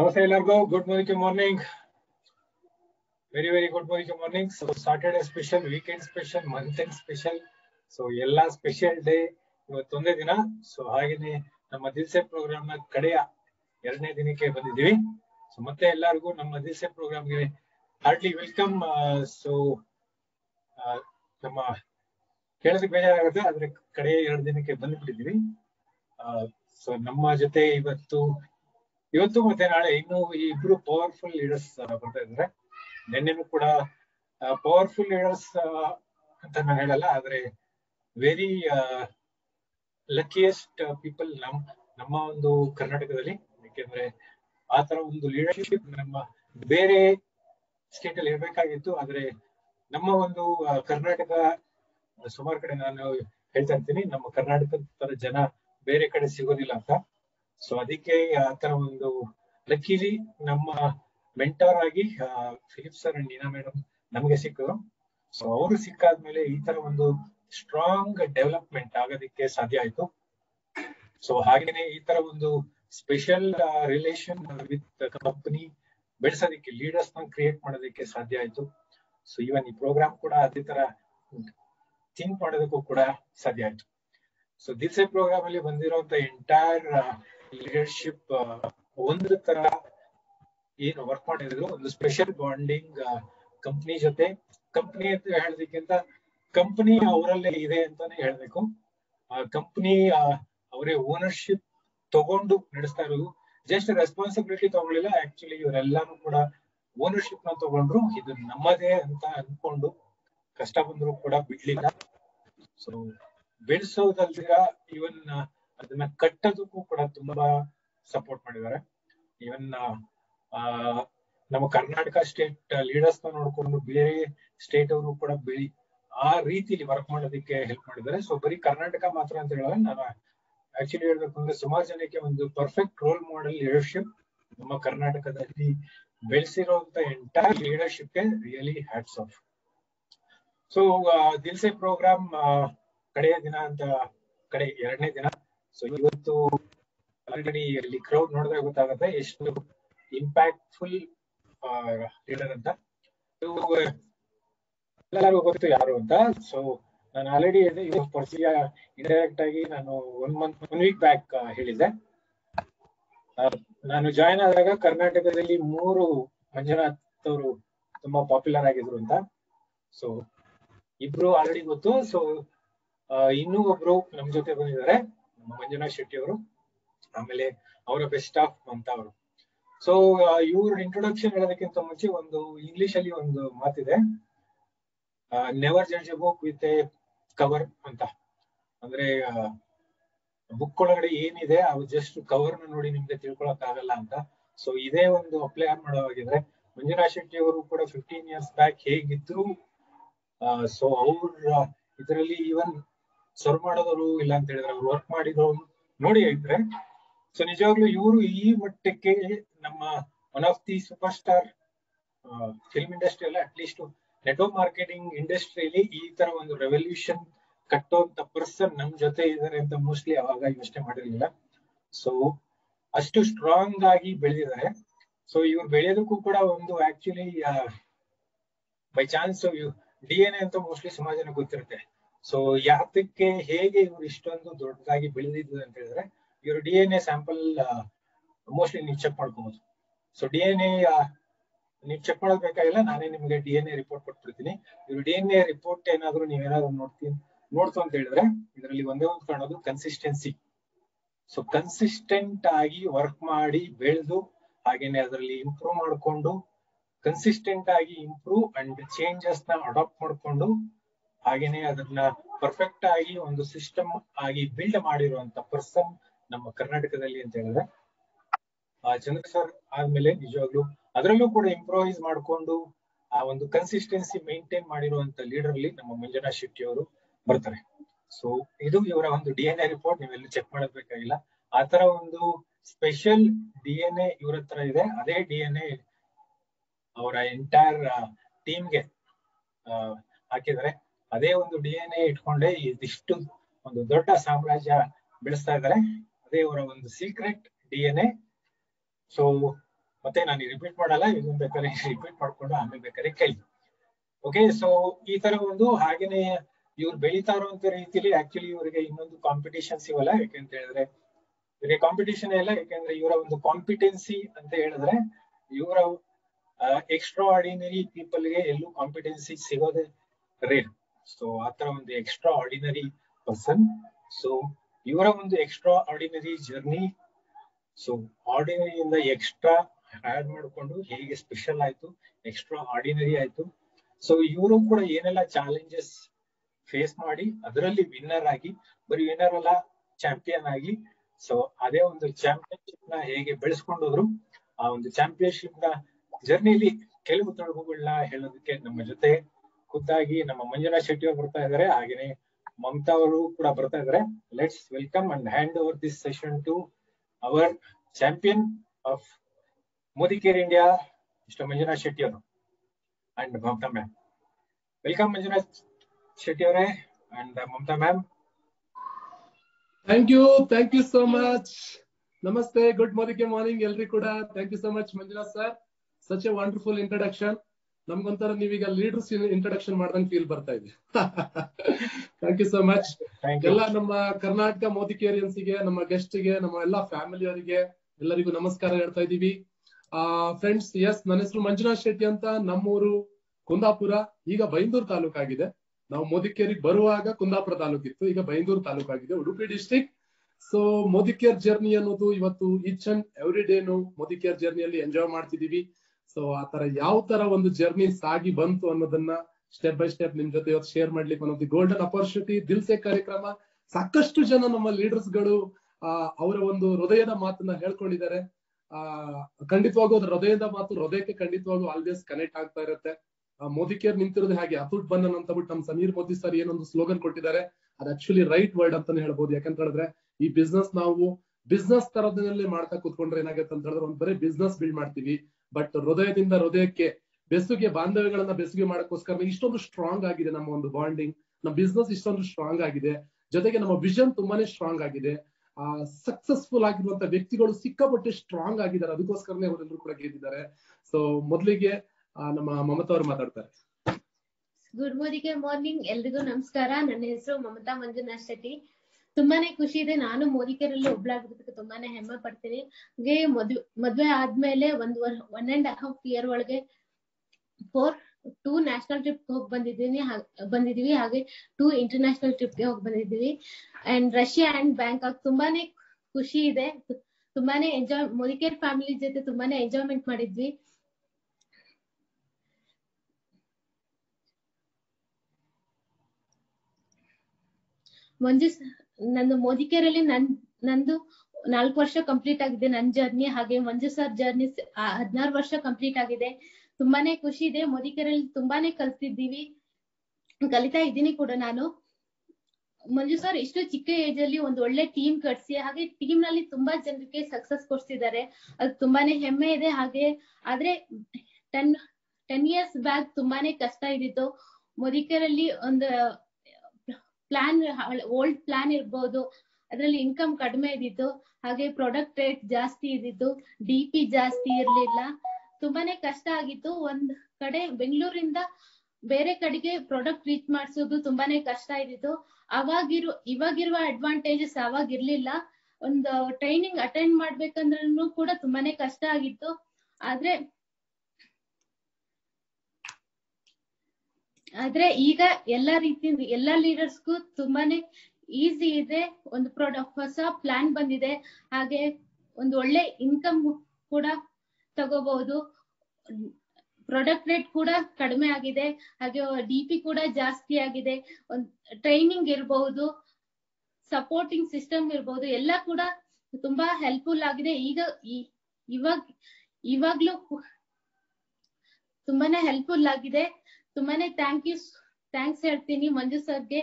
ನಮಸ್ತೆ ಎಲ್ಲರಿಗೂ good morning morning very very good morning morning so Saturday special weekend special month end special so ಎಲ್ಲಾ special day ಇವತ್ತೊಂದೇ ದಿನ so ಹಾಗೇನೆ ನಮ್ಮ ದಿಲ್ಸೆ ಪ್ರೋಗ್ರಾಮ್ ನ ಕಡೆಯ ಎರಡನೇ ದಿನಕ್ಕೆ ಬಂದಿದ್ದೀವಿ ಸೊ ಮತ್ತೆ ಎಲ್ಲರಿಗೂ ನಮ್ಮ ದಿಲ್ಸೆ ಪ್ರೋಗ್ರಾಮ್ಗೆ ಹಾರ್ಟ್ಲಿ ವೆಲ್ಕಮ್ ಸೊ ನಮ್ಮ ಕೇಳೋದಕ್ಕೆ ಬೇಜಾರಾಗುತ್ತೆ ಆದ್ರೆ ಕಡೆಯ ಎರಡು ದಿನಕ್ಕೆ ಬಂದ್ಬಿಟ್ಟಿದ್ದೀವಿ ಸೊ ನಮ್ಮ ಜೊತೆ ಇವತ್ತು ಇವತ್ತು ಮತ್ತೆ ನಾಳೆ ಇನ್ನು ಈ ಇಬ್ರು ಪವರ್ಫುಲ್ ಲೀಡರ್ಸ್ ಬರ್ತಾ ಇದ್ದಾರೆ ನಿನ್ನೆನೂ ಕೂಡ ಪವರ್ಫುಲ್ ಲೀಡರ್ಸ್ ಅಂತ ನಾನು ಹೇಳಲ್ಲ ಆದ್ರೆ ವೆರಿ ಲಕ್ಕಿಯೆಸ್ಟ್ ಪೀಪಲ್ ನಮ್ ನಮ್ಮ ಒಂದು ಕರ್ನಾಟಕದಲ್ಲಿ ಯಾಕೆಂದ್ರೆ ಆ ತರ ಒಂದು ಲೀಡರ್ಶಿಪ್ ನಮ್ಮ ಬೇರೆ ಸ್ಟೇಟ್ ಅಲ್ಲಿ ಇರ್ಬೇಕಾಗಿತ್ತು ಆದ್ರೆ ನಮ್ಮ ಒಂದು ಕರ್ನಾಟಕ ಸುಮಾರು ಕಡೆ ನಾನು ಹೇಳ್ತಾ ಇರ್ತೀನಿ ನಮ್ಮ ಕರ್ನಾಟಕದ ತರ ಜನ ಬೇರೆ ಕಡೆ ಸಿಗೋದಿಲ್ಲ ಅಂತ ಸೊ ಅದಕ್ಕೆ ಆ ತರ ಒಂದು ಲಕ್ಕಿಲಿ ನಮ್ಮ ಮೆಂಟರ್ ಆಗಿ Philip sir and Neena madam ನಮಗೆ ಸಿಕ್ಕರು ಸೊ ಅವರು ಸಿಕ್ಕಾದ್ಮೇಲೆ ಈ ತರ ಒಂದು ಸ್ಟ್ರಾಂಗ್ ಡೆವಲಪ್ಮೆಂಟ್ ಆಗೋದಕ್ಕೆ ಸಾಧ್ಯ ಆಯ್ತು ಸೊ ಹಾಗೇನೆ ಈ ತರ ಒಂದು ಸ್ಪೆಷಲ್ ರಿಲೇಷನ್ ವಿತ್ ಕಂಪನಿ ಬೆಳೆಸೋದಕ್ಕೆ ಲೀಡರ್ಸ್ ನ ಕ್ರಿಯೇಟ್ ಮಾಡೋದಕ್ಕೆ ಸಾಧ್ಯ ಆಯ್ತು ಸೊ ಇವನ್ ಈ ಪ್ರೋಗ್ರಾಮ್ ಕೂಡ ಅದೇ ತರ ಥಿಂಕ್ ಮಾಡೋದಕ್ಕೂ ಕೂಡ ಸಾಧ್ಯ ಆಯ್ತು ಸೊ ದಿಲ್ಸೆ ಪ್ರೋಗ್ರಾಮ್ ಅಲ್ಲಿ ಬಂದಿರುವಂತ ಎಂಟೈರ್ ಲೀಡರ್ಶಿಪ್ ಒಂದು ತರ ಏನು ವರ್ಕ್ ಮಾಡಿದ್ರು ಒಂದು ಸ್ಪೆಷಲ್ ಬಾಂಡಿಂಗ್ ಕಂಪ್ನಿ ಜೊತೆ ಕಂಪ್ನಿ ಅಂತ ಹೇಳೋದಕ್ಕಿಂತ ಕಂಪನಿ ಅವರಲ್ಲೇ ಇದೆ ಅಂತಾನೆ ಹೇಳ್ಬೇಕು ಕಂಪನಿ ಅವರೇ ಓನರ್ಶಿಪ್ ತಗೊಂಡು ನಡೆಸ್ತಾ ಇರೋದು ಜಸ್ಟ್ ರೆಸ್ಪಾನ್ಸಿಬಿಲಿಟಿ ತಗೊಳ್ಳಿಲ್ಲ ಆಕ್ಚುಲಿ ಇವರೆಲ್ಲಾನು ಕೂಡ ಓನರ್ಶಿಪ್ ನ ತಗೊಂಡ್ರು ಇದು ನಮ್ಮದೇ ಅಂತ ಅನ್ಕೊಂಡು ಕಷ್ಟ ಬಂದ್ರು ಕೂಡ ಬಿಡ್ಲಿಲ್ಲ ಸೊ ಬೆಳೆಸೋದಲ್ದಿರ ಇವನ್ ಅದನ್ನ ಕಟ್ಟೋದಕ್ಕೂ ಕೂಡ ತುಂಬಾ ಸಪೋರ್ಟ್ ಮಾಡಿದ್ದಾರೆ ಇವನ್ ನಮ್ಮ ಕರ್ನಾಟಕ ಸ್ಟೇಟ್ ಲೀಡರ್ಸ್ ನ ನೋಡ್ಕೊಂಡು ಬೇರೆ ಸ್ಟೇಟ್ ಅವರು ಕೂಡ ಬೆಳಿ ಆ ರೀತಿಲಿ ವರ್ಕ್ ಮಾಡೋದಕ್ಕೆ ಹೆಲ್ಪ್ ಮಾಡಿದ್ದಾರೆ ಸೊ ಬರೀ ಕರ್ನಾಟಕ ಮಾತ್ರ ಅಂತ ಹೇಳಿದ್ರೆ ನಾನು ಆಕ್ಚುಲಿ ಹೇಳ್ಬೇಕು ಅಂದ್ರೆ ಸುಮಾರು ಜನಕ್ಕೆ ಒಂದು ಪರ್ಫೆಕ್ಟ್ ರೋಲ್ ಮಾಡೆಲ್ ಲೀಡರ್ಶಿಪ್ ನಮ್ಮ ಕರ್ನಾಟಕದಲ್ಲಿ ಬೆಳೆಸಿರುವಂತ ಎಂಟೈರ್ ಲೀಡರ್ಶಿಪ್ ಗೆ really hats off so Dil Se program ಕಡೆಯ ದಿನ ಅಂತ ಕಡೆ ಎರಡನೇ ದಿನ ಸೊ ಇವತ್ತು ಆಲ್ರೆಡಿ ಅಲ್ಲಿ ಕ್ರೌಡ್ ನೋಡಿದ್ರೆ ಗೊತ್ತಾಗುತ್ತೆ ಎಷ್ಟು ಇಂಪ್ಯಾಕ್ಟ್ಫುಲ್ ಲೀಡರ್ ಅಂತ ಎಲ್ಲರಿಗೂ ಗೊತ್ತು ಯಾರು ಅಂತ ಸೊ ನಾನು ಆಲ್ರೆಡಿ ಹೇಳಿದೆ ಇವಾಗ ಪರಿಚಯ ಇಂಡೈರೆಕ್ಟ್ ಆಗಿ ನಾನು one month one week back ಹೇಳಿದ್ದೆ ನಾನು ಜಾಯ್ನ್ ಆದಾಗ ಕರ್ನಾಟಕದಲ್ಲಿ ಮೂರು ಮಂಜುನಾಥ್ ಅವರು ತುಂಬಾ ಪಾಪ್ಯುಲರ್ ಆಗಿದ್ರು ಅಂತ ಸೊ ಇಬ್ರು ಆಲ್ರೆಡಿ ಗೊತ್ತು ಸೊ ಇನ್ನೂ ಒಬ್ರು ನಮ್ ಜೊತೆ ಬಂದಿದ್ದಾರೆ ನಮ್ಮ ಮಂಜುನಾಥ್ ಶೆಟ್ಟಿ ಅವರು ಆಮೇಲೆ ಅವರ ಬೆಸ್ಟ್ ಆಫ್ ಅಂತ ಅವರು ಸೊ ಇವ್ರ ಇಂಟ್ರೊಡಕ್ಷನ್ ಹೇಳೋದಕ್ಕಿಂತ ಮುಂಚೆ ಒಂದು ಇಂಗ್ಲಿಷ್ ಅಲ್ಲಿ ಒಂದು ಮಾತಿದೆ never judge a book with a cover ಅಂತ ಅಂದ್ರೆ ಬುಕ್ ಒಳಗಡೆ ಏನಿದೆ ಅವು ಜಸ್ಟ್ ಕವರ್ ನ ನೋಡಿ ನಿಮ್ಗೆ ತಿಳ್ಕೊಳಕ್ ಆಗಲ್ಲ ಅಂತ ಸೊ ಇದೇ ಒಂದು ಅಪ್ಲೈ ಮಾಡೋವಾಗಿದ್ರೆ ಮಂಜುನಾಥ್ ಶೆಟ್ಟಿ ಅವರು ಕೂಡ ಫಿಫ್ಟೀನ್ ಇಯರ್ಸ್ ಬ್ಯಾಕ್ ಹೇಗಿದ್ರು ಸೊ ಅವ್ರ ಇದರಲ್ಲಿ ಈವನ್ ಸರ್ವ್ ಮಾಡೋದವರು ಇಲ್ಲ ಅಂತ ಹೇಳಿದ್ರೆ ಅವ್ರು ವರ್ಕ್ ಮಾಡಿದವರು ನೋಡಿ ಇದ್ರೆ ಸೊ ನಿಜವಾಗ್ಲೂ ಇವರು ಈ ಮಟ್ಟಕ್ಕೆ ನಮ್ಮ one of the super star film industry ಅಲ್ಲ ಅಟ್ಲೀಸ್ಟ್ ನೆಟ್ವರ್ಕ್ ಮಾರ್ಕೆಟಿಂಗ್ ಇಂಡಸ್ಟ್ರಿಯಲ್ಲಿ ಈ ತರ ಒಂದು ರೆವಲ್ಯೂಷನ್ ಕಟ್ಟೋಂತ ಪರ್ಸನ್ ನಮ್ ಜೊತೆ ಇದಾರೆ ಅಂತ ಮೋಸ್ಟ್ಲಿ ಅವಾಗ ಯೋಚನೆ ಮಾಡಿರ್ಲಿಲ್ಲ ಸೊ ಅಷ್ಟು ಸ್ಟ್ರಾಂಗ್ ಆಗಿ ಬೆಳೆದಿದ್ದಾರೆ ಸೊ ಇವ್ರು ಬೆಳೆಯೋದಕ್ಕೂ ಕೂಡ ಒಂದು actually by chance D N A ಅಂತ ಮೋಸ್ಟ್ಲಿ ಸುಮಾರು ಜನ ಗೊತ್ತಿರುತ್ತೆ ಸೊ ಯಾತಕ್ಕೆ ಹೇಗೆ ಇವ್ರು ಇಷ್ಟೊಂದು ದೊಡ್ಡದಾಗಿ ಬೆಳೆದಿದ್ದು ಅಂತ ಹೇಳಿದ್ರೆ ಇವ್ರ D N A sample mostly ನೀವು ಚೆಕ್ ಮಾಡ್ಕೋಬಹುದು ಸೊ ಡಿ ಎನ್ ಎ ನೀವು ಚೆಕ್ ಮಾಡೋದ್ ಬೇಕಾಗಿಲ್ಲ ನಾನೇ ನಿಮ್ಗೆ ಡಿ ಎನ್ ಎ ರಿಪೋರ್ಟ್ ಕೊಟ್ಬಿಡ್ತೀನಿ ಇವ್ರ ಡಿ ಎನ್ ಎ ರಿಪೋರ್ಟ್ ಏನಾದ್ರು ನೀವೇನಾದ್ರು ನೋಡ್ತೀನಿ ನೋಡ್ತು ಅಂತ ಹೇಳಿದ್ರೆ ಇದರಲ್ಲಿ ಒಂದೇ ಒಂದು ಕಾಣೋದು ಕನ್ಸಿಸ್ಟೆನ್ಸಿ ಸೊ ಕನ್ಸಿಸ್ಟೆಂಟ್ ಆಗಿ ವರ್ಕ್ ಮಾಡಿ ಬೆಳೆದು ಹಾಗೇನೆ ಅದರಲ್ಲಿ ಇಂಪ್ರೂವ್ ಮಾಡ್ಕೊಂಡು ಕನ್ಸಿಸ್ಟೆಂಟ್ ಆಗಿ ಇಂಪ್ರೂವ್ ಅಂಡ್ ಚೇಂಜಸ್ ನ ಅಡಾಪ್ಟ್ ಮಾಡ್ಕೊಂಡು ಹಾಗೇನೆ ಅದನ್ನ ಪರ್ಫೆಕ್ಟ್ ಆಗಿ ಒಂದು ಸಿಸ್ಟಮ್ ಆಗಿ ಬಿಲ್ಡ್ ಮಾಡಿರುವಂತ ಪರ್ಸನ್ ನಮ್ಮ ಕರ್ನಾಟಕದಲ್ಲಿ ಅಂತ ಹೇಳಿದ್ರೆ ಚಂದ್ರ ಸರ್ ಆದ್ಮೇಲೆ ನಿಜವಾಗ್ಲು ಅದರಲ್ಲೂ ಕೂಡ ಇಂಪ್ರೂವೈಸ್ ಮಾಡ್ಕೊಂಡು ಆ ಒಂದು ಕನ್ಸಿಸ್ಟೆನ್ಸಿ ಮೇಂಟೈನ್ ಮಾಡಿರುವಂತ ಲೀಡರ್ ಅಲ್ಲಿ ನಮ್ಮ ಮಂಜುನಾಥ್ ಶೆಟ್ಟಿ ಅವರು ಬರ್ತಾರೆ ಸೊ ಇದು ಇವರ ಒಂದು ಡಿ ಎನ್ ಎ ರಿಪೋರ್ಟ್ ನೀವೆಲ್ಲ ಚೆಕ್ ಮಾಡಬೇಕಾಗಿಲ್ಲ ಆ ತರ ಒಂದು ಸ್ಪೆಷಲ್ ಡಿ ಎನ್ ಎ ಇವ್ರ ಹತ್ರ ಇದೆ ಅದೇ ಡಿ ಎನ್ ಎ ಅವರ ಎಂಟೈರ್ ಟೀಮ್ಗೆ ಹಾಕಿದ್ದಾರೆ ಅದೇ ಒಂದು ಡಿ ಎನ್ ಎ ಇಟ್ಕೊಂಡೆ ಇದಿಷ್ಟು ಒಂದು ದೊಡ್ಡ ಸಾಮ್ರಾಜ್ಯ ಬೆಳೆಸ್ತಾ ಇದ್ದಾರೆ ಅದೇ ಅವರ ಒಂದು secret D N A so ಮತ್ತೆ ನಾನು ರಿಪೀಟ್ ಮಾಡಲ್ಲ ಇದನ್ನ ಬೇಕಾದ್ರೆ ರಿಪೀಟ್ ಮಾಡ್ಕೊಂಡು ಆಮೇಲೆ ಬೇಕಾದ್ರೆ ಕೇಳಿ ಓಕೆ ಸೊ ಈ ತರ ಒಂದು ಹಾಗೇನೆ ಇವ್ರು ಬೆಳೀತಾ ಇರುವಂತ ರೀತಿಲಿ ಆಕ್ಚುಲಿ ಇವರಿಗೆ ಇನ್ನೊಂದು ಕಾಂಪಿಟೇಷನ್ಸ್ ಇವಲ್ಲ ಯಾಕೆಂತ ಹೇಳಿದ್ರೆ ಇವರಿಗೆ ಕಾಂಪಿಟೇಷನ್ ಇಲ್ಲ ಯಾಕೆಂದ್ರೆ ಇವರ ಒಂದು ಕಾಂಪಿಟೆನ್ಸಿ ಅಂತ ಹೇಳಿದ್ರೆ ಇವರ ಎಕ್ಸ್ಟ್ರಾ ಆರ್ಡಿನರಿ ಪೀಪಲ್ ಗೆ ಎಲ್ಲೂ ಕಾಂಪಿಟೆನ್ಸಿ ಸಿಗೋದೇ ರೇರ್ ಸೊ ಆತರ ಒಂದು ಎಕ್ಸ್ಟ್ರಾ ಆರ್ಡಿನರಿ ಪರ್ಸನ್ ಸೊ ಇವರ ಒಂದು ಎಕ್ಸ್ಟ್ರಾ ಆರ್ಡಿನರಿ ಜರ್ನಿ ಸೊ ಆರ್ಡಿನರಿಯಿಂದ ಎಕ್ಸ್ಟ್ರಾ ಆಡ್ ಮಾಡ್ಕೊಂಡು ಹೇಗೆ ಸ್ಪೆಷಲ್ ಆಯ್ತು ಎಕ್ಸ್ಟ್ರಾ ಆರ್ಡಿನರಿ ಆಯ್ತು ಸೊ ಇವರು ಕೂಡ ಏನೆಲ್ಲ ಚಾಲೆಂಜಸ್ ಫೇಸ್ ಮಾಡಿ ಅದರಲ್ಲಿ ವಿನ್ನರ್ ಆಗಿ ಬರೀ ವಿನ್ನರ್ ಅಲ್ಲ ಚಾಂಪಿಯನ್ ಆಗಿ ಸೊ ಅದೇ ಒಂದು ಚಾಂಪಿಯನ್ಶಿಪ್ ನ ಹೇಗೆ ಬೆಳೆಸ್ಕೊಂಡು ಹೋದ್ರು ಆ ಒಂದು ಚಾಂಪಿಯನ್ಶಿಪ್ ನ ಜರ್ನಿಲಿ ಕೆಲವು ತೊಡಗುಗಳನ್ನ ಹೇಳೋದಕ್ಕೆ ನಮ್ಮ ಜೊತೆ ಖುದ್ದಾಗಿ ನಮ್ಮ ಮಂಜುನಾಥ್ ಶೆಟ್ಟಿ ಅವರು ಬರ್ತಾ ಇದಾರೆ ಹಾಗೇನೆ ಮಮತಾ ಅವರು ಕೂಡ ಬರ್ತಾ ಇದಾರೆ let's welcome and hand over this session to our champion of Modicare India mister Manjunath Shetty ಅವರು and Mamata ma'am welcome Manjunath Shetty ಅವರೇ and Mamata ma'am thank you thank you so much ನಮಸ್ತೆ ಗುಡ್ ಮಾರ್ನಿಂಗ್ ಮಾರ್ನಿಂಗ್ ಎಲ್ರಿ ಕೂಡ thank you so much Manjunath sir such a wonderful introduction ನಮ್ಗೊಂಥರ ನೀವೀಗ leaders introduction ಮಾಡ್ದಂಗ್ feel ಬರ್ತಾ ಇದೆ thank you so much thank you ಎಲ್ಲ ನಮ್ಮ ಕರ್ನಾಟಕ ಮೋದಿಕೇರಿಯನ್ಸ್ ಗೆ ನಮ್ಮ ಗೆಸ್ಟ್ ಗೆ ನಮ್ಮ ಎಲ್ಲಾ ಫ್ಯಾಮಿಲಿ ಅವರಿಗೆ ಎಲ್ಲರಿಗೂ ನಮಸ್ಕಾರ ಹೇಳ್ತಾ ಇದೀವಿ ಆ ಫ್ರೆಂಡ್ಸ್ ಎಸ್ ನನ್ನ ಹೆಸರು ಮಂಜುನಾಥ್ ಶೆಟ್ಟಿ ಅಂತ ನಮ್ಮೂರು ಕುಂದಾಪುರ ಈಗ ಬೈಂದೂರು ತಾಲೂಕಾಗಿದೆ ನಾವು ಮೋದಿಕೇರಿಗೆ ಬರುವಾಗ ಕುಂದಾಪುರ ತಾಲೂಕಿತ್ತು ಈಗ ಬೈಂದೂರು ತಾಲೂಕಾಗಿದೆ Udupi district so Modicare journey ಅನ್ನೋದು ಇವತ್ತು ಈಚ್ ಅಂಡ್ ಎವ್ರಿ ಡೇನು ಮೋದಿಕೇರ್ ಜರ್ನಿಯಲ್ಲಿ ಎಂಜಾಯ್ ಮಾಡ್ತಿದೀವಿ ಸೊ ಆ ತರ ಯಾವ ತರ ಒಂದು ಜರ್ನಿ ಸಾಗಿ ಬಂತು ಅನ್ನೋದನ್ನ ಸ್ಟೆಪ್ ಬೈ ಸ್ಟೆಪ್ ನಿಮ್ ಜೊತೆ ಇವತ್ತು ಶೇರ್ ಮಾಡ್ಲಿಕ್ಕೆ ಒಂದು ಗೋಲ್ಡನ್ ಅಪರ್ಚುನಿಟಿ ದಿಲ್ಸೆ ಕಾರ್ಯಕ್ರಮ ಸಾಕಷ್ಟು ಜನ ನಮ್ಮ ಲೀಡರ್ಸ್ ಗಳು ಆ ಅವರ ಒಂದು ಹೃದಯದ ಮಾತನ್ನ ಹೇಳ್ಕೊಂಡಿದ್ದಾರೆ ಆ ಖಂಡಿತವಾಗೂ ಅದ್ರ ಹೃದಯದ ಮಾತು ಹೃದಯಕ್ಕೆ ಖಂಡಿತವಾಗೂ ಆಲ್ವೇಸ್ ಕನೆಕ್ಟ್ ಆಗ್ತಾ ಇರುತ್ತೆ ಆ, ಮೋದಿ ಕೇರ್ ನಿಂತಿರೋದು ಹಾಗೆ ಅತುಟ್ ಬಂಧನ್ ಅಂತ ಬಿಟ್ಟು ನಮ್ಮ ಸಮೀರ್ ಮೋದಿ ಸರ್ ಏನೊಂದು ಸ್ಲೋಗನ್ ಕೊಟ್ಟಿದ್ದಾರೆ ಅದು ಆಕ್ಚುಲಿ ರೈಟ್ ವರ್ಡ್ ಅಂತಾನೆ ಹೇಳ್ಬೋದು ಯಾಕಂತ ಹೇಳಿದ್ರೆ ಈ ಬಿಸ್ನೆಸ್ ನಾವು ಬಿಸ್ನೆಸ್ ತರದಲ್ಲಿ ಮಾಡ್ತಾ ಕೂತ್ಕೊಂಡ್ರೆ ಏನಾಗುತ್ತೆ ಅಂತ ಹೇಳಿದ್ರೆ ಒಂದ್ ಬರೀ ಬಿಸ್ನೆಸ್ ಬಿಲ್ಡ್ ಮಾಡ್ತೀವಿ ಬಟ್ ಹೃದಯದಿಂದ ಹೃದಯಕ್ಕೆ ಬೆಸುಗೆ ಬಾಂಧವ್ಯಗಳನ್ನ ಬೆಸುಗೆ ಮಾಡಕ್ಕೋಸ್ಕರ ಇಷ್ಟೊಂದು ಸ್ಟ್ರಾಂಗ್ ಆಗಿದೆ ನಮ್ಮ ಒಂದು ಬಾಂಡಿಂಗ್ ನಮ್ಮ ಬಿಸ್ನೆಸ್ ಇಷ್ಟೊಂದು ಸ್ಟ್ರಾಂಗ್ ಆಗಿದೆ ಜೊತೆಗೆ ನಮ್ಮ ವಿಷನ್ ತುಂಬಾನೇ ಸ್ಟ್ರಾಂಗ್ ಆಗಿದೆ ಆ ಸಕ್ಸಸ್ಫುಲ್ ಆಗಿರುವಂತ ವ್ಯಕ್ತಿಗಳು ಸಿಕ್ಕಾಪಟ್ಟೆ ಸ್ಟ್ರಾಂಗ್ ಆಗಿದ್ದಾರೆ ಅದಕ್ಕೋಸ್ಕರನೇ ಅವರೆಲ್ಲರೂ ಕೂಡ ಗೆದ್ದಿದ್ದಾರೆ ಸೊ ಮೊದಲಿಗೆ ನಮ್ಮ ಮಮತಾ ಅವರು ಮಾತಾಡ್ತಾರೆ ಗುಡ್ ಮಾರ್ನಿಂಗ್ ಮಾರ್ನಿಂಗ್ ಎಲ್ರಿಗೂ ನಮಸ್ಕಾರ ನನ್ನ ಹೆಸರು ಮಮತಾ ಮಂಜುನಾಥ್ ಶೆಟ್ಟಿ ತುಂಬಾನೇ ಖುಷಿ ಇದೆ ನಾನು ಮೋದಿಕರಲ್ಲಿ ಒಬ್ಳಾಗಿರೋದಕ್ಕೆ ತುಂಬಾನೇ ಹೆಮ್ಮೆ ಪಡ್ತೀನಿ ಹಾಗೆ ಮದ್ವೆ ಮದ್ವೆ ಆದ್ಮೇಲೆ ಒಂದ್ ವರ್ ಒನ್ ಅಂಡ್ ಹಾಫ್ ಇಯರ್ ಒಳಗೆ ಫೋರ್ ಟೂ ನ್ಯಾಷನಲ್ ಟ್ರಿಪ್ ಹೋಗಿ ಬಂದಿದ್ದೀನಿ ಹಾ- ಬಂದಿದೀವಿ ಹಾಗೆ ಟೂ ಇಂಟರ್ನ್ಯಾಷನಲ್ ಟ್ರಿಪ್ ಗೆ ಹೋಗಿ ಬಂದಿದ್ದೀವಿ ಅಂಡ್ ರಷ್ಯಾ ಅಂಡ್ ಬ್ಯಾಂಕಾಕ್ ತುಂಬಾನೇ ಖುಷಿ ಇದೆ ತುಂಬಾನೇ ಎಂಜಾಯ್ ಮೋದಿಕೇರ್ ಫ್ಯಾಮಿಲಿ ಜೊತೆ ತುಂಬಾನೇ ಎಂಜಾಯ್ಮೆಂಟ್ ಮಾಡಿದ್ವಿ ಮಂಜು ಸ- ನಂದು ಮೋದಿಕೇರಲ್ಲಿ ನನ್ ನಂದು ನಾಲ್ಕು ವರ್ಷ ಕಂಪ್ಲೀಟ್ ಆಗಿದೆ ನನ್ ಜರ್ನಿ ಹಾಗೆ ಮಂಜು ಸರ್ ಜರ್ನಿ ಹದಿನಾರು ವರ್ಷ ಕಂಪ್ಲೀಟ್ ಆಗಿದೆ ತುಂಬಾನೇ ಖುಷಿ ಇದೆ ಮೋದಿಕೇರಲ್ಲಿ ತುಂಬಾನೇ ಕಲ್ತಿದ್ದೀವಿ ಕಲಿತಾ ಇದ್ದೀನಿ ಕೂಡ ನಾನು ಮಂಜು ಸರ್ ಇಷ್ಟು ಚಿಕ್ಕ ಏಜ್ ಅಲ್ಲಿ ಒಂದು ಒಳ್ಳೆ ಟೀಮ್ ಕಟ್ಸಿ ಹಾಗೆ ಟೀಮ್ ನಲ್ಲಿ ತುಂಬಾ ಜನರಿಗೆ ಸಕ್ಸಸ್ ಕೊಡ್ಸಿದ್ದಾರೆ ಅದು ತುಂಬಾನೇ ಹೆಮ್ಮೆ ಇದೆ ಹಾಗೆ ಆದ್ರೆ ಟೆನ್ ಟೆನ್ ಇಯರ್ಸ್ ಬ್ಯಾಕ್ ತುಂಬಾನೇ ಕಷ್ಟ ಇದ್ದಿತ್ತು ಮೋದಿಕೇರಲ್ಲಿ ಒಂದು ಪ್ಲಾನ್ ಓಲ್ಡ್ ಪ್ಲಾನ್ ಇರ್ಬೋದು ಅದ್ರಲ್ಲಿ ಇನ್ಕಮ್ ಕಡಿಮೆ ಇದ್ದಿತ್ತು ಹಾಗೆ ಪ್ರಾಡಕ್ಟ್ ರೇಟ್ ಜಾಸ್ತಿ ಇದ್ದಿತ್ತು ಡಿ ಪಿ ಜಾಸ್ತಿ ಇರ್ಲಿಲ್ಲ ತುಂಬಾನೇ ಕಷ್ಟ ಆಗಿತ್ತು ಒಂದ್ ಕಡೆ ಬೆಂಗಳೂರಿಂದ ಬೇರೆ ಕಡೆಗೆ ಪ್ರಾಡಕ್ಟ್ ರೀಚ್ ಮಾಡಿಸೋದು ತುಂಬಾನೇ ಕಷ್ಟ ಇದ್ದಿತ್ತು ಅವಾಗಿರೋ ಇವಾಗಿರುವ ಅಡ್ವಾಂಟೇಜಸ್ ಅವಾಗ ಇರ್ಲಿಲ್ಲ ಒಂದು ಟ್ರೈನಿಂಗ್ ಅಟೆಂಡ್ ಮಾಡ್ಬೇಕಂದ್ರೂ ಕೂಡ ತುಂಬಾನೇ ಕಷ್ಟ ಆಗಿತ್ತು ಆದ್ರೆ ಆದ್ರೆ ಈಗ ಎಲ್ಲಾ ರೀತಿ ಎಲ್ಲಾ ಲೀಡರ್ಸ್ಗೂ ತುಂಬಾನೇ ಈಸಿ ಇದೆ ಒಂದು ಪ್ರಾಡಕ್ಟ್ ಹೊಸ ಪ್ಲಾನ್ ಬಂದಿದೆ ಹಾಗೆ ಒಂದು ಒಳ್ಳೆ ಇನ್ಕಮ್ ಕೂಡ ತಗೋಬಹುದು ಪ್ರಾಡಕ್ಟ್ ರೇಟ್ ಕೂಡ ಕಡಿಮೆ ಆಗಿದೆ ಹಾಗೆ ಡಿ ಪಿ ಕೂಡ ಜಾಸ್ತಿ ಆಗಿದೆ ಒಂದ್ ಟ್ರೈನಿಂಗ್ ಇರಬಹುದು ಸಪೋರ್ಟಿಂಗ್ ಸಿಸ್ಟಮ್ ಇರಬಹುದು ಎಲ್ಲ ಕೂಡ ತುಂಬಾ ಹೆಲ್ಪ್ಫುಲ್ ಆಗಿದೆ ಈಗ ಈ- ಇವಾಗ ಇವಾಗ್ಲೂ ಕು- ತುಂಬಾನೇ ಹೆಲ್ಪ್ಫುಲ್ ಆಗಿದೆ ತುಂಬಾನೇ ಥ್ಯಾಂಕ್ ಯು ಥ್ಯಾಂಕ್ಸ್ ಹೇಳ್ತೀನಿ ಮಂಜು ಸರ್ಗೆ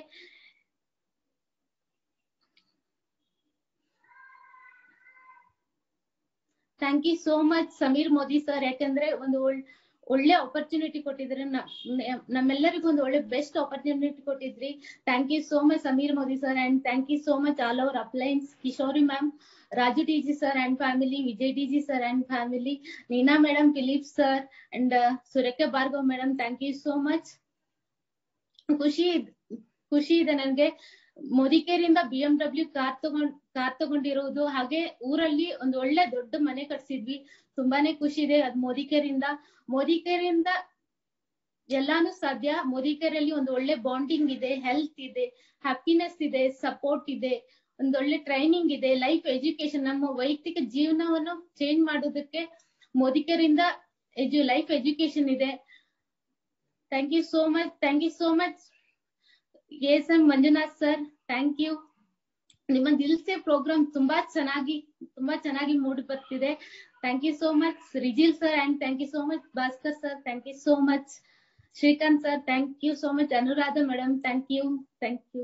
thank you so much Sameer Modi sir ಯಾಕಂದ್ರೆ ಒಂದು ಒಳ್ ಒಳ್ಳೆ ಆಪರ್ಚುನಿಟಿ ಕೊಟ್ಟಿದ್ರೆ ನಮ್ಮೆಲ್ಲರಿಗೂ ಒಂದು ಒಳ್ಳೆ ಬೆಸ್ಟ್ ಆಪರ್ಚುನಿಟಿ ಕೊಟ್ಟಿದ್ರಿ thank you so much Sameer Modi sir and thank you so much all our uplines Kishori ma'am Raju T G sir and family Vijay T G sir and family Neena madam Philip sir and Surekha Bhargav madam thank you so much ಖುಷಿ ಖುಷಿ ಇದೆ ನನಗೆ ಮೋದಿಕೇರಿಂದ B M W car ತಗೊಂಡ್ car ತಗೊಂಡಿರೋದು ಹಾಗೆ ಊರಲ್ಲಿ ಒಂದು ಒಳ್ಳೆ ದೊಡ್ಡ ಮನೆ ಕಟ್ಸಿದ್ವಿ ತುಂಬಾನೇ ಖುಷಿ ಇದೆ ಅದ್ ಮೋದಿಕೇರಿಂದ ಮೋದಿಕೇರಿಂದ ಎಲ್ಲಾನು ಸಾಧ್ಯ ಮೋದಿಕೇರಲ್ಲಿ ಒಂದು ಒಳ್ಳೆ ಬಾಂಡಿಂಗ್ ಇದೆ ಹೆಲ್ತ್ ಇದೆ ಹ್ಯಾಪಿನೆಸ್ ಇದೆ ಸಪೋರ್ಟ್ ಇದೆ ಒಂದೊಳ್ಳೆ ಟ್ರೈನಿಂಗ್ ಇದೆ ಲೈಫ್ ಎಜುಕೇಶನ್ ನಮ್ಮ ವೈಯಕ್ತಿಕ ಜೀವನವನ್ನು ಚೇಂಜ್ ಮಾಡೋದಕ್ಕೆ ಮೋದಿಕರಿಂದ ಎಜು ಲೈಫ್ ಎಜುಕೇಶನ್ ಇದೆ thank you so much thank you so much S M Manjunath sir thank you ನಿಮ್ಮ ದಿಲ್ಸೆ ಪ್ರೋಗ್ರಾಮ್ ತುಂಬಾ ಚೆನ್ನಾಗಿ ತುಂಬಾ ಚೆನ್ನಾಗಿ ಮೂಡಿ ಬರ್ತಿದೆ thank you so much Rijil sir and thank you so much Bhaskar sir thank you so much Srikanth sir thank you so much Anuradha madam thank you thank you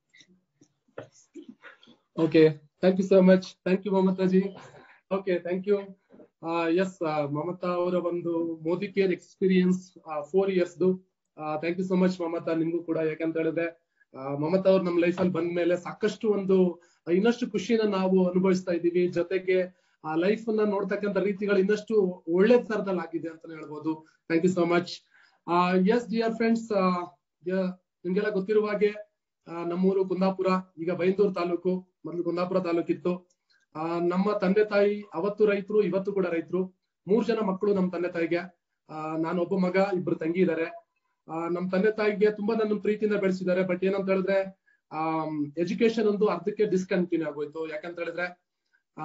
okay thank you so much thank you Mamata G okay thank you yes Mamata ಅವರ ಒಂದು Modicare experience four ಇಯರ್ಸ್ದು thank you so much Mamata ನಿಮ್ಗೂ ಕೂಡ ಯಾಕಂತ ಹೇಳಿದ್ರೆ ಆ, ಮಮತಾ ಅವ್ರು ನಮ್ಮ ಲೈಫ್ ಅಲ್ಲಿ ಬಂದ ಮೇಲೆ ಸಾಕಷ್ಟು ಒಂದು ಇನ್ನಷ್ಟು ಖುಷಿನ ನಾವು ಅನುಭವಿಸ್ತಾ ಇದ್ದೀವಿ ಜೊತೆಗೆ ಆ ಲೈಫ್ ನ ನೋಡ್ತಕ್ಕಂಥ ರೀತಿಗಳು ಇನ್ನಷ್ಟು ಒಳ್ಳೆ ತರದಲ್ಲಿ ಆಗಿದೆ ಅಂತ ಹೇಳ್ಬೋದು thank you so much yes dear friends ನಿಮ್ಗೆಲ್ಲ ಗೊತ್ತಿರುವ ಹಾಗೆ ಆ, ನಮ್ಮೂರು ಕುಂದಾಪುರ ಈಗ ಬೈಂದೂರು ತಾಲೂಕು ಮೊದಲು ಕುಂದಾಪುರ ತಾಲೂಕಿತ್ತು ಆ ನಮ್ಮ ತಂದೆ ತಾಯಿ ಅವತ್ತು ರೈತರು ಇವತ್ತು ಕೂಡ ರೈತರು ಮೂರ್ ಜನ ಮಕ್ಕಳು ನಮ್ಮ ತಂದೆ ತಾಯಿಗೆ ಆ ನಾನು ಒಬ್ಬ ಮಗ ಇಬ್ರು ತಂಗಿ ಇದ್ದಾರೆ ಆ ನಮ್ಮ ತಂದೆ ತಾಯಿಗೆ ತುಂಬಾ ನನ್ನ ಪ್ರೀತಿಯಿಂದ ಬೆಳೆಸಿದ್ದಾರೆ ಬಟ್ ಏನಂತ ಹೇಳಿದ್ರೆ ಆ ಎಜುಕೇಶನ್ ಒಂದು ಅರ್ಧಕ್ಕೆ ಡಿಸ್ಕಂಟಿನ್ಯೂ ಆಗೋಯ್ತು ಯಾಕಂತ ಹೇಳಿದ್ರೆ ಆ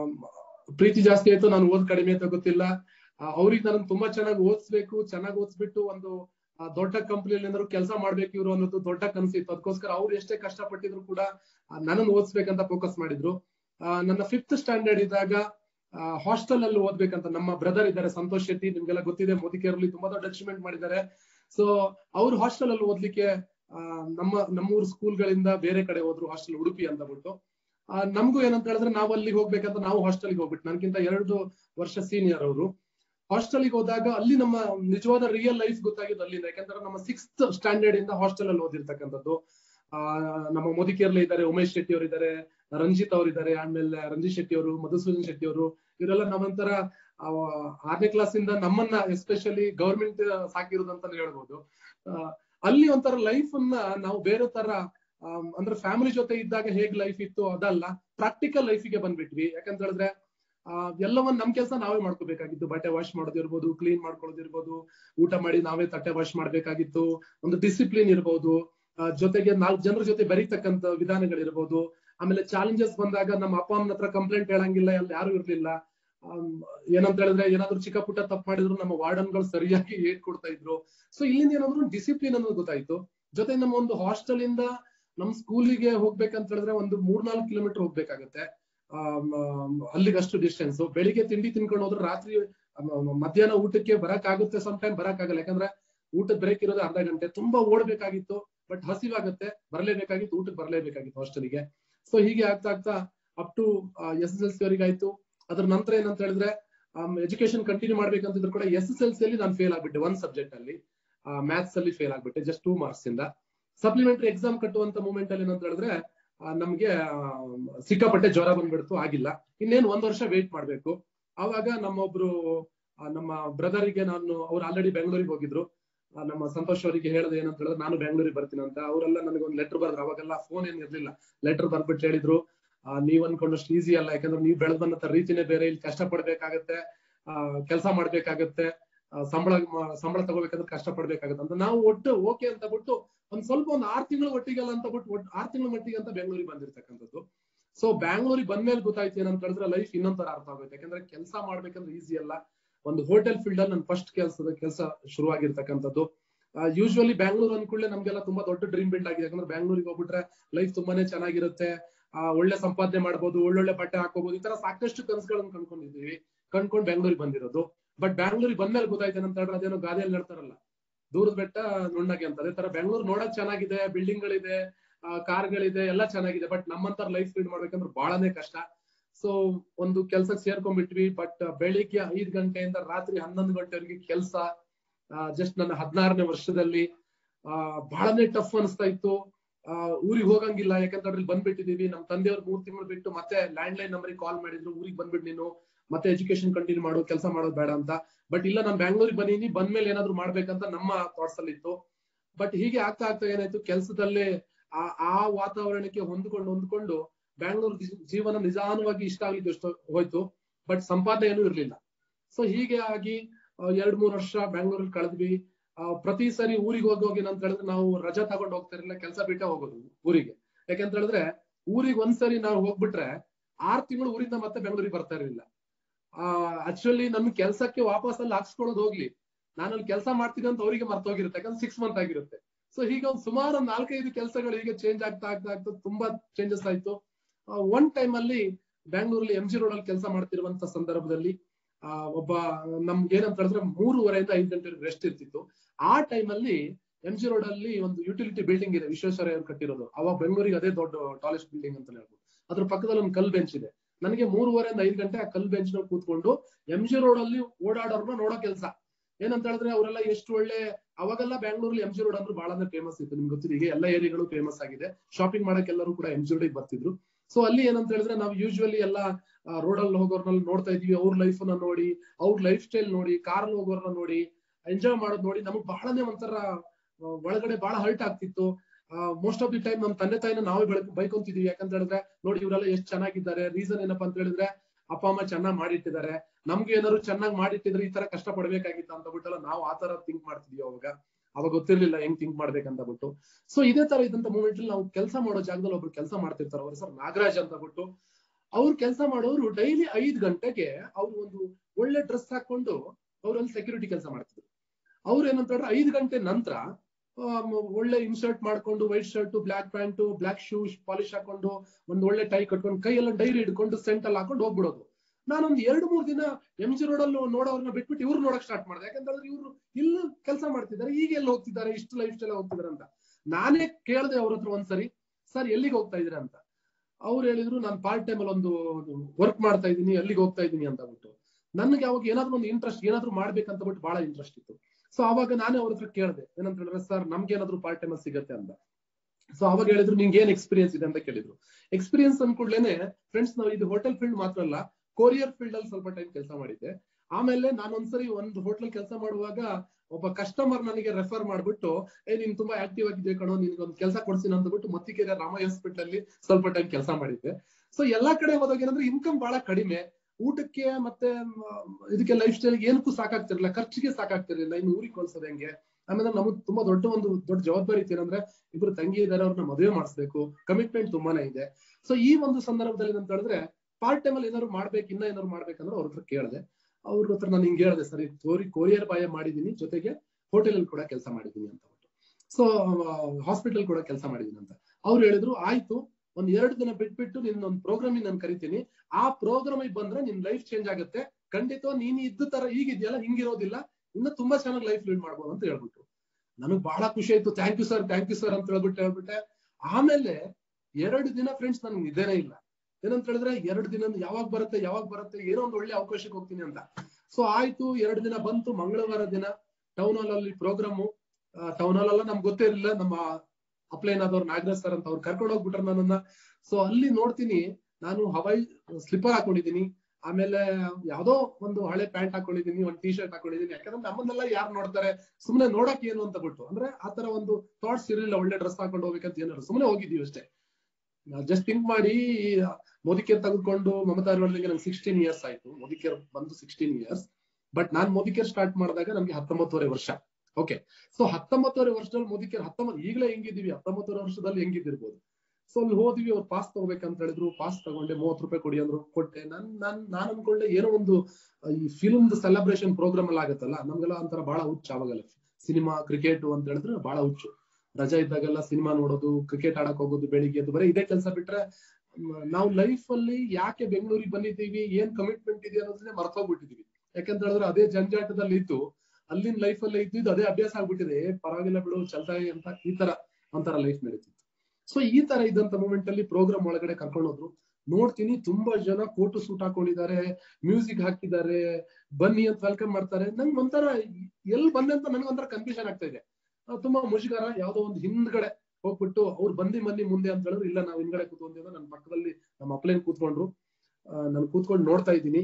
ಪ್ರೀತಿ ಜಾಸ್ತಿ ಆಯ್ತು ನಾನು ಓದ್ ಕಡಿಮೆ ಅಂತ ಗೊತ್ತಿಲ್ಲ ಅವ್ರಿಗೆ ನಾನು ತುಂಬಾ ಚೆನ್ನಾಗಿ ಓದಿಸ್ಬೇಕು ಚೆನ್ನಾಗಿ ಓದಿಸ್ಬಿಟ್ಟು ಒಂದು ಆ, ದೊಡ್ಡ ಕಂಪ್ನಿಯಲ್ಲಿ ಏನಾದ್ರು ಕೆಲಸ ಮಾಡ್ಬೇಕು ಇವ್ರು ಅನ್ನೋದು ದೊಡ್ಡ ಕನಸಿತ್ತು ಅದಕ್ಕೋಸ್ಕರ ಅವ್ರು ಎಷ್ಟೇ ಕಷ್ಟಪಟ್ಟಿದ್ರು ಕೂಡ ಆ, ನನ್ನನ್ನು ಓದಿಸ್ಬೇಕಂತ ಫೋಕಸ್ ಮಾಡಿದ್ರು ಆ, ನನ್ನ ಫಿಫ್ತ್ ಸ್ಟ್ಯಾಂಡರ್ಡ್ ಇದ್ದಾಗ ಹಾಸ್ಟೆಲ್ ಅಲ್ಲಿ ಓದ್ಬೇಕಂತ ನಮ್ಮ ಬ್ರದರ್ ಇದ್ದಾರೆ ಸಂತೋಷ್ ಶೆಟ್ಟಿ ನಿಮ್ಗೆಲ್ಲ ಗೊತ್ತಿದೆ ಮೋದಿಕೇರಲ್ಲಿ ತುಂಬಾ ದೊಡ್ಡ ಅಚೀವ್ಮೆಂಟ್ ಮಾಡಿದ್ದಾರೆ ಸೊ ಅವ್ರು ಹಾಸ್ಟೆಲ್ ಅಲ್ಲಿ ಓದ್ಲಿಕ್ಕೆ ಆ, ನಮ್ಮ ನಮ್ಮೂರ್ ಸ್ಕೂಲ್ಗಳಿಂದ ಬೇರೆ ಕಡೆ ಹೋದ್ರು ಹಾಸ್ಟೆಲ್ ಉಡುಪಿ ಅಂತ ಬಿಟ್ಟು ಆ, ನಮ್ಗೂ ಏನಂತ ಹೇಳಿದ್ರೆ ನಾವು ಅಲ್ಲಿಗೆ ಹೋಗ್ಬೇಕಂತ ನಾವು ಹಾಸ್ಟೆಲ್ಗೆ ಹೋಗ್ಬಿಟ್ಟು ನನ್ಗಿಂತ ಎರಡು ವರ್ಷ ಸೀನಿಯರ್ ಅವರು ಹಾಸ್ಟೆಲ್ಗೆ ಹೋದಾಗ ಅಲ್ಲಿ ನಮ್ಮ ನಿಜವಾದ ರಿಯಲ್ ಲೈಫ್ ಗೊತ್ತಾಗಿದ್ದು ಅಲ್ಲಿಂದ ಯಾಕಂದ್ರೆ ನಮ್ಮ ಸಿಕ್ಸ್ತ್ ಸ್ಟ್ಯಾಂಡರ್ಡ್ ಇಂದ ಹಾಸ್ಟೆಲ್ ಅಲ್ಲಿ ಓದಿರ್ತಕ್ಕಂಥದ್ದು ಆ ನಮ್ಮ ಮೋದಿಕೇರ್ಲಿ ಇದ್ದಾರೆ ಉಮೇಶ್ ಶೆಟ್ಟಿ ಅವರು ಇದ್ದಾರೆ ರಂಜಿತ್ ಅವರು ಇದ್ದಾರೆ ಆಮೇಲೆ ರಂಜಿತ್ ಶೆಟ್ಟಿ ಅವರು ಮಧುಸೂದನ್ ಶೆಟ್ಟಿ ಅವರು ಇವರೆಲ್ಲ ನಮ್ಮಂತರ ಆ, ಆರನೇ ಕ್ಲಾಸ್ ಇಂದ ನಮ್ಮನ್ನ ಎಸ್ಪೆಷಲಿ ಗವರ್ಮೆಂಟ್ ಸಾಕಿರೋದು ಅಂತಾನೆ ಹೇಳ್ಬೋದು ಆ, ಅಲ್ಲಿ ಒಂಥರ ಲೈಫ್ ಅನ್ನ ನಾವು ಬೇರೆ ತರ ಆಮ್, ಅಂದ್ರೆ ಫ್ಯಾಮಿಲಿ ಜೊತೆ ಇದ್ದಾಗ ಹೇಗ್ ಲೈಫ್ ಇತ್ತು ಅದಲ್ಲ ಪ್ರಾಕ್ಟಿಕಲ್ ಲೈಫಿಗೆ ಬಂದ್ಬಿಟ್ವಿ ಯಾಕಂತ ಹೇಳಿದ್ರೆ ಆ ಎಲ್ಲವನ್ನ ನಮ್ ಕೆಲಸ ನಾವೇ ಮಾಡ್ಕೋಬೇಕಾಗಿತ್ತು ಬಟ್ಟೆ ವಾಶ್ ಮಾಡೋದಿರ್ಬೋದು ಕ್ಲೀನ್ ಮಾಡ್ಕೊಳ್ಳೋದಿರ್ಬೋದು ಊಟ ಮಾಡಿ ನಾವೇ ತಟ್ಟೆ ವಾಶ್ ಮಾಡ್ಬೇಕಾಗಿತ್ತು ಒಂದು ಡಿಸಿಪ್ಲಿನ್ ಇರ್ಬೋದು ಆ, ಜೊತೆಗೆ ನಾಲ್ಕು ಜನರ ಜೊತೆ ಬೆರೀತಕ್ಕಂತ ವಿಧಾನಗಳಿರ್ಬೋದು ಆಮೇಲೆ ಚಾಲೆಂಜಸ್ ಬಂದಾಗ ನಮ್ಮ ಅಪ್ಪ ಅಮ್ಮನ ಹತ್ರ ಕಂಪ್ಲೇಂಟ್ ಹೇಳಂಗಿಲ್ಲ ಅಲ್ಲಿ ಯಾರು ಇರ್ಲಿಲ್ಲ ಆಮ್, ಏನಂತ ಹೇಳಿದ್ರೆ ಏನಾದ್ರು ಚಿಕ್ಕ ಪುಟ್ಟ ತಪ್ಪು ಮಾಡಿದ್ರು ನಮ್ಮ ವಾರ್ಡನ್ಗಳು ಸರಿಯಾಗಿ ಹೇಳ್ ಕೊಡ್ತಾ ಇದ್ರು ಸೊ ಇಲ್ಲಿಂದ ಏನಾದ್ರು ಡಿಸಿಪ್ಲಿನ್ ಅನ್ನೋದು ಗೊತ್ತಾಯ್ತು ಜೊತೆ ನಮ್ಮ ಒಂದು ಹಾಸ್ಟೆಲ್ ಇಂದ ನಮ್ ಸ್ಕೂಲಿಗೆ ಹೋಗ್ಬೇಕಂತ ಹೇಳಿದ್ರೆ ಒಂದು ಮೂರ್ನಾಲ್ಕು ಕಿಲೋಮೀಟರ್ ಹೋಗ್ಬೇಕಾಗತ್ತೆ ಆಮ್, ಆಮ್, ಅಲ್ಲಿಗಷ್ಟು ಡಿಸ್ಟೆನ್ಸ್ ಬೆಳಿಗ್ಗೆ ತಿಂಡಿ ತಿನ್ಕೊಂಡು ಹೋದ್ರೆ ರಾತ್ರಿ ಆಮ್, ಆಮ್, ಮಧ್ಯಾಹ್ನ ಊಟಕ್ಕೆ ಬರಕ್ ಆಗುತ್ತೆ ಸಮ್ ಟೈಮ್ ಬರಕ್ ಆಗಲ್ಲ ಯಾಕಂದ್ರೆ ಊಟದ ಬ್ರೇಕ್ ಇರೋದು ಅರ್ಧ ಗಂಟೆ ತುಂಬಾ ಓಡ್ಬೇಕಾಗಿತ್ತು ಬಟ್ ಹಸಿವಾಗುತ್ತೆ ಬರ್ಲೇಬೇಕಾಗಿತ್ತು ಊಟಕ್ಕೆ ಬರ್ಲೇಬೇಕಾಗಿತ್ತು ಹಾಸ್ಟೆಲ್ಗೆ ಸೊ ಹೀಗೆ ಆಗ್ತಾ ಆಗ್ತಾ up to S S L C ವರೆಗೆ ಆಯ್ತು ಅದ್ರ ನಂತರ ಏನಂತ ಹೇಳಿದ್ರೆ ಎಜುಕೇಶನ್ ಕಂಟಿನ್ಯೂ ಮಾಡ್ಬೇಕಂತಿದ್ರು ಕೂಡ ಎಸ್ ಎಸ್ ಎಲ್ ಸಿ ಅಲ್ಲಿ ನಾನು ಫೇಲ್ ಆಗ್ಬಿಟ್ಟೆ ಒಂದ್ ಸಬ್ಜೆಕ್ಟ್ ಅಲ್ಲಿ ಮ್ಯಾಥ್ಸ್ ಅಲ್ಲಿ ಫೇಲ್ ಆಗ್ಬಿಟ್ಟೆ ಜಸ್ಟ್ ಟೂ ಮಾರ್ಕ್ಸ್ ಇಂದ ಸಪ್ಲಿಮೆಂಟರಿ ಎಕ್ಸಾಮ್ ಕಟ್ಟುವಂತ ಮೂಮೆಂಟ್ ಅಲ್ಲಿ ಏನಂತ ಹೇಳಿದ್ರೆ ಆ, ನಮ್ಗೆ ಆ, ಸಿಕ್ಕಾಪಟ್ಟೆ ಜ್ವರ ಬಂದ್ಬಿಡ್ತು ಆಗಿಲ್ಲ ಇನ್ನೇನು ಒಂದ್ ವರ್ಷ ವೇಟ್ ಮಾಡ್ಬೇಕು ಆವಾಗ ನಮ್ಮೊಬ್ರು ಆ, ನಮ್ಮ ಬ್ರದರಿಗೆ ನಾನು ಅವ್ರು ಆಲ್ರೆಡಿ ಬೆಂಗಳೂರಿಗೆ ಹೋಗಿದ್ರು ಆ, ನಮ್ಮ ಸಂತೋಷ್ ಅವರಿಗೆ ಹೇಳಿದೆ ಏನಂತ ಹೇಳಿದ್ರೆ ನಾನು ಬೆಂಗಳೂರಿಗೆ ಬರ್ತೀನಿ ಅಂತ ಅವರೆಲ್ಲ ನನಗೆ ಒಂದು ಲೆಟರ್ ಬರ್ದ್ರು ಅವಾಗೆಲ್ಲ ಫೋನ್ ಏನ್ ಇರ್ಲಿಲ್ಲ ಲೆಟರ್ ಬರ್ಬಿಟ್ಟು ಹೇಳಿದ್ರು ಆ, ನೀವ್ ಅನ್ಕೊಂಡಷ್ಟು ಈಸಿ ಅಲ್ಲ ಯಾಕಂದ್ರೆ ನೀವ್ ಬೆಳೆದ್ ಬಂದಂತ ರೀತಿನೇ ಬೇರೆ ಇಲ್ಲಿ ಕಷ್ಟ ಪಡ್ಬೇಕಾಗತ್ತೆ ಆ ಕೆಲಸ ಮಾಡ್ಬೇಕಾಗತ್ತೆ ಆ, ಸಂಬಳ ಮ- ಸಂಬಳ ತಗೋಬೇಕಂದ್ರೆ ಕಷ್ಟ ಪಡ್ಬೇಕಾಗತ್ತೆ ಅಂತ ನಾವು ಒಟ್ಟು ಓಕೆ ಅಂತ ಬಿಟ್ಟು ಒಂದ್ ಸ್ವಲ್ಪ ಒಂದ್ ಆರ್ ತಿಂಗಳು ಒಟ್ಟಿಗೆಲ್ಲ ಅಂತ ಬಿಟ್ಟು ಒಟ್ಟು ಆರ್ ತಿಂಗಳ ಮಟ್ಟಿಗೆ ಅಂತ ಬೆಂಗಳೂರಿಗೆ ಬಂದಿರ್ತಕ್ಕಂಥದ್ದು ಸೊ ಬ್ಯಾಂಗ್ಳೂರಿಗೆ ಬಂದ್ಮೇಲೆ ಗೊತ್ತಾಯ್ತು ಏನಂತ ಹೇಳಿದ್ರೆ ಲೈಫ್ ಇನ್ನೊಂದ್ ತರ ಅರ್ಥ ಆಗುತ್ತೆ ಯಾಕಂದ್ರೆ ಕೆಲಸ ಮಾಡ್ಬೇಕಂದ್ರೆ ಈಸಿ ಅಲ್ಲ ಒಂದು ಹೋಟೆಲ್ ಫೀಲ್ಡ್ ಅಲ್ಲಿ ನನ್ನ ಫಸ್ಟ್ ಕೆಲಸದ ಕೆಲಸ ಶುರುವಾಗಿರ್ತಕ್ಕಂಥದ್ದು ಯೂಶುವಲಿ ಬ್ಯಾಂಗ್ಳೂರ್ ಅನ್ಕೊಳ್ಳೆ ನಮ್ಗೆಲ್ಲ ತುಂಬಾ ದೊಡ್ಡ ಡ್ರೀಮ್ ಬಿಲ್ಡ್ ಆಗಿದೆ ಯಾಕಂದ್ರೆ ಬ್ಯಾಂಗ್ಳೂರಿಗೆ ಹೋಗ್ಬಿಟ್ರೆ ಲೈಫ್ ತುಂಬಾನೇ ಚೆನ್ನಾಗಿರುತ್ತೆ ಆ ಒಳ್ಳೆ ಸಂಪಾದನೆ ಮಾಡ್ಬೋದು ಒಳ್ಳೊಳ್ಳೆ ಬಟ್ಟೆ ಹಾಕೋಬಹುದು ಈ ತರ ಸಾಕಷ್ಟು ಕನಸುಗಳನ್ನ ಕಂಡ್ಕೊಂಡಿದ್ದೀವಿ ಕಂಡ್ಕೊಂಡು ಬೆಂಗಳೂರಿಗೆ ಬಂದಿರೋದು ಬಟ್ ಬ್ಯಾಂಗ್ಳೂರಿಗೆ ಬಂದ್ಮೇಲೆ ಗೊತ್ತಾಯ್ತು ಏನಂತ ಹೇಳಿದ್ರೆ ಅದೇನೋ ಗಾದಿಯಲ್ಲಿ ನಡ್ತಾರಲ್ಲ ದೂರದ ಬೆಟ್ಟ ನುಣ್ಣಗೆ ಅಂತ ಅದೇ ತರ ಬೆಂಗಳೂರು ನೋಡಕ್ ಚೆನ್ನಾಗಿದೆ ಬಿಲ್ಡಿಂಗ್ ಗಳಿದೆ ಕಾರ್ಗಳಿದೆ ಎಲ್ಲ ಚೆನ್ನಾಗಿದೆ ಬಟ್ ನಮ್ಮಂತರ ಲೈಫ್ ಲೀಡ್ ಮಾಡ್ಬೇಕಂದ್ರೆ ಬಹಳನೇ ಕಷ್ಟ ಸೊ ಒಂದು ಕೆಲ್ಸಕ್ಕೆ ಸೇರ್ಕೊಂಡ್ಬಿಟ್ವಿ ಬಟ್ ಬೆಳಿಗ್ಗೆ ಐದ್ ಗಂಟೆಯಿಂದ ರಾತ್ರಿ ಹನ್ನೊಂದು ಗಂಟೆವರೆಗೆ ಕೆಲಸ ಜಸ್ಟ್ ನನ್ನ ಹದಿನಾರನೇ ವರ್ಷದಲ್ಲಿ ಆ ಬಹಳನೇ ಟಫ್ ಅನಿಸ್ತಾ ಇತ್ತು ಆ ಊರಿಗೆ ಹೋಗಂಗಿಲ್ಲ ಯಾಕಂದ್ರೆ ಬಂದ್ಬಿಟ್ಟಿದೀವಿ ನಮ್ ತಂದೆಯವ್ರು ಮೂರ್ ತಿಂಗಳು ಬಿಟ್ಟು ಮತ್ತೆ ಲ್ಯಾಂಡ್ ಲೈನ್ ನಂಬರಿಗೆ ಕಾಲ್ ಮಾಡಿದ್ರು ಊರಿಗೆ ಬಂದ್ಬಿಟ್ಟು ನೀನು ಮತ್ತೆ ಎಜುಕೇಶನ್ ಕಂಟಿನ್ಯೂ ಮಾಡು ಕೆಲಸ ಮಾಡೋದು ಬೇಡ ಅಂತ ಬಟ್ ಇಲ್ಲ ನಾನು ಬ್ಯಾಂಗ್ಳೂರಿಗೆ ಬಂದಿನಿ ಬಂದ್ಮೇಲೆ ಏನಾದ್ರು ಮಾಡ್ಬೇಕಂತ ನಮ್ಮ ಥಾಟ್ಸ್ ಅಲ್ಲಿ ಇತ್ತು ಬಟ್ ಹೀಗೆ ಆಗ್ತಾ ಆಗ್ತಾ ಏನಾಯ್ತು ಕೆಲಸದಲ್ಲೇ ಆ ಆ ವಾತಾವರಣಕ್ಕೆ ಹೊಂದ್ಕೊಂಡು ಹೊಂದ್ಕೊಂಡು ಬ್ಯಾಂಗ್ಳೂರ್ ಜೀವನ ನಿಧಾನವಾಗಿ ಇಷ್ಟ ಆಗ್ಲಿಕ್ಕೆ ಎಷ್ಟು ಹೋಯ್ತು ಬಟ್ ಸಂಪಾದನೆ ಏನೂ ಇರ್ಲಿಲ್ಲ ಸೊ ಹೀಗೆ ಆಗಿ ಎರಡ್ ಮೂರ್ ವರ್ಷ ಬ್ಯಾಂಗ್ಳೂರಲ್ಲಿ ಕಳೆದ್ವಿ ಪ್ರತಿ ಸರಿ ಊರಿಗೆ ಹೋಗಿ ಏನಂತ ಹೇಳಿದ್ರೆ ನಾವು ರಜಾ ತಗೊಂಡು ಹೋಗ್ತಾ ಇರಲಿಲ್ಲ ಕೆಲಸ ಬಿಟ್ಟೆ ಹೋಗೋದು ಊರಿಗೆ ಯಾಕಂತ ಹೇಳಿದ್ರೆ ಊರಿಗೆ ಒಂದ್ಸರಿ ನಾವು ಹೋಗ್ಬಿಟ್ರೆ ಆರ್ ತಿಂಗಳು ಊರಿಂದ ಮತ್ತೆ ಬೆಂಗಳೂರಿಗೆ ಬರ್ತಾ ಇರಲಿಲ್ಲ ಆ ಆಕ್ಚುಲಿ ನನ್ ಕೆಲ್ಸಕ್ಕೆ ವಾಪಸ್ ಅಲ್ಲಿ ಹಾಕ್ಸ್ಕೊಳ್ಳೋದು ಹೋಗ್ಲಿ ನಾನು ಅಲ್ಲಿ ಕೆಲಸ ಮಾಡ್ತೀನಿ ಅಂತ ಅವರಿಗೆ ಮರ್ತೋಗಿರುತ್ತೆ ಯಾಕಂದ್ರೆ ಸಿಕ್ಸ್ ಮಂತ್ ಆಗಿರುತ್ತೆ ಸೊ ಹೀಗೆ ಒಂದು ಸುಮಾರು ಒಂದು ನಾಲ್ಕೈದು ಕೆಲಸಗಳು ಹೀಗೆ ಚೇಂಜ್ ಆಗ್ತಾ ಆಗ್ತಾ ಆಗ್ತಾ ತುಂಬಾ ಚೇಂಜಸ್ ಆಯ್ತು ಒನ್ ಟೈಮ್ ಅಲ್ಲಿ ಬ್ಯಾಂಗ್ಳೂರಲ್ಲಿ ಎಂ ಜಿ ರೋಡ್ ಅಲ್ಲಿ ಕೆಲಸ ಮಾಡ್ತಿರುವಂತ ಸಂದರ್ಭದಲ್ಲಿ ಆ ಒಬ್ಬ ನಮ್ಗೆ ಏನಂತ ಹೇಳಿದ್ರೆ ಮೂರುವರೆಯಿಂದ ಐದು ಗಂಟೆ ರೆಸ್ಟ್ ಇರ್ತಿತ್ತು ಆ ಟೈಮ್ ಅಲ್ಲಿ ಎಂ ಜಿ ರೋಡ್ ಅಲ್ಲಿ ಒಂದು ಯುಟಿಲಿಟಿ ಬಿಲ್ಡಿಂಗ್ ಇದೆ ವಿಶ್ವೇಶ್ವರಯ್ಯ ಅವ್ರು ಕಟ್ಟಿರೋದು ಅವಾಗ ಬೆಂಗಳೂರಿಗೆ ಅದೇ ದೊಡ್ಡ ಟಾಲೆಸ್ಟ್ ಬಿಲ್ಡಿಂಗ್ ಅಂತ ಹೇಳ್ಬೋದು ಅದ್ರ ಪಕ್ಕದಲ್ಲಿ ಒಂದು ಕಲ್ ಬೆಂಚ್ ಇದೆ ನನಗೆ ಮೂರುವರೆಯಿಂದ ಐದು ಗಂಟೆ ಆ ಕಲ್ ಬೆಂಚ್ ನಲ್ಲಿ ಕೂತ್ಕೊಂಡು ಎಂ ಜಿ ರೋಡ್ ಅಲ್ಲಿ ಓಡಾಡೋರ್ನ ನೋಡೋ ಕೆಲಸ ಏನಂತ ಹೇಳಿದ್ರೆ ಅವರೆಲ್ಲ ಎಷ್ಟು ಒಳ್ಳೆ ಅವಾಗೆಲ್ಲ ಬ್ಯಾಂಗ್ಳೂರಲ್ಲಿ ಎಂ ಜಿ ರೋಡ್ ಅಂದ್ರೆ ಬಹಳ ಅಂದ್ರೆ ಫೇಮಸ್ ಇತ್ತು ನಿಮ್ಗೆ ಗೊತ್ತಿದೆ ಈಗ ಎಲ್ಲ ಏರಿಯಾಗಳು ಫೇಮಸ್ ಆಗಿದೆ ಶಾಪಿಂಗ್ ಮಾಡಕ್ಕೆ ಎಲ್ಲರೂ ಕೂಡ ಎಂ ಜಿ ರೋಡಿಗೆ ಬರ್ತಿದ್ರು ಸೊ ಅಲ್ಲಿ ಏನಂತ ಹೇಳಿದ್ರೆ ನಾವು ಯೂಶುವಲಿ ಎಲ್ಲ ರೋಡ್ ಅಲ್ಲಿ ಹೋಗೋರ್ನಲ್ಲಿ ನೋಡ್ತಾ ಇದೀವಿ ಅವ್ರ ಲೈಫ್ ನ ನೋಡಿ ಅವ್ರ ಲೈಫ್ ಸ್ಟೈಲ್ ನೋಡಿ ಕಾರ್ ಅಲ್ಲಿ ಹೋಗೋರ್ನ ನೋಡಿ ಎಂಜಾಯ್ ಮಾಡೋದ್ ನೋಡಿ ನಮಗ್ ಬಹಳನೇ ಒಂಥರ ಒಳಗಡೆ ಬಹಳ ಹರ್ಟ್ ಆಗ್ತಿತ್ತು ಮೋಸ್ಟ್ ಆಫ್ ದಿ ಟೈಮ್ ನಮ್ ತಂದೆ ತಾಯಿನ ನಾವೇ ಬೆಳಕ್ ಬೈಕೊಂತಿದೀವಿ ಯಾಕಂತ ಹೇಳಿದ್ರೆ ನೋಡಿ ಇವರೆಲ್ಲ ಎಷ್ಟ್ ಚೆನ್ನಾಗಿದ್ದಾರೆ ರೀಸನ್ ಏನಪ್ಪಾ ಅಂತ ಹೇಳಿದ್ರೆ ಅಪ್ಪ ಅಮ್ಮ ಚೆನ್ನಾಗ್ ಮಾಡಿಟ್ಟಿದ್ದಾರೆ ನಮ್ಗೆ ಏನಾದ್ರು ಚೆನ್ನಾಗ್ ಮಾಡಿಟ್ಟಿದ್ರೆ ಈ ತರ ಕಷ್ಟ ಪಡ್ಬೇಕಾಗಿತ್ತ ಅಂತ ಬಿಟ್ಟಲ್ಲ ನಾವು ಆ ತರ ಥಿಂಕ್ ಮಾಡ್ತಿದ್ವಿ ಅವಾಗ ಅವಾಗ ಗೊತ್ತಿರ್ಲಿಲ್ಲ ಹೆಂಗ್ ಥಿಂಕ್ ಮಾಡ್ಬೇಕಂತ ಬಿಟ್ಟು ಸೊ ಇದೇ ತರ ಇದಂತ ಮೂಮೆಂಟ್ ಅಲ್ಲಿ ನಾವು ಕೆಲಸ ಮಾಡೋ ಜಾಗದಲ್ಲಿ ಒಬ್ರು ಕೆಲಸ ಮಾಡ್ತಿರ್ತಾರೆ ಅವ್ರ ಸರ್ ನಾಗರಾಜ್ ಅಂತ ಬಿಟ್ಟು ಅವ್ರು ಕೆಲಸ ಮಾಡೋರು ಡೈಲಿ ಐದ್ ಗಂಟೆಗೆ ಅವ್ರು ಒಂದು ಒಳ್ಳೆ ಡ್ರೆಸ್ ಹಾಕೊಂಡು ಅವ್ರಲ್ಲಿ ಸೆಕ್ಯೂರಿಟಿ ಕೆಲಸ ಮಾಡ್ತಿದ್ರು ಅವ್ರು ಏನಂತ ಹೇಳಿದ್ರೆ ಐದು ಗಂಟೆ ನಂತರ ಒಳ್ಳೆ ಇನ್ಸರ್ಟ್ ಮಾಡ್ಕೊಂಡು white shirt black pant black shoes polish ಹಾಕೊಂಡು ಒಂದ್ ಒಳ್ಳೆ ಟೈ ಕಟ್ಕೊಂಡು ಕೈಯೆಲ್ಲ ಡೈರಿ ಹಿಡ್ಕೊಂಡು ಸೆಂಟ್ ಅಲ್ಲಿ ಹಾಕೊಂಡು ಹೋಗ್ಬಿಡೋದು ನಾನೊಂದ್ ಎರಡು ಮೂರ್ ದಿನ ಎಂ ಜಿ ರೋಡ್ ಅಲ್ಲಿ ನೋಡೋರ್ನ ಬಿಟ್ಬಿಟ್ಟು ಇವ್ರು ನೋಡಕ್ ಸ್ಟಾರ್ಟ್ ಮಾಡಿದೆ ಯಾಕಂತಂದ್ರೆ ಇವ್ರು ಇಲ್ಲಿ ಕೆಲಸ ಮಾಡ್ತಿದ್ದಾರೆ ಈಗ ಎಲ್ಲಿ ಹೋಗ್ತಿದ್ದಾರೆ ಇಷ್ಟು ಲೈಫ್ ಸ್ಟೈಲ್ ಹೋಗ್ತಿದ್ದಾರೆ ಅಂತ ನಾನೇ ಕೇಳ್ದೆ ಅವ್ರ ಹತ್ರ ಒಂದ್ಸರಿ ಸರ್ ಎಲ್ಲಿಗೆ ಹೋಗ್ತಾ ಇದೀರಾ ಅಂತ ಅವ್ರು ಹೇಳಿದ್ರು ನಾನು ಪಾರ್ಟ್ ಟೈಮ್ ಅಲ್ಲಿ ಒಂದು ವರ್ಕ್ ಮಾಡ್ತಾ ಇದ್ದೀನಿ ಎಲ್ಲಿಗೆ ಹೋಗ್ತಾ ಇದ್ದೀನಿ ಅಂತ ಬಿಟ್ಟು ನನ್ಗೆ ಅವಾಗ ಏನಾದ್ರು ಒಂದು ಇಂಟ್ರೆಸ್ಟ್ ಏನಾದ್ರು ಮಾಡ್ಬೇಕಂತ ಬಿಟ್ಟು ಬಹಳ ಇಂಟ್ರೆಸ್ಟ್ ಇತ್ತು ಸೊ ಅವಾಗ ನಾನೇ ಅವ್ರ ಹತ್ರ ಕೇಳಿದೆ ಏನಂತ ಹೇಳಿದ್ರೆ ಸರ್ ನಮ್ಗೆ ಏನಾದ್ರು ಪಾರ್ಟ್ ಟೈಮ್ ಅಲ್ಲಿ ಸಿಗತ್ತೆ ಅಂತ ಸೊ ಅವಾಗ ಹೇಳಿದ್ರು ನಿಂಗೆ ಏನ್ ಎಕ್ಸ್ಪೀರಿಯನ್ಸ್ ಇದೆ ಅಂತ ಕೇಳಿದ್ರು ಎಕ್ಸ್ಪೀರಿಯನ್ಸ್ ಅನ್ಕೊಡ್ಲೇನೆ ಫ್ರೆಂಡ್ಸ್ ನಾವು ಇದು ಹೋಟೆಲ್ ಫೀಲ್ಡ್ ಮಾತ್ರ ಅಲ್ಲ ಕೊರಿಯರ್ ಫೀಲ್ಡ್ ಅಲ್ಲಿ ಸ್ವಲ್ಪ ಟೈಮ್ ಕೆಲಸ ಮಾಡಿದ್ದೆ ಆಮೇಲೆ ನಾನು ಒಂದ್ಸರಿ ಒಂದು ಹೋಟೆಲ್ ಕೆಲಸ ಮಾಡುವಾಗ ಒಬ್ಬ ಕಸ್ಟಮರ್ ನನಗೆ ರೆಫರ್ ಮಾಡ್ಬಿಟ್ಟು ಏ ನೀನ್ ತುಂಬಾ ಆಕ್ಟಿವ್ ಆಗಿದ್ದೆ ಕಣೋ ನಿನ್ಗೆ ಒಂದು ಕೆಲಸ ಕೊಡ್ತೀನಿ ಅಂತ ಬಿಟ್ಟು ಮತ್ತಿಕೆರೆ ರಾಮಯ್ಯ ಹಾಸ್ಪಿಟಲ್ ಅಲ್ಲಿ ಸ್ವಲ್ಪ ಟೈಮ್ ಕೆಲಸ ಮಾಡಿದ್ದೆ ಸೊ ಎಲ್ಲಾ ಕಡೆ ಹೋದಾಗ ಏನಂದ್ರೆ ಇನ್ಕಮ್ ಬಹಳ ಕಡಿಮೆ ಊಟಕ್ಕೆ ಮತ್ತೆ ಇದಕ್ಕೆ ಲೈಫ್ ಸ್ಟೈಲ್ ಏನಕ್ಕೂ ಸಾಕಾಗ್ತಿರ್ಲಿಲ್ಲ ಖರ್ಚಿಗೆ ಸಾಕಾಗ್ತಿರ್ಲಿಲ್ಲ ಇನ್ನು ಊರಿಗೆ ಕಳ್ಸೋದು ಹೆಂಗೆ ಆಮೇಲೆ ನಮಗ್ ತುಂಬಾ ದೊಡ್ಡ ಒಂದು ದೊಡ್ಡ ಜವಾಬ್ದಾರಿ ಇತ್ತು ಏನಂದ್ರೆ ಇಬ್ರು ತಂಗಿ ಇದಾರೆ ಅವ್ರನ್ನ ಮದುವೆ ಮಾಡಿಸ್ಬೇಕು ಕಮಿಟ್ಮೆಂಟ್ ತುಂಬಾನೇ ಇದೆ ಸೊ ಈ ಒಂದು ಸಂದರ್ಭದಲ್ಲಿ ಏನಂತ ಹೇಳಿದ್ರೆ ಪಾರ್ಟ್ ಟೈಮ್ ಅಲ್ಲಿ ಏನಾದ್ರು ಮಾಡ್ಬೇಕು ಇನ್ನ ಏನಾದ್ರು ಮಾಡ್ಬೇಕಂದ್ರೆ ಅವ್ರ ಹತ್ರ ಕೇಳಿದೆ ಅವ್ರ ಹತ್ರ ನಾನು ಹಿಂಗೆ ಹೇಳಿದೆ ಸರಿ ಕೋರಿ ಕೊರಿಯರ್ ಬಾಯ ಮಾಡಿದೀನಿ ಜೊತೆಗೆ ಹೋಟೆಲ್ ಅಲ್ಲಿ ಕೂಡ ಕೆಲಸ ಮಾಡಿದೀನಿ ಅಂತ ಸೊ ಹಾಸ್ಪಿಟಲ್ ಕೂಡ ಕೆಲಸ ಮಾಡಿದೀನಿ ಅಂತ ಅವ್ರು ಹೇಳಿದ್ರು ಆಯ್ತು ಒಂದ್ ಎರಡು ದಿನ ಬಿಟ್ಬಿಟ್ಟು ನಿನ್ನ ಒಂದು ಪ್ರೋಗ್ರಾಮಿಂಗ್ ನಾನು ಕರಿತೀನಿ ಆ ಪ್ರೋಗ್ರಾಮಿಗೆ ಬಂದ್ರೆ ನಿನ್ ಲೈಫ್ ಚೇಂಜ್ ಆಗುತ್ತೆ ಖಂಡಿತ ನೀನ್ ಇದ್ದ ತರ ಈಗಿದೆಯಲ್ಲ ಹಿಂಗಿರೋದಿಲ್ಲ ಇನ್ನ ತುಂಬಾ ಚೆನ್ನಾಗಿ ಲೈಫ್ ಲೀಡ್ ಮಾಡ್ಬೋದು ಅಂತ ಹೇಳ್ಬಿಟ್ಟು ನನಗ್ ಬಹಳ ಖುಷಿ ಆಯ್ತು thank you sir thank you sir ಅಂತ ಹೇಳ್ಬಿಟ್ಟು ಹೇಳ್ಬಿಟ್ಟೆ ಆಮೇಲೆ ಎರಡು ದಿನ ಫ್ರೆಂಡ್ಸ್ ನನ್ಗೆ ನಿದ್ದೆನೇ ಇಲ್ಲ ಏನಂತ ಹೇಳಿದ್ರೆ ಎರಡು ದಿನ ಯಾವಾಗ ಬರುತ್ತೆ ಯಾವಾಗ ಬರುತ್ತೆ ಏನೋ ಒಂದು ಒಳ್ಳೆ ಅವಕಾಶಕ್ಕೆ ಹೋಗ್ತೀನಿ ಅಂತ ಸೊ ಆಯ್ತು ಎರಡು ದಿನ ಬಂತು ಮಂಗಳವಾರ ದಿನ ಟೌನ್ ಹಾಲ್ ಅಲ್ಲಿ ಪ್ರೋಗ್ರಾಮು ಟೌನ್ ಹಾಲ್ ಅಲ್ಲ ನಮ್ಗೆ ಗೊತ್ತೇ ಇರಲಿಲ್ಲ ನಮ್ಮ ಅಪ್ಲೈನ್ ಆದವ್ರು ನಾಗರಾಜ್ ಸರ್ ಅಂತ ಅವ್ರು ಕರ್ಕೊಂಡು ಹೋಗ್ಬಿಟ್ರ ನನ್ನನ್ನ ಸೊ ಅಲ್ಲಿ ನೋಡ್ತೀನಿ ನಾನು ಹವಾಯಿ ಸ್ಲಿಪ್ಪರ್ ಹಾಕೊಂಡಿದೀನಿ ಆಮೇಲೆ ಯಾವ್ದೋ ಒಂದು ಹಳೆ ಪ್ಯಾಂಟ್ ಹಾಕೊಂಡಿದೀನಿ ಒಂದು ಟಿ ಶರ್ಟ್ ಹಾಕೊಂಡಿದೀನಿ ಯಾಕಂದ್ರೆ ನಮ್ಮನ್ನೆಲ್ಲ ಯಾರು ನೋಡ್ತಾರೆ ಸುಮ್ನೆ ನೋಡಕ್ ಏನು ಅಂತ ಬಿಟ್ಟು ಅಂದ್ರೆ ಆತರ ಒಂದು ಥಾಟ್ಸ್ ಇರಲಿಲ್ಲ ಒಳ್ಳೆ ಡ್ರೆಸ್ ಹಾಕೊಂಡು ಹೋಗ್ಬೇಕಂತ ಏನಾದ್ರು ಸುಮ್ನೆ ಹೋಗಿದೀವಿ ಅಷ್ಟೇ ಜಸ್ಟ್ ಥಿಂಕ್ ಮಾಡಿ ಮೋದಿಕೇರ್ ತೆಗೆದುಕೊಂಡು ಮಮತಾ ಅರ್ವರ್ಲಿಗೆ ನಂಗೆ ಸಿಕ್ಸ್ಟೀನ್ ಇಯರ್ಸ್ ಆಯ್ತು ಮೋದಿಕೇರ್ ಬಂದು ಸಿಕ್ಸ್ಟೀನ್ ಇಯರ್ಸ್ ಬಟ್ ನಾನ್ ಮೋದಿಕೇರ್ ಸ್ಟಾರ್ಟ್ ಮಾಡಿದಾಗ ನಮ್ಗೆ ಹತ್ತೊಂಬತ್ತುವರೆ ವರ್ಷ ಓಕೆ ಸೊ ಹತ್ತೊಂಬತ್ತುವರೆ ವರ್ಷದಲ್ಲಿ ಮೋದಿಕೇರ್ ಹತ್ತೊಂಬತ್ತು ಈಗಲೇ ಹೆಂಗಿದೀವಿ ಹತ್ತೊಂಬತ್ತುವರೆ ವರ್ಷದಲ್ಲಿ ಹೆಂಗಿದ್ದಿರ್ಬೋದು ಸೊ ಅಲ್ಲಿ ಹೋದ್ವಿ ಅವ್ರು ಪಾಸ್ ತಗೋಬೇಕಂತ ಹೇಳಿದ್ರು ಪಾಸ್ ತಗೊಂಡೆ ಮೂವತ್ತು ರೂಪಾಯಿ ಕೊಡಿ ಅಂದ್ರು ಕೊಟ್ಟೆ ನನ್ ನಾನ್ ನಾನ್ ಅನ್ಕೊಂಡೆ ಏನೋ ಒಂದು ಈ ಫಿಲ್ಮ್ ಸೆಲೆಬ್ರೇಷನ್ ಪ್ರೋಗ್ರಾಮ್ ಅಲ್ಲಿ ಆಗತ್ತಲ್ಲ ನಮ್ಗೆಲ್ಲ ಒಂಥರ ಬಹಳ ಹುಚ್ಚು ಅವಾಗಲ್ಲ ಸಿನಿಮಾ ಕ್ರಿಕೆಟ್ ಅಂತ ಹೇಳಿದ್ರೆ ಬಹಳ ಹುಚ್ಚು ರಜಾ ಇದ್ದಾಗೆಲ್ಲ ಸಿನಿಮಾ ನೋಡೋದು ಕ್ರಿಕೆಟ್ ಆಡಕ್ ಹೋಗೋದು ಬೆಳಿಗ್ಗೆ ಅದು ಬರೀ ಇದೇ ಕೆಲಸ ಬಿಟ್ರೆ ನಾವು ಲೈಫ್ ಅಲ್ಲಿ ಯಾಕೆ ಬೆಂಗಳೂರಿಗೆ ಬಂದಿದ್ದೀವಿ ಏನ್ ಕಮಿಟ್ಮೆಂಟ್ ಇದೆ ಅನ್ನೋದನ್ನೇ ಮರ್ತೋಗ್ಬಿಟ್ಟಿದೀವಿ ಯಾಕಂತ ಹೇಳಿದ್ರೆ ಅದೇ ಜಂಜಾಟದಲ್ಲಿ ಇದ್ದು ಅಲ್ಲಿನ ಲೈಫ್ ಅಲ್ಲೇ ಇದ್ದಿದ್ದು ಅದೇ ಅಭ್ಯಾಸ ಆಗ್ಬಿಟ್ಟಿದೆ ಪರವಾಗಿಲ್ಲ ಬಿಡು ಚಲ್ತಾ ಅಂತ ಈ ತರ ಒಂಥರ ಲೈಫ್ ನಡೀತಿತ್ತು ಸೊ ಈ ತರ ಇದ್ದಂತ ಮೂಮೆಂಟ್ ಅಲ್ಲಿ ಪ್ರೋಗ್ರಾಮ್ ಒಳಗಡೆ ಕರ್ಕೊಂಡು ಹೋದ್ರು ನೋಡ್ತೀನಿ ತುಂಬಾ ಜನ ಕೋಟು ಸೂಟ್ ಹಾಕೊಂಡಿದ್ದಾರೆ ಮ್ಯೂಸಿಕ್ ಹಾಕಿದ್ದಾರೆ ಬನ್ನಿ ಅಂತ ವೆಲ್ಕಮ್ ಮಾಡ್ತಾರೆ ನಂಗೆ ಒಂಥರ ಎಲ್ಲಿ ಬಂದೆ ಅಂತ ನನ್ಗೆ ಒಂಥರ ಕನ್ಫ್ಯೂಷನ್ ಆಗ್ತಾ ಇದೆ ಆ, ತುಂಬಾ ಮುಜುಗರ ಯಾವ್ದೋ ಒಂದು ಹಿಂದ್ಗಡೆ ಹೋಗ್ಬಿಟ್ಟು ಅವ್ರು ಬಂದಿ ಬನ್ನಿ ಮುಂದೆ ಅಂತ ಹೇಳಿದ್ರು ಇಲ್ಲ ನಾವು ಹಿಂದ್ಗಡೆ ಕೂತ್ಕೊಂತೀವಿ ನನ್ನ ಪಕ್ಕದಲ್ಲಿ ನಮ್ಮ ಅಪ್ಲೈನ್ ಕೂತ್ಕೊಂಡ್ರು ನಾನು ಕೂತ್ಕೊಂಡು ನೋಡ್ತಾ ಇದ್ದೀನಿ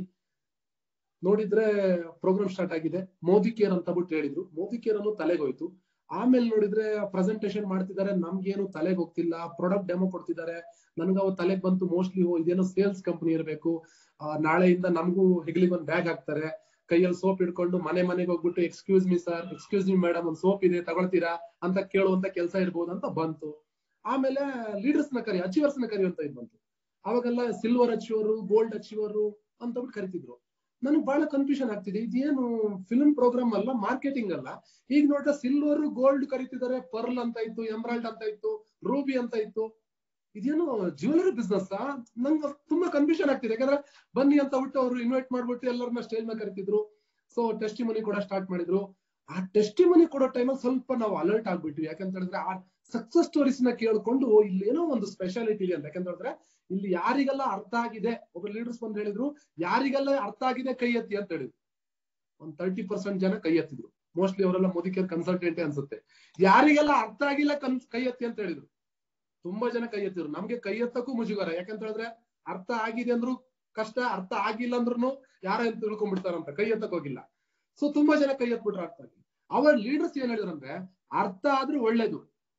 ನೋಡಿದ್ರೆ ಪ್ರೋಗ್ರಾಮ್ ಸ್ಟಾರ್ಟ್ ಆಗಿದೆ ಮೋದಿ ಕೇರ್ ಅಂತ ಬಿಟ್ಟು ಹೇಳಿದ್ರು ಮೋದಿ ಕೇರ್ ಅನ್ನೋ ತಲೆಗೆ ಹೋಯ್ತು ಆಮೇಲೆ ನೋಡಿದ್ರೆ ಪ್ರೆಸೆಂಟೇಶನ್ ಮಾಡ್ತಿದ್ದಾರೆ ನಮ್ಗೇನು ತಲೆಗೆ ಹೋಗ್ತಿಲ್ಲ ಪ್ರಾಡಕ್ಟ್ ಡೆಮೋ ಕೊಡ್ತಿದ್ದಾರೆ ನನ್ಗೆ ಅವ್ ತಲೆಗೆ ಬಂತು ಮೋಸ್ಟ್ಲಿ ಇದೇನೋ ಸೇಲ್ಸ್ ಕಂಪನಿ ಇರಬೇಕು ನಾಳೆಯಿಂದ ನಮಗೂ ಹೆಗ್ಲಿಗೆ ಒಂದು ಬ್ಯಾಗ್ ಹಾಕ್ತಾರೆ ಕೈಯಲ್ಲಿ ಸೋಪ್ ಹಿಡ್ಕೊಂಡು ಮನೆ ಮನೆಗೆ ಹೋಗ್ಬಿಟ್ಟು excuse me sir excuse me madam ಒಂದು ಸೋಪ್ ಇದೆ ತಗೊಳ್ತೀರಾ ಅಂತ ಕೇಳುವಂತ ಕೆಲಸ ಇರ್ಬೋದು ಅಂತ ಬಂತು ಆಮೇಲೆ ಲೀಡರ್ಸ್ ನ ಕರಿ ಅಚೀವರ್ಸ್ ನ ಕರಿ ಅಂತ ಇದ್ ಬಂತು ಅವಾಗೆಲ್ಲ ಸಿಲ್ವರ್ ಅಚೀವರ್ ಗೋಲ್ಡ್ ಅಚೀವರ್ ಅಂತ ಬಿಟ್ಟು ಕರಿತಿದ್ರು ನನಗೆ ಬಹಳ ಕನ್ಫ್ಯೂಷನ್ ಆಗ್ತಿದೆ ಇದೇನು ಫಿಲ್ಮ್ ಪ್ರೋಗ್ರಾಮ್ ಅಲ್ಲ ಮಾರ್ಕೆಟಿಂಗ್ ಅಲ್ಲ ಈಗ ನೋಡ್ರೆ ಸಿಲ್ವರ್ ಗೋಲ್ಡ್ ಕರಿತಿದ್ದಾರೆ ಪರ್ಲ್ ಅಂತ ಇತ್ತು ಎಮ್ರಾಲ್ಡ್ ಅಂತ ಇತ್ತು ರೂಬಿ ಅಂತ ಇತ್ತು ಇದೇನು ಜ್ಯುವೆಲರಿ ಬಿಸ್ನೆಸ್ ನಂಗೆ ತುಂಬಾ ಕನ್ಫ್ಯೂಷನ್ ಆಗ್ತಿದೆ ಯಾಕಂದ್ರೆ ಬನ್ನಿ ಅಂತ ಬಿಟ್ಟು ಅವರು ಇನ್ವೈಟ್ ಮಾಡ್ಬಿಟ್ಟು ಎಲ್ಲರನ್ನ ಸ್ಟೇಜ್ ಮೇಲೆ ಕರಿತಿದ್ರು ಸೊ ಟೆಸ್ಟಿ ಮನಿ ಕೂಡ ಸ್ಟಾರ್ಟ್ ಮಾಡಿದ್ರು ಆ ಟೆಸ್ಟಿ ಮನಿ ಕೊಡೋ ಟೈಮಲ್ಲಿ ಸ್ವಲ್ಪ ನಾವು ಅಲರ್ಟ್ ಆಗ್ಬಿಟ್ವಿ ಯಾಕಂತ ಹೇಳಿದ್ರೆ ಆ ಸಕ್ಸಸ್ ಸ್ಟೋರೀಸ್ ನ ಕೇಳ್ಕೊಂಡು ಓ, ಇಲ್ಲಿ ಏನೋ ಒಂದು ಸ್ಪೆಷಾಲಿಟಿ ಇದೆ ಅಂತ ಯಾಕಂತ ಹೇಳಿದ್ರೆ ಇಲ್ಲಿ ಯಾರಿಗೆಲ್ಲ ಅರ್ಥ ಆಗಿದೆ ಒಬ್ಬ ಲೀಡರ್ಸ್ ಬಂದು ಹೇಳಿದ್ರು ಯಾರಿಗೆಲ್ಲ ಅರ್ಥ ಆಗಿದೆ ಕೈ ಎತ್ತಿ ಅಂತ ಹೇಳಿದ್ರು ಒಂದ್ ತರ್ಟಿ ಪರ್ಸೆಂಟ್ ಜನ ಕೈ ಎತ್ತಿದ್ರು ಮೋಸ್ಟ್ಲಿ ಅವರೆಲ್ಲ ಮೋದಿಕೇರ್ ಕನ್ಸಲ್ಟೆಂಟ್ ಅನ್ಸುತ್ತೆ ಯಾರಿಗೆಲ್ಲ ಅರ್ಥ ಆಗಿಲ್ಲ ಕನ್ ಕೈ ಎತ್ತಿ ಅಂತ ಹೇಳಿದ್ರು ತುಂಬಾ ಜನ ಕೈ ಎತ್ತಿದ್ರು ನಮ್ಗೆ ಕೈ ಎತ್ತಕ್ಕೂ ಮುಜುಗರ ಯಾಕಂತ ಹೇಳಿದ್ರೆ ಅರ್ಥ ಆಗಿದೆ ಅಂದ್ರು ಕಷ್ಟ ಅರ್ಥ ಆಗಿಲ್ಲ ಅಂದ್ರೂ ಯಾರ ಅಂತ ತಿಳ್ಕೊಂಡ್ಬಿಡ್ತಾರಂತ ಕೈ ಎತ್ತಕ್ ಹೋಗಿಲ್ಲ ಸೊ ತುಂಬಾ ಜನ ಕೈ ಎತ್ಬಿಟ್ರೆ ಅರ್ಥ ಆಗಿಲ್ಲ ಅವರ ಲೀಡರ್ಸ್ ಏನ್ ಹೇಳಿದ್ರಂದ್ರೆ ಅರ್ಥ ಆದ್ರೂ ಒಳ್ಳೇದು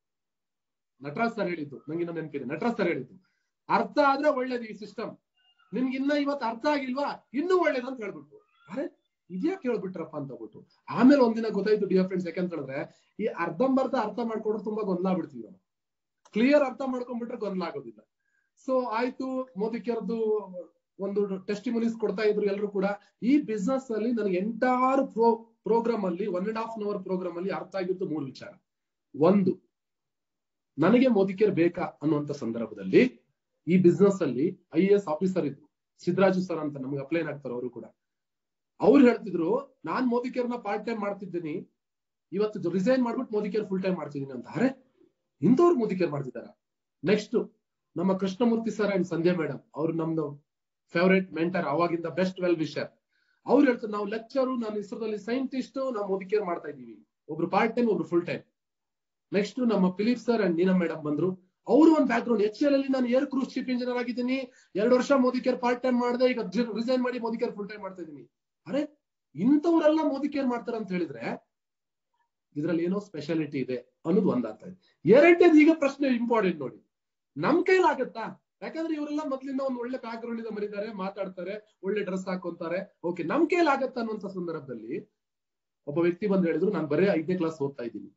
ನಟರಾಜ್ ಸರ್ ಹೇಳಿದ್ದು ನಂಗೆ ಇನ್ನೂ ನೆನಪಿದೆ ನಟರಾಜ್ ಸರ್ ಹೇಳಿದ್ದು ಅರ್ಥ ಆದ್ರೆ ಒಳ್ಳೇದು ಈ ಸಿಸ್ಟಮ್ ನಿಮ್ಗೆ ಇನ್ನ ಇವತ್ತು ಅರ್ಥ ಆಗಿಲ್ವಾ ಇನ್ನೂ ಒಳ್ಳೇದು ಅಂತ ಹೇಳ್ಬಿಟ್ಟು ಅರೆ ಇದ್ಯಾಕೆ ಹೇಳ್ಬಿಟ್ರಪ್ಪ ಅಂತ ಹೇಳ್ಬಿಟ್ಟು ಆಮೇಲೆ ಒಂದಿನ ಗೊತ್ತಾಯ್ತು ಡಿಯರ್ ಫ್ರೆಂಡ್ಸ್ ಯಾಕಂತ ಹೇಳಿದ್ರೆ ಈ ಅರ್ಧಂಬರ್ಧ ಅರ್ಥ ಮಾಡ್ಕೊಂಡ್ರೆ ತುಂಬಾ ಗೊಂದಲ ಬಿಡ್ತೀವಿ ನಾವು ಕ್ಲಿಯರ್ ಅರ್ಥ ಮಾಡ್ಕೊಂಡ್ಬಿಟ್ರೆ ಗೊಂದಲ ಆಗೋದಿಲ್ಲ ಸೊ ಆಯ್ತು ಮೋದಿ ಕೇರ್ದು ಒಂದು ಟೆಸ್ಟಿಮೊನೀಸ್ ಕೊಡ್ತಾ ಇದ್ರು ಎಲ್ಲರೂ ಕೂಡ ಈ ಬಿಸ್ನೆಸ್ ಅಲ್ಲಿ ನನಗೆ ಎಂಟಾರು ಪ್ರೋ ಪ್ರೋಗ್ರಾಮ್ ಅಲ್ಲಿ one and half hour program ಅಲ್ಲಿ ಅರ್ಥ ಆಗಿದ್ದು ಮೂರು ವಿಚಾರ ಒಂದು ನನಗೆ ಮೋದಿ ಕೇರ್ ಬೇಕಾ ಅನ್ನುವಂತ ಸಂದರ್ಭದಲ್ಲಿ ಈ ಬಿಸ್ನೆಸ್ ಅಲ್ಲಿ ಐ ಎ ಎಸ್ ಆಫೀಸರ್ ಇದ್ರು ಸಿದ್ದರಾಜು ಸರ್ ಅಂತ ನಮ್ಗೆ ಅಪ್ಲೈನ್ ಆಗ್ತಾರೆ ಅವರು ಕೂಡ ಅವ್ರು ಹೇಳ್ತಿದ್ರು ನಾನ್ ಮೋದಿ ಕೇರ್ ನ ಪಾರ್ಟ್ ಟೈಮ್ ಮಾಡ್ತಿದ್ದೀನಿ ಇವತ್ತು ರಿಸೈನ್ ಮಾಡ್ಬಿಟ್ಟು ಮೋದಿ ಕೇರ್ ಫುಲ್ ಟೈಮ್ ಮಾಡ್ತಿದ್ದೀನಿ ಅಂತ ಅರೆ ಇಂಥವ್ರು ಮೋದಿ ಕೇರ್ ಮಾಡ್ತಿದಾರ ನೆಕ್ಸ್ಟ್ ನಮ್ಮ Krishnamurthy sir and Sandhya madam ಅವ್ರು ನಮ್ದು ಫೇವರೇಟ್ ಮೆಂಟರ್ ಅವಾಗಿಂದ ಬೆಸ್ಟ್ ವೆಲ್ ವಿಷರ್ ಅವ್ರು ಹೇಳ್ತಾರೆ ನಾವು ಲೆಕ್ಚರು ನಾನು ಇಸ್ರೋದಲ್ಲಿ ಸೈಂಟಿಸ್ಟ್ ನಾವು ಮೋದಿ ಕೇರ್ ಮಾಡ್ತಾ ಇದೀವಿ ಒಬ್ರು ಪಾರ್ಟ್ ಟೈಮ್ ಒಬ್ರು ಫುಲ್ ಟೈಮ್ ನೆಕ್ಸ್ಟ್ ನಮ್ಮ Philip sir and Neena madam ಬಂದ್ರು ಅವರು ಒಂದು ಬ್ಯಾಕ್ ಗ್ರೌಂಡ್ ಎಚ್ ಎಲ್ ಅಲ್ಲಿ ನಾನು ಏರ್ ಕ್ರೂಸ್ ಚೀಫ್ ಇಂಜಿನಿಯರ್ ಆಗಿದ್ದೀನಿ ಎರಡು ವರ್ಷ ಮೋದಿ ಕೇರ್ ಪಾರ್ಟ್ ಟೈಮ್ ಮಾಡಿದೆ ಈಗ ರಿಸೈನ್ ಮಾಡಿ ಮೋದಿ ಕೇರ್ ಫುಲ್ ಟೈಮ್ ಮಾಡ್ತಾ ಇದ್ದೀನಿ ಅರೆ ಇಂಥವ್ರೆಲ್ಲ ಮೋದಿ ಕೇರ್ ಮಾಡ್ತಾರೆ ಅಂತ ಹೇಳಿದ್ರೆ ಇದ್ರಲ್ಲಿ ಏನೋ ಸ್ಪೆಷಾಲಿಟಿ ಇದೆ ಅನ್ನೋದು ಒಂದಾಗ್ತಾ ಇದೆ ಎರಡನೇದು ಈಗ ಪ್ರಶ್ನೆ ಇಂಪಾರ್ಟೆಂಟ್ ನೋಡಿ ನಮ್ ಕೈಲಾಗತ್ತಾ ಯಾಕಂದ್ರೆ ಇವರೆಲ್ಲ ಮೊದ್ಲಿಂದ ಒಂದು ಒಳ್ಳೆ ಬ್ಯಾಕ್ ಗ್ರೌಂಡ್ ಇಂದ ಮರಿದ್ದಾರೆ ಮಾತಾಡ್ತಾರೆ ಒಳ್ಳೆ ಡ್ರೆಸ್ ಹಾಕೊಂತಾರೆ ಓಕೆ ನಮ್ ಕೈಲಾಗತ್ತಾ ಅನ್ನುವಂತ ಸಂದರ್ಭದಲ್ಲಿ ಒಬ್ಬ ವ್ಯಕ್ತಿ ಬಂದು ಹೇಳಿದ್ರು ನಾನು ಬರೀ ಐದನೇ ಕ್ಲಾಸ್ ಓದ್ತಾ ಇದ್ದೀನಿ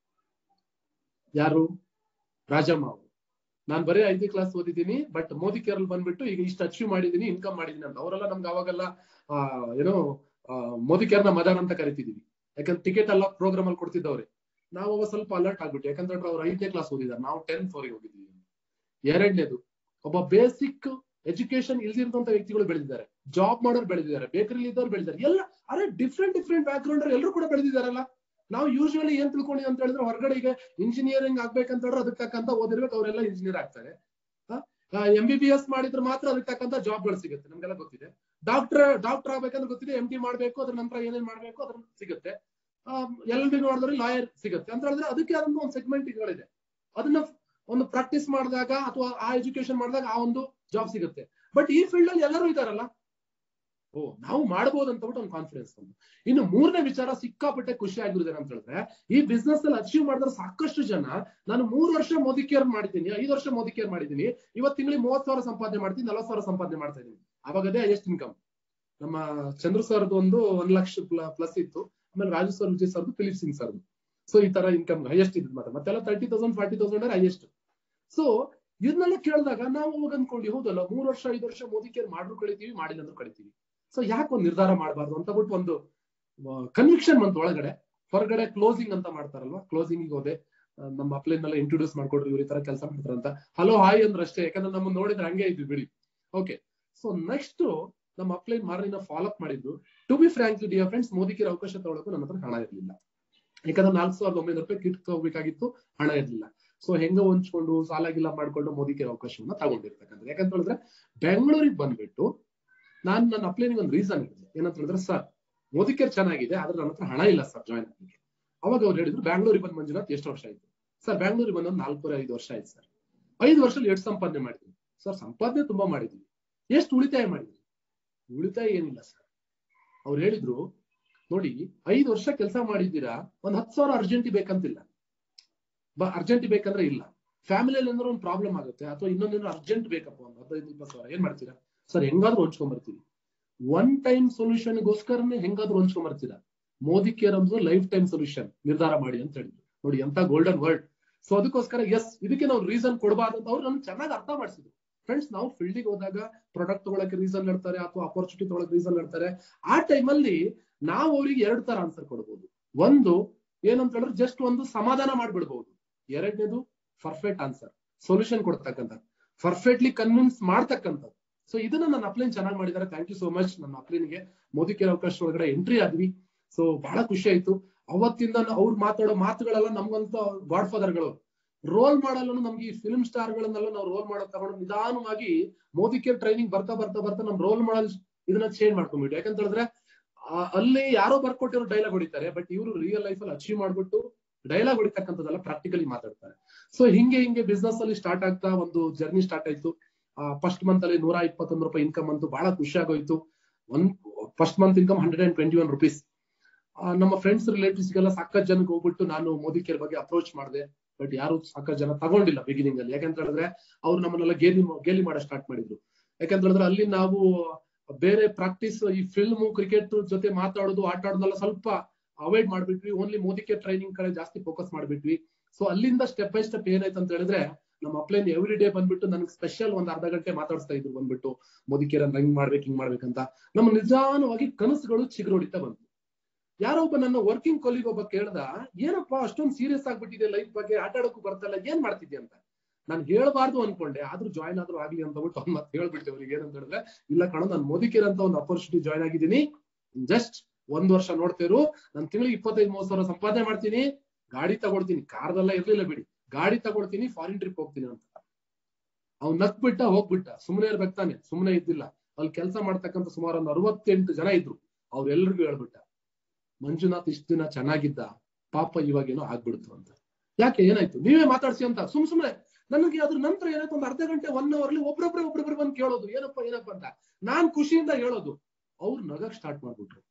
ಯಾರು ರಾಜಮ್ಮ ಅವರು ನಾನು ಬರೀ ಐದನೇ ಕ್ಲಾಸ್ ಓದಿದ್ದೀನಿ ಬಟ್ ಮೋದಿ ಕೇರಲ್ ಬಂದ್ಬಿಟ್ಟು ಈಗ ಇಷ್ಟು ಅಚೀವ್ ಮಾಡಿದೀನಿ ಇನ್ಕಮ್ ಮಾಡಿದೀನಿ ಅಂತ ಅವರೆಲ್ಲ ನಮ್ಗೆ ಅವಾಗೆಲ್ಲ ಆ, ಏನೋ ಆ, ಮೋದಿ ಕೇರ್ನ ಮದರ್ ಅಂತ ಕರಿತಿದೀವಿ ಯಾಕಂದ್ರೆ ಟಿಕೆಟ್ ಎಲ್ಲ ಪ್ರೋಗ್ರಾಮ್ ಅಲ್ಲಿ ಕೊಡ್ತಿದ್ದವ್ರೆ ನಾವು ಅವಾಗ ಸ್ವಲ್ಪ ಅಲರ್ಟ್ ಆಗ್ಬಿಟ್ಟು ಯಾಕಂದ್ರೆ ಅವ್ರು ಐದನೇ ಕ್ಲಾಸ್ ಓದಿದ್ದಾರೆ ನಾವು ಟೆಂತ್ ವರೆಗೆ ಹೋಗಿದ್ದೀವಿ ಎರಡನೇದು ಒಬ್ಬ ಬೇಸಿಕ್ ಎಜುಕೇಶನ್ ಇಲ್ದಿರಂತ ವ್ಯಕ್ತಿಗಳು ಬೆಳೆದಿದ್ದಾರೆ ಜಾಬ್ ಮಾಡೋರು ಬೆಳೆದಿದ್ದಾರೆ ಬೇಕರಿ ಇದ್ದವ್ರು ಬೆಳೆದಿದ್ದಾರೆ ಎಲ್ಲ ಅರೆ ಡಿಫ್ರೆಂಟ್ ಡಿಫ್ರೆಂಟ್ ಬ್ಯಾಕ್ ಗ್ರೌಂಡ್ ಎಲ್ಲರೂ ಕೂಡ ಬೆಳೆದಿದ್ದಾರಲ್ಲ ನಾವು ಯೂಶುವಲಿ ಏನ್ ತಿಳ್ಕೊಂಡಿವಿ ಅಂತ ಹೇಳಿದ್ರೆ ಹೊರಗಡೆ ಈಗ ಇಂಜಿನಿಯರಿಂಗ್ ಆಗ್ಬೇಕಂತ ಹೇಳಿದ್ರೆ ಅದಕ್ಕೆ ತಕ್ಕಂತ ಓದಿರ್ಬೇಕು ಅವರೆಲ್ಲ ಇಂಜಿನಿಯರ್ ಆಗ್ತಾರೆ ಎಂ ಬಿ ಬಿ ಎಸ್ ಮಾಡಿದ್ರೆ ಮಾತ್ರ ಅದಕ್ಕೆ ತಕ್ಕಂತ ಜಾಬ್ಗಳು ಸಿಗುತ್ತೆ ನಮ್ಗೆಲ್ಲ ಗೊತ್ತಿದೆ ಡಾಕ್ಟರ್ ಡಾಕ್ಟರ್ ಆಗ್ಬೇಕಂದ್ರೆ ಗೊತ್ತಿದೆ ಎಂ ಡಿ ಮಾಡ್ಬೇಕು ಅದ್ರ ನಂತರ ಏನೇನ್ ಮಾಡ್ಬೇಕು ಅದ್ರ ಸಿಗುತ್ತೆ ಎಲ್ ಬಿ ನೋಡಿದ್ರೆ ಲಾಯರ್ ಸಿಗುತ್ತೆ ಅಂತ ಹೇಳಿದ್ರೆ ಅದಕ್ಕೆ ಅದೊಂದು ಒಂದು ಸೆಗ್ಮೆಂಟ್ ಇದೆ ಅದನ್ನ ಒಂದು ಪ್ರಾಕ್ಟೀಸ್ ಮಾಡಿದಾಗ ಅಥವಾ ಆ ಎಜುಕೇಶನ್ ಮಾಡಿದಾಗ ಆ ಒಂದು ಜಾಬ್ ಸಿಗುತ್ತೆ ಬಟ್ ಈ ಫೀಲ್ಡ್ ಅಲ್ಲಿ ಎಲ್ಲರೂ ಇದಾರಲ್ಲ ಓ ನಾವು ಮಾಡಬಹುದು ಅಂತ ಬಿಟ್ಟು ಒಂದು ಕಾನ್ಫಿಡೆನ್ಸ್ ಬಂದು ಇನ್ನು ಮೂರನೇ ವಿಚಾರ ಸಿಕ್ಕಾಪಟ್ಟೆ ಖುಷಿ ಆಗಿರೋದು ಅಂತ ಹೇಳಿದ್ರೆ ಈ ಬಿಸ್ನೆಸ್ ಅಲ್ಲಿ ಅಚೀವ್ ಮಾಡಿದ್ರೆ ಸಾಕಷ್ಟು ಜನ ನಾನು ಮೂರು ವರ್ಷ ಮೋದಿ ಕೇರ್ ಮಾಡಿದ್ದೀನಿ ಐದು ವರ್ಷ ಮೋದಿ ಕೇರ್ ಮಾಡಿದ್ದೀನಿ ಇವತ್ತು ತಿಂಗಳಿಗೆ ಮೂವತ್ ಸಾವಿರ ಸಂಪಾದನೆ ಮಾಡ್ತೀನಿ ನಲವತ್ತು ಸಾವಿರ ಸಂಪಾದನೆ ಮಾಡ್ತಾ ಇದ್ದೀನಿ ಅವಾಗ ಅದೇ ಹೈಯೆಸ್ಟ್ ಇನ್ಕಮ್ ನಮ್ಮ ಚಂದ್ರು ಸರ್ದು ಒಂದು ಒಂದ್ ಲಕ್ಷ ಪ್ಲಸ್ ಇತ್ತು ಆಮೇಲೆ ರಾಜು ಸರ್ ವಿಜಯ್ ಸರ್ದು ಫಿಲಿಪ್ ಸಿಂಗ್ ಸರ್ದು ಸೊ ಈ ತರ ಇನ್ಕಮ್ ಹೈಯೆಸ್ಟ್ ಇದ್ ಮಾತ್ರ ಮತ್ತೆಲ್ಲ thirty thousand forty thousand highest so ಇದನ್ನೆಲ್ಲ ಕೇಳಿದಾಗ ನಾವು ಅವಾಗ ಅನ್ಕೊಂಡಿ ಹೌದಲ್ಲ ಮೂರ್ ವರ್ಷ ಐದು ವರ್ಷ ಮೋದಿ ಕೇರ್ ಮಾಡ್ರು ಕಳಿತೀವಿ ಮಾಡಿಲ್ಲ ಅಂದ್ರೂ ಕಳಿತೀವಿ ಸೊ ಯಾಕೆ ಒಂದು ನಿರ್ಧಾರ ಮಾಡಬಾರ್ದು ಅಂತ ಬಿಟ್ಟು ಒಂದು ಕನ್ವಿಕ್ಷನ್ ಬಂತು ಒಳಗಡೆ ಹೊರಗಡೆ ಕ್ಲೋಸಿಂಗ್ ಅಂತ ಮಾಡ್ತಾರಲ್ವಾ ಕ್ಲೋಸಿಂಗ್ ಹೋದೆ ಆ, ನಮ್ಮ ಅಪ್ಲೈನ್ ಎಲ್ಲ ಇಂಟ್ರೊಡ್ಯೂಸ್ ಮಾಡ್ಕೊಡ್ರಿ ಇವ್ರ ಈ ತರ ಕೆಲಸ ಮಾಡ್ತಾರಂತ ಹಲೋ ಹಾಯ್ ಅಂದ್ರೆ ಅಷ್ಟೇ ಯಾಕಂದ್ರೆ ನಮ್ಮ ನೋಡಿದ್ರೆ ಹಂಗೆ ಇದ್ವಿ ಬಿಡಿ ಓಕೆ ಸೊ ನೆಕ್ಸ್ಟ್ ನಮ್ಮ ಅಪ್ಲೈನ್ ಮಾರನಿನ ಫಾಲೋ ಅಪ್ ಮಾಡಿದ್ದು to be frankly dear friends ಮೋದಿಗೆ ಅವಕಾಶ ತಗೊಳಕ್ಕೂ ನನ್ನ ಹತ್ರ ಹಣ ಇರಲಿಲ್ಲ ಯಾಕಂದ್ರೆ ನಾಲ್ಕು ಸಾವಿರದ ಒಂಬೈನೂರು ರೂಪಾಯಿ ಕಿಟ್ ತಗೋಬೇಕಾಗಿತ್ತು ಹಣ ಇರಲಿಲ್ಲ ಸೊ ಹೆಂಗ ಹೊಂಚ್ಕೊಂಡು ಸಾಲ ಗಿಲ್ಲ ಮಾಡ್ಕೊಂಡು ಮೋದಿಗೆ ಅವಕಾಶವನ್ನ ತಗೊಂಡಿರ್ತಕ್ಕಂಥ ಯಾಕಂತ ಹೇಳಿದ್ರೆ ಬೆಂಗಳೂರಿಗೆ ಬಂದ್ಬಿಟ್ಟು ನಾನ್ ನನ್ನ ಅಪ್ಲೈನಿಗೆ ಒಂದು ರೀಸನ್ ಹೇಳಿದೆ ಏನಂತ ಹೇಳಿದ್ರೆ ಸರ್ ಮೋದಿಕೇರ್ ಚೆನ್ನಾಗಿದೆ ಆದ್ರೆ ನನ್ನ ಹತ್ರ ಹಣ ಇಲ್ಲ ಸರ್ ಜಾಯ್ನ್ ಆಗಲಿಕ್ಕೆ ಅವಾಗ ಅವ್ರು ಹೇಳಿದ್ರು ಬ್ಯಾಂಗ್ಳೂರಿಗೆ ಬಂದ್ ಮಂಜುನಾಥ್ ಎಷ್ಟು ವರ್ಷ ಆಯ್ತು ಸರ್ ಬ್ಯಾಂಗ್ಳೂರಿಗೆ ಬಂದ್ ಒಂದು ನಾಲ್ಕೂವರೆ ಐದು ವರ್ಷ ಆಯ್ತು ಸರ್ ಐದು ವರ್ಷದಲ್ಲಿ ಎಷ್ಟು ಸಂಪಾದನೆ ಮಾಡಿದ್ವಿ ಸರ್ ಸಂಪಾದನೆ ತುಂಬಾ ಮಾಡಿದ್ವಿ ಎಷ್ಟು ಉಳಿತಾಯ ಮಾಡಿದ್ವಿ ಉಳಿತಾಯ ಏನಿಲ್ಲ ಸರ್ ಅವ್ರು ಹೇಳಿದ್ರು ನೋಡಿ ಐದು ವರ್ಷ ಕೆಲಸ ಮಾಡಿದ್ದೀರಾ ಒಂದ್ ಹತ್ತು ಸಾವಿರ ಅರ್ಜೆಂಟಿ ಬೇಕಂತಿಲ್ಲ ಅರ್ಜೆಂಟಿ ಬೇಕಂದ್ರೆ ಇಲ್ಲ ಫ್ಯಾಮಿಲಿಯಲ್ಲಿ ಏನಾದ್ರು ಒಂದು ಪ್ರಾಬ್ಲಮ್ ಆಗುತ್ತೆ ಅಥವಾ ಇನ್ನೊಂದೇನಾದ್ರು ಅರ್ಜೆಂಟ್ ಬೇಕಪ್ಪ ಒಂದು ಹದಿನೈದು ಇಪ್ಪತ್ತು ಸಾವಿರ ಏನ್ ಮಾಡ್ತೀರಾ ಸರ್ ಹೆಂಗಾದ್ರೂ ಹೊಂಚ್ಕೊಂಡ್ ಬರ್ತೀವಿ ಒನ್ ಟೈಮ್ ಸೊಲ್ಯೂಷನ್ಗೋಸ್ಕರನೇ ಹೆಂಗಾದ್ರೂ ಹೊಂಚ್ಕೊಂಡ್ ಬರ್ತೀರಾ ಮೋದಿ ಕೇರ್ ಅಂದ್ರೆ ಲೈಫ್ ಟೈಮ್ ಸೊಲ್ಯೂಷನ್ ನಿರ್ಧಾರ ಮಾಡಿ ಅಂತ ಹೇಳಿದ್ರು ನೋಡಿ ಎಂತ ಗೋಲ್ಡನ್ ವರ್ಡ್ ಸೊ ಅದಕ್ಕೋಸ್ಕರ ಎಸ್ ಇದಕ್ಕೆ ನಾವು ರೀಸನ್ ಕೊಡಬಾರ್ದು ಅಂತ ಅವ್ರು ನಮ್ಗೆ ಚೆನ್ನಾಗಿ ಅರ್ಥ ಮಾಡಿಸಿದ್ರು ಫ್ರೆಂಡ್ಸ್ ನಾವು ಫೀಲ್ಡಿಗೆ ಹೋದಾಗ ಪ್ರಾಡಕ್ಟ್ ತಗೊಳಕ್ಕೆ ರೀಸನ್ ಹೇಳ್ತಾರೆ ಅಥವಾ ಅಪರ್ಚುನಿಟಿ ತಗೊಳಕ್ ರೀಸನ್ ಹೇಳ್ತಾರೆ ಆ ಟೈಮಲ್ಲಿ ನಾವು ಅವ್ರಿಗೆ ಎರಡು ತರ ಆನ್ಸರ್ ಕೊಡ್ಬೋದು ಒಂದು ಏನಂತ ಹೇಳಿದ್ರೆ ಜಸ್ಟ್ ಒಂದು ಸಮಾಧಾನ ಮಾಡ್ಬಿಡ್ಬಹುದು ಎರಡನೇದು ಪರ್ಫೆಕ್ಟ್ ಆನ್ಸರ್ ಸೊಲ್ಯೂಷನ್ ಕೊಡ್ತಕ್ಕಂಥ ಪರ್ಫೆಕ್ಟ್ಲಿ ಕನ್ವಿನ್ಸ್ ಮಾಡ್ತಕ್ಕಂಥದ್ದು ಸೊ ಇದನ್ನ ನನ್ನ ಅಪ್ಲೈನ್ ಚೆನ್ನಾಗಿ ಮಾಡಿದ್ದಾರೆ ಥ್ಯಾಂಕ್ ಯು ಸೋ ಮಚ್ ನನ್ನ ಅಪ್ಲೈನ್ಗೆ ಮೋದಿ ಕೇರ್ ಅವಕಾಶ ಒಳಗಡೆ ಎಂಟ್ರಿ ಆದ್ವಿ ಸೊ ಬಹಳ ಖುಷಿ ಆಯ್ತು ಅವತ್ತಿಂದ ಅವ್ರು ಮಾತಾಡೋ ಮಾತುಗಳೆಲ್ಲ ನಮ್ಗಂತ ಗಾಡ್ ಫಾದರ್ಗಳು ರೋಲ್ ಮಾಡಲು ನಮ್ಗೆ ಈ ಫಿಲ್ಮ್ ಸ್ಟಾರ್ ಗಳನ್ನೆಲ್ಲ ನಾವು ರೋಲ್ ಮಾಡೋದ್ ತಗೊಂಡು ನಿಧಾನವಾಗಿ ಮೋದಿ ಕೇರ್ ಟ್ರೈನಿಂಗ್ ಬರ್ತಾ ಬರ್ತಾ ಬರ್ತಾ ನಮ್ ರೋಲ್ ಮಾಡಲ್ ಇದನ್ನ ಚೇಂಜ್ ಮಾಡ್ಕೊಂಡ್ಬಿಟ್ಟು ಯಾಕಂತ ಹೇಳಿದ್ರೆ ಅಲ್ಲಿ ಯಾರೋ ಬರ್ಕೊಟ್ಟಿರೋ ಡೈಲಾಗ್ ಹೊಡಿತಾರೆ ಬಟ್ ಇವರು ರಿಯಲ್ ಲೈಫ್ ಅಲ್ಲಿ ಅಚೀವ್ ಮಾಡ್ಬಿಟ್ಟು ಡೈಲಾಗ್ ಹೊಡಿತಕ್ಕಂಥದ್ದೆಲ್ಲ ಪ್ರಾಕ್ಟಿಕಲಿ ಮಾತಾಡ್ತಾರೆ ಸೊ ಹಿಂಗೆ ಹಿಂಗೆ ಬಿಸ್ನೆಸ್ ಅಲ್ಲಿ ಸ್ಟಾರ್ಟ್ ಆಗ್ತಾ ಒಂದು ಜರ್ನಿ ಸ್ಟಾರ್ಟ್ ಆಯ್ತು ಫಸ್ಟ್ ಮಂತ್ ಅಲ್ಲಿ ನೂರ ಇಪ್ಪತ್ತೊಂದು ರೂಪಾಯಿ ಇನ್ಕಮ್ ಅಂತೂ ಬಹಳ ಖುಷಿ ಆಗೋಯ್ತು ಒಂದ್ first month income hundred and twenty one rupees ನಮ್ಮ ಫ್ರೆಂಡ್ಸ್ ರಿಲೇಟಿವ್ಸ್ ಗೆಲ್ಲ ಸಾಕಷ್ಟು ಜನಕ್ಕೆ ಹೋಗ್ಬಿಟ್ಟು ನಾನು ಮೋದಿ ಕೇರ್ ಬಗ್ಗೆ ಅಪ್ರೋಚ್ ಮಾಡಿದೆ ಬಟ್ ಯಾರು ಸಾಕಷ್ಟು ಜನ ತಗೊಂಡಿಲ್ಲ ಬಿಗಿನಿಂಗ್ ಅಲ್ಲಿ ಯಾಕಂತ ಹೇಳಿದ್ರೆ ಅವ್ರು ನಮ್ಮನ್ನೆಲ್ಲ ಗೇಲಿ ಗೇಲಿ ಮಾಡೋ ಸ್ಟಾರ್ಟ್ ಮಾಡಿದ್ರು ಯಾಕಂತ ಹೇಳಿದ್ರೆ ಅಲ್ಲಿ ನಾವು ಬೇರೆ ಪ್ರಾಕ್ಟೀಸ್ ಈ ಫಿಲ್ಮ್ ಕ್ರಿಕೆಟ್ ಜೊತೆ ಮಾತಾಡೋದು ಆಟ ಆಡೋದೆಲ್ಲ ಸ್ವಲ್ಪ ಅವಾಯ್ಡ್ ಮಾಡ್ಬಿಟ್ವಿ ಓನ್ಲಿ ಮೋದಿ ಕೇರ್ ಟ್ರೈನಿಂಗ್ ಕಡೆ ಜಾಸ್ತಿ ಫೋಕಸ್ ಮಾಡ್ಬಿಟ್ವಿ ಸೊ ಅಲ್ಲಿಂದ ಸ್ಟೆಪ್ ಬೈ ಸ್ಟೆಪ್ ಏನಾಯ್ತು ಅಂತ ಹೇಳಿದ್ರೆ ನಮ್ಮ ಅಪ್ಲೈನ್ ಎವ್ರಿ ಡೇ ಬಂದ್ಬಿಟ್ಟು ನನಗೆ ಸ್ಪೆಷಲ್ ಒಂದ್ ಅರ್ಧ ಗಂಟೆ ಮಾತಾಡಿಸ್ತಾ ಇದ್ರು ಬಂದ್ಬಿಟ್ಟು ಮೋದಿ ಕೇರ್ ಅಂದ್ರೆ ಹಿಂಗ್ ಮಾಡ್ಬೇಕು ಹಿಂಗ್ ಮಾಡ್ಬೇಕಂತ ನಮ್ಮ ನಿಧಾನವಾಗಿ ಕನಸುಗಳು ಚಿಗುರೊಡಿತಾ ಬಂತು ಯಾರೋ ಒಬ್ಬ ನನ್ನ ವರ್ಕಿಂಗ್ ಕೊಲಿಗ್ ಒಬ್ಬ ಕೇಳ್ದ ಏನಪ್ಪಾ ಅಷ್ಟೊಂದು ಸೀರಿಯಸ್ ಆಗ್ಬಿಟ್ಟಿದೆ ಲೈಫ್ ಬಗ್ಗೆ ಆಟ ಆಡೋಕ್ಕೂ ಬರ್ತಲ್ಲ ಏನ್ ಮಾಡ್ತಿದ್ಯಾ ಅಂತ ನಾನು ಹೇಳ್ಬಾರ್ದು ಅನ್ಕೊಂಡೆ ಆದ್ರೂ ಜಾಯ್ನ್ ಆದ್ರೂ ಆಗ್ಲಿ ಅಂತ ಬಿಟ್ಟು ಅವ್ನ್ ಮತ್ತೆ ಹೇಳ್ಬಿಟ್ಟೆ ಅವ್ರಿಗೆ ಏನಂತ ಹೇಳಿದ್ರೆ ಇಲ್ಲ ಕಣ ನಾನು ಮೋದಿ ಕೇರ್ ಅಂತ ಒಂದು ಅಪರ್ಚುನಿಟಿ ಜಾಯ್ನ್ ಆಗಿದ್ದೀನಿ ಜಸ್ಟ್ ಒಂದ್ ವರ್ಷ ನೋಡ್ತಿರು ನಾನು ತಿಂಗಳಿಗೆ ಇಪ್ಪತ್ತೈದು ಮೂವತ್ ಸಾವಿರ ಸಂಪಾದನೆ ಮಾಡ್ತೀನಿ ಗಾಡಿ ತಗೊಳ್ತೀನಿ ಕಾರ್ದೆಲ್ಲ ಇರ್ಲಿಲ್ಲ ಬಿಡಿ ಗಾಡಿ ತಗೊಳ್ತೀನಿ ಫಾರಿನ್ ಟ್ರಿಪ್ ಹೋಗ್ತೀನಿ ಅಂತ ಅವ್ನ್ ನಕ್ಬಿಟ್ಟ ಹೋಗ್ಬಿಟ್ಟ ಸುಮ್ಮನೆ ಇರ್ಬೇಕು ತಾನೆ ಸುಮ್ಮನೆ ಇದ್ದಿಲ್ಲ ಅಲ್ಲಿ ಕೆಲಸ ಮಾಡ್ತಕ್ಕಂಥ ಸುಮಾರು ಒಂದು ಅರವತ್ತೆಂಟು ಜನ ಇದ್ರು ಅವ್ರೆಲ್ರಿಗೂ ಹೇಳ್ಬಿಟ್ಟ ಮಂಜುನಾಥ್ ಇಷ್ಟ ದಿನ ಚೆನ್ನಾಗಿದ್ದ ಪಾಪ ಇವಾಗೇನೋ ಆಗ್ಬಿಡ್ತು ಅಂತ ಯಾಕೆ ಏನಾಯ್ತು ನೀವೇ ಮಾತಾಡ್ಸಿ ಅಂತ ಸುಮ್ ಸುಮ್ನೆ ನನಗೆ ಅದ್ರ ನಂತರ ಏನಾಯ್ತು ಒಂದು ಅರ್ಧ ಗಂಟೆ ಒನ್ ಅವರ್ಲಿ ಒಬ್ರೊಬ್ರೆ ಒಬ್ರೊಬ್ರು ಬಂದು ಕೇಳೋದು ಏನಪ್ಪ ಏನಪ್ಪ ಅಂತ ನಾನ್ ಖುಷಿಯಿಂದ ಹೇಳೋದು ಅವ್ರು ನಗಕ್ ಸ್ಟಾರ್ಟ್ ಮಾಡ್ಬಿಟ್ರು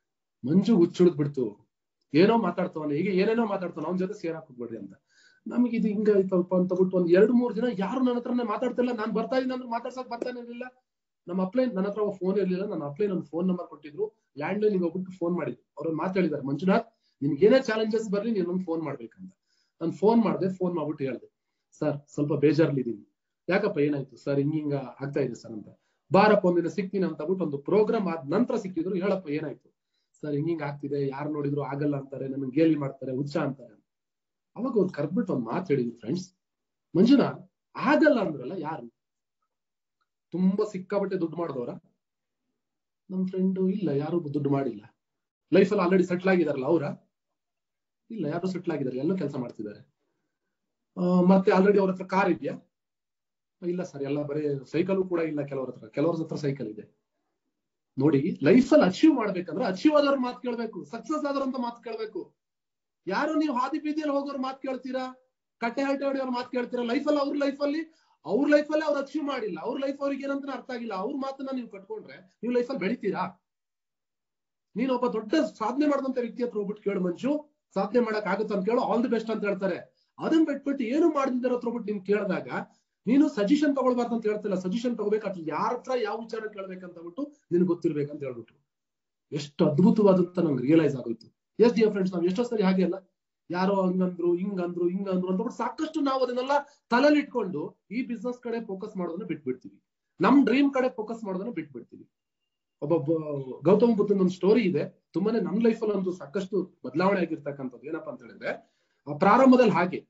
ಮಂಜು ಹುಚ್ಚಿಡ್ದ್ ಬಿಡ್ತು ಏನೋ ಮಾತಾಡ್ತಾವನ ಈಗ ಏನೇನೋ ಮಾತಾಡ್ತಾನ ಅವನ ಜೊತೆ ಸೇರಾಕ್ ಹೋಗ್ಬೇಡ್ರಿ ಅಂತ ನಮಗೆ ಇದು ಹಿಂಗಾಯ್ತಲ್ಪ ಅಂತ ಬಿಟ್ಟು ಒಂದ್ ಎರಡ್ ಮೂರ್ ದಿನ ಯಾರು ನನ್ನ ಹತ್ರನೇ ಮಾತಾಡ್ತಿಲ್ಲ ನಾನ್ ಬರ್ತಾ ಇದ್ದೀನಿ ಅಂದ್ರೆ ಮಾತಾಡ್ಸಕ್ ಬರ್ತಾನೆ ಇರ್ಲಿಲ್ಲ ನಮ್ಮ ಅಪ್ಲೈನ್ ನನ್ನ ಹತ್ರ ಫೋನ್ ಇರ್ಲಿಲ್ಲ ನನ್ನ ಅಪ್ಲೈನ್ ಒಂದು ಫೋನ್ ನಂಬರ್ ಕೊಟ್ಟಿದ್ರು ಲ್ಯಾಂಡ್ ಲೈನ್ ಹೋಗ್ಬಿಟ್ಟು ಫೋನ್ ಮಾಡಿದ್ರು ಅವ್ರನ್ನ ಮಾತಾಡಿದಾರೆ ಮಂಜುನಾಥ್ ನಿನ್ಗೆ ಏನೇ ಚಾಲೆಂಜಸ್ ಬರ್ಲಿ ನೀನೊಂದು ಫೋನ್ ಮಾಡ್ಬೇಕಂತ ನಾನು ಫೋನ್ ಮಾಡಿದೆ ಫೋನ್ ಮಾಡ್ಬಿಟ್ಟು ಹೇಳ್ದೆ ಸರ್ ಸ್ವಲ್ಪ ಬೇಜಾರ್ಲಿದ್ದೀನಿ ಯಾಕಪ್ಪ ಏನಾಯ್ತು ಸರ್ ಹಿಂಗ ಹಿಂಗ ಆಗ್ತಾ ಇದೆ ಸರ್ ಅಂತ ಬಾರಪ್ಪ ಒಂದಿನ ಸಿಗ್ತೀನಿ ಅಂತ ಬಿಟ್ಟು ಒಂದು ಪ್ರೋಗ್ರಾಮ್ ಆದ ನಂತರ ಸಿಕ್ಕಿದ್ರು ಹೇಳಪ್ಪ ಏನಾಯ್ತು ಸರ್ ಹಿಂಗ ಆಗ್ತಿದೆ ಯಾರು ನೋಡಿದ್ರು ಆಗಲ್ಲ ಅಂತಾರೆ ನಮಗೆ ಗೇಲಿ ಮಾಡ್ತಾರೆ ಹುಚ್ಚ ಅಂತಾರೆ ಅವಾಗ ಅವ್ರು ಕರ್ಬಿಟ್ಟು ಒಂದ್ ಮಾತು ಹೇಳಿದ್ರು ಫ್ರೆಂಡ್ಸ್ ಮಂಜುನಾ ಆಗಲ್ಲ ಅಂದ್ರಲ್ಲ ಯಾರು ತುಂಬಾ ಸಿಕ್ಕಾಬಟ್ಟೆ ದುಡ್ಡು ಮಾಡಿದವರ ನಮ್ ಫ್ರೆಂಡು ಇಲ್ಲ ಯಾರು ದುಡ್ಡು ಮಾಡಿಲ್ಲ ಲೈಫಲ್ಲಿ ಆಲ್ರೆಡಿ ಸೆಟ್ಲ್ ಆಗಿದಾರಲ್ಲ ಅವರ ಇಲ್ಲ ಯಾರು ಸೆಟ್ಲ್ ಆಗಿದ್ದಾರೆ ಎಲ್ಲ ಕೆಲಸ ಮಾಡ್ತಿದ್ದಾರೆ ಮತ್ತೆ ಆಲ್ರೆಡಿ ಅವ್ರ ಹತ್ರ ಕಾರ್ ಇದೆಯಾ ಇಲ್ಲ ಸರ್ ಎಲ್ಲ ಬರೀ ಸೈಕಲ್ ಕೂಡ ಇಲ್ಲ ಕೆಲವ್ರ ಹತ್ರ ಕೆಲವ್ರ ಹತ್ರ ಸೈಕಲ್ ಇದೆ ನೋಡಿ ಲೈಫ್ ಅಲ್ಲಿ ಅಚೀವ್ ಮಾಡ್ಬೇಕಂದ್ರೆ ಅಚೀವ್ ಆದವ್ರ ಮಾತು ಕೇಳ್ಬೇಕು ಸಕ್ಸಸ್ ಆದವ್ರಂತ ಮಾತು ಕೇಳ್ಬೇಕು ಯಾರು ನೀವು ಹಾದಿ ಬೀದಿಯಲ್ಲಿ ಹೋಗೋರ್ ಮಾತು ಕೇಳ್ತೀರಾ ಕಟ್ಟೆ ಹರಟೆ ಹೊಡೆಯೋರ್ ಮಾತು ಕೇಳ್ತೀರಾ ಲೈಫಲ್ಲಿ ಅವ್ರ ಲೈಫಲ್ಲಿ ಅವ್ರ ಲೈಫಲ್ಲಿ ಅವ್ರು ಅಚೀವ್ ಮಾಡಿಲ್ಲ ಅವ್ರ ಲೈಫ್ ಅವ್ರಿಗೆ ಏನಂತ ಅರ್ಥ ಆಗಿಲ್ಲ ಅವ್ರ ಮಾತನ್ನ ನೀವು ಕಟ್ಕೊಂಡ್ರೆ ನೀವು ಲೈಫಲ್ಲಿ ಬೆಳಿತೀರಾ ನೀನ್ ಒಬ್ಬ ದೊಡ್ಡ ಸಾಧನೆ ಮಾಡಿದಂತ ವ್ಯಕ್ತಿ ಹತ್ರ ಹೋಗ್ಬಿಟ್ಟು ಕೇಳು ಮಂಜು ಸಾಧನೆ ಮಾಡಕ್ ಆಗುತ್ತೆ ಅಂತ ಕೇಳು ಆಲ್ ದಿ ಬೆಸ್ಟ್ ಅಂತ ಹೇಳ್ತಾರೆ ಅದನ್ನ ಬಿಟ್ಬಿಟ್ಟು ಏನು ಮಾಡಿದಾರ ಹತ್ರ ಹೋಗ್ಬಿಟ್ಟು ನೀನ್ ಕೇಳಿದಾಗ ನೀನು ಸಜೆಷನ್ ತಗೊಳ್ಬಾರ್ದು ಅಂತ ಹೇಳ್ತಿಲ್ಲ ಸಜೆಷನ್ ತಗೋಬೇಕು ಅಥವಾ ಯಾರ ಹತ್ರ ಯಾವ ವಿಚಾರ ಕೇಳ್ಬೇಕಂತ ಬಿಟ್ಟು ನಿನ್ಗೆ ಗೊತ್ತಿರ್ಬೇಕಂತ ಹೇಳ್ಬಿಟ್ಟು ಎಷ್ಟು ಅದ್ಭುತವಾದಂತ ನಂಗೆ ರಿಯಲೈಸ್ ಆಗೋಯ್ತು ಎಸ್ ಡಿಯರ್ ಫ್ರೆಂಡ್ಸ್ ನಾವ್ ಎಷ್ಟೋ ಸರಿ ಹಾಗೆ ಅಲ್ಲ ಯಾರೋ ಹಂಗಂದ್ರು ಹಿಂಗಂದ್ರು ಹಿಂಗಂದ್ರು ಅಂತ ಬಿಟ್ಟು ಸಾಕಷ್ಟು ನಾವು ಅದನ್ನೆಲ್ಲ ತಲೆಯಲ್ಲಿ ಇಟ್ಕೊಂಡು ಈ ಬಿಸ್ನೆಸ್ ಕಡೆ ಫೋಕಸ್ ಮಾಡೋದನ್ನ ಬಿಟ್ಬಿಡ್ತೀವಿ ನಮ್ ಡ್ರೀಮ್ ಕಡೆ ಫೋಕಸ್ ಮಾಡೋದನ್ನ ಬಿಟ್ಬಿಡ್ತೀವಿ ಒಬ್ಬ ಗೌತಮ ಬುದ್ಧನ ಒಂದು ಸ್ಟೋರಿ ಇದೆ ತುಂಬಾನೇ ನನ್ನ ಲೈಫಲ್ಲಿ ಒಂದು ಸಾಕಷ್ಟು ಬದಲಾವಣೆ ಆಗಿರ್ತಕ್ಕಂಥದ್ದು ಏನಪ್ಪಾ ಅಂತ ಹೇಳಿದ್ರೆ ಪ್ರಾರಂಭದಲ್ಲಿ ಹಾಗೆ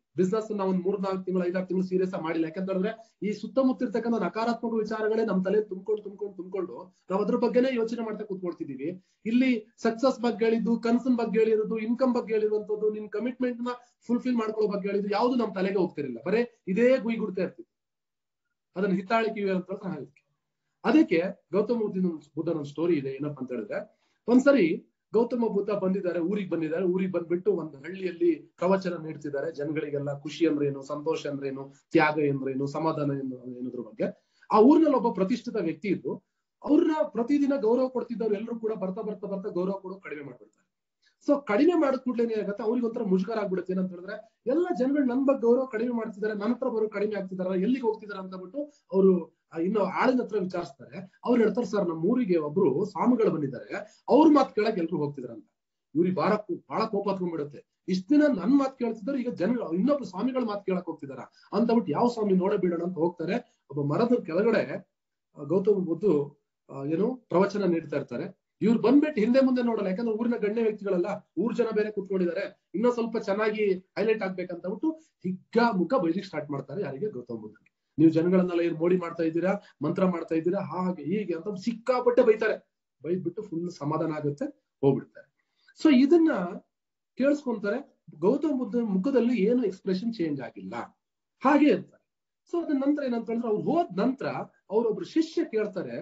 ಬಿಸ್ನೆಸ್ ನಾವು ಒಂದ್ ಮೂರ್ ನಾಲ್ಕು ತಿಂಗಳು ಐದಾರು ತಿಂಗಳು ಸೀರಿಯಸ್ ಮಾಡಿಲ್ಲ ಯಾಕಂತಂದ್ರೆ ಈ ಸುತ್ತಮುತ್ತ ಇರ್ತಕ್ಕಂಥ ನಕಾರಾತ್ಮಕ ವಿಚಾರಗಳೇ ನಮ್ ತಲೆ ತುಂಬ್ಕೊಂಡು ತುಂಬ್ಕೊಂಡು ತುಂಬ್ಕೊಂಡು ನಾವು ಅದ್ರ ಬಗ್ಗೆನೇ ಯೋಚನೆ ಮಾಡ್ತಾ ಕೂತ್ಕೊಳ್ತಿದೀವಿ ಇಲ್ಲಿ ಸಕ್ಸಸ್ ಬಗ್ಗೆ ಹೇಳಿದ್ದು ಕನಸಿನ ಬಗ್ಗೆ ಹೇಳಿರೋದು ಇನ್ಕಮ್ ಬಗ್ಗೆ ಹೇಳಿರುವಂತದ್ದು ನಿನ್ ಕಮಿಟ್ಮೆಂಟ್ ನ ಫುಲ್ಫಿಲ್ ಮಾಡ್ಕೊಳ್ಳೋ ಬಗ್ಗೆ ಹೇಳಿದ್ದು ಯಾವ್ದು ನಮ್ ತಲೆಗೆ ಹೋಗ್ತಿರಲಿಲ್ಲ ಬರೇ ಇದೇ ಗುಯ್ಗುಡ್ತಾ ಇರ್ತಿತ್ತು ಅದನ್ನ ಹಿತ್ತಾಳಿಕೆ ಅಂತ ಹೇಳಿದ್ಕೆ ಅದಕ್ಕೆ ಗೌತಮ ಬುದ್ಧನ ಬುದ್ಧನ ಒಂದು ಸ್ಟೋರಿ ಇದೆ ಏನಪ್ಪಾ ಅಂತ ಹೇಳಿದ್ರೆ ಒಂದ್ಸರಿ ಗೌತಮ ಬುದ್ಧ ಬಂದಿದ್ದಾರೆ ಊರಿಗೆ ಬಂದಿದ್ದಾರೆ ಊರಿಗೆ ಬಂದ್ಬಿಟ್ಟು ಒಂದು ಹಳ್ಳಿಯಲ್ಲಿ ಪ್ರವಚನ ನೀಡ್ತಿದ್ದಾರೆ ಜನಗಳಿಗೆಲ್ಲ ಖುಷಿ ಅಂದ್ರೇನು ಸಂತೋಷ ಅಂದ್ರೇನು ತ್ಯಾಗ ಎಂದ್ರೇನು ಸಮಾಧಾನ ಏನು ಏನದ್ರ ಬಗ್ಗೆ ಆ ಊರಿನಲ್ಲಿ ಒಬ್ಬ ಪ್ರತಿಷ್ಠಿತ ವ್ಯಕ್ತಿ ಇದ್ದು ಅವ್ರನ್ನ ಪ್ರತಿದಿನ ಗೌರವ ಕೊಡ್ತಿದ್ದವ್ರು ಎಲ್ಲರೂ ಕೂಡ ಬರ್ತಾ ಬರ್ತಾ ಬರ್ತಾ ಗೌರವ ಕೊಡೋದು ಕಡಿಮೆ ಮಾಡ್ಬಿಡ್ತಾರೆ ಸೊ ಕಡಿಮೆ ಮಾಡಿದ ಕೂಡಲೇ ಏನಾಗುತ್ತೆ ಅವ್ರಿಗೆ ಒಂಥರ ಮುಜುಗರ ಆಗ್ಬಿಡುತ್ತೆ ಏನಂತ ಹೇಳಿದ್ರೆ ಎಲ್ಲ ಜನಗಳು ನನ್ ಬಗ್ಗೆ ಗೌರವ ಕಡಿಮೆ ಮಾಡ್ತಿದ್ದಾರೆ ನನ್ನ ಹತ್ರ ಬರೋ ಕಡಿಮೆ ಆಗ್ತಿದಾರ ಎಲ್ಲಿಗೆ ಹೋಗ್ತಿದಾರೆ ಅಂತ ಬಿಟ್ಟು ಅವರು ಇನ್ನು ಆಳಿನ ಹತ್ರ ವಿಚಾರಿಸ್ತಾರೆ ಅವ್ರು ಹೇಳ್ತಾರೆ ಸರ್ ನಮ್ಮ ಊರಿಗೆ ಒಬ್ರು ಸ್ವಾಮಿಗಳು ಬಂದಿದ್ದಾರೆ ಅವ್ರ ಮಾತು ಕೇಳಕ್ ಎಲ್ರು ಹೋಗ್ತಿದಾರೆ ಅಂತ ಇವ್ರಿಗೆ ಬಾಳ ಬಹಳ ಕೋಪ ಹತ್ಕೊಂಡ್ಬಿಡುತ್ತೆ ಇಷ್ಟ ದಿನ ನನ್ ಮಾತು ಕೇಳ್ತಿದ್ದಾರೆ ಈಗ ಜನ ಇನ್ನೊಬ್ರು ಸ್ವಾಮಿಗಳ ಮಾತು ಕೇಳಕ್ ಹೋಗ್ತಿದಾರ ಅಂತ ಬಿಟ್ಟು ಯಾವ ಸ್ವಾಮಿ ನೋಡೇ ಬಿಡೋಣ ಅಂತ ಹೋಗ್ತಾರೆ ಒಬ್ಬ ಮರದ ಕೆಳಗಡೆ ಗೌತಮ ಬುದ್ಧ ಏನು ಪ್ರವಚನ ನೀಡ್ತಾ ಇರ್ತಾರೆ ಇವ್ರು ಬಂದ್ಬಿಟ್ಟು ಹಿಂದೆ ಮುಂದೆ ನೋಡಲ್ಲ ಯಾಕಂದ್ರೆ ಊರಿನ ಗಣ್ಯ ವ್ಯಕ್ತಿಗಳಲ್ಲ ಊರ್ ಜನ ಬೇರೆ ಕುತ್ಕೊಂಡಿದ್ದಾರೆ ಇನ್ನೂ ಸ್ವಲ್ಪ ಚೆನ್ನಾಗಿ ಹೈಲೈಟ್ ಆಗ್ಬೇಕಂತ ಬಿಟ್ಟು ಹಿಗ್ಗ ಮುಖ ಬೈಲಿಕ್ ಸ್ಟಾರ್ಟ್ ಮಾಡ್ತಾರೆ ಯಾರಿಗೆ ಗೌತಮ ಬುದ್ಧಗೆ ನೀವು ಜನಗಳನ್ನೆಲ್ಲ ಏನ್ ಮೋಡಿ ಮಾಡ್ತಾ ಇದ್ದೀರಾ ಮಂತ್ರ ಮಾಡ್ತಾ ಇದ್ದೀರಾ ಹಾಗೆ ಹೀಗೆ ಅಂತ ಸಿಕ್ಕಾಪಟ್ಟೆ ಬೈತಾರೆ ಬೈದ್ಬಿಟ್ಟು ಫುಲ್ ಸಮಾಧಾನ ಆಗುತ್ತೆ ಹೋಗ್ಬಿಡ್ತಾರೆ ಸೊ ಇದನ್ನ ಕೇಳಿಸ್ಕೊಂತಾರೆ ಗೌತಮ ಬುದ್ಧನ ಮುಖದಲ್ಲಿ ಏನು ಎಕ್ಸ್ಪ್ರೆಷನ್ ಚೇಂಜ್ ಆಗಿಲ್ಲ ಹಾಗೆ ಇರ್ತಾರೆ ಸೊ ಅದ ನಂತರ ಏನಂತ ಹೇಳಿದ್ರೆ ಅವ್ರು ಹೋದ ನಂತರ ಅವ್ರೊಬ್ರು ಶಿಷ್ಯ ಕೇಳ್ತಾರೆ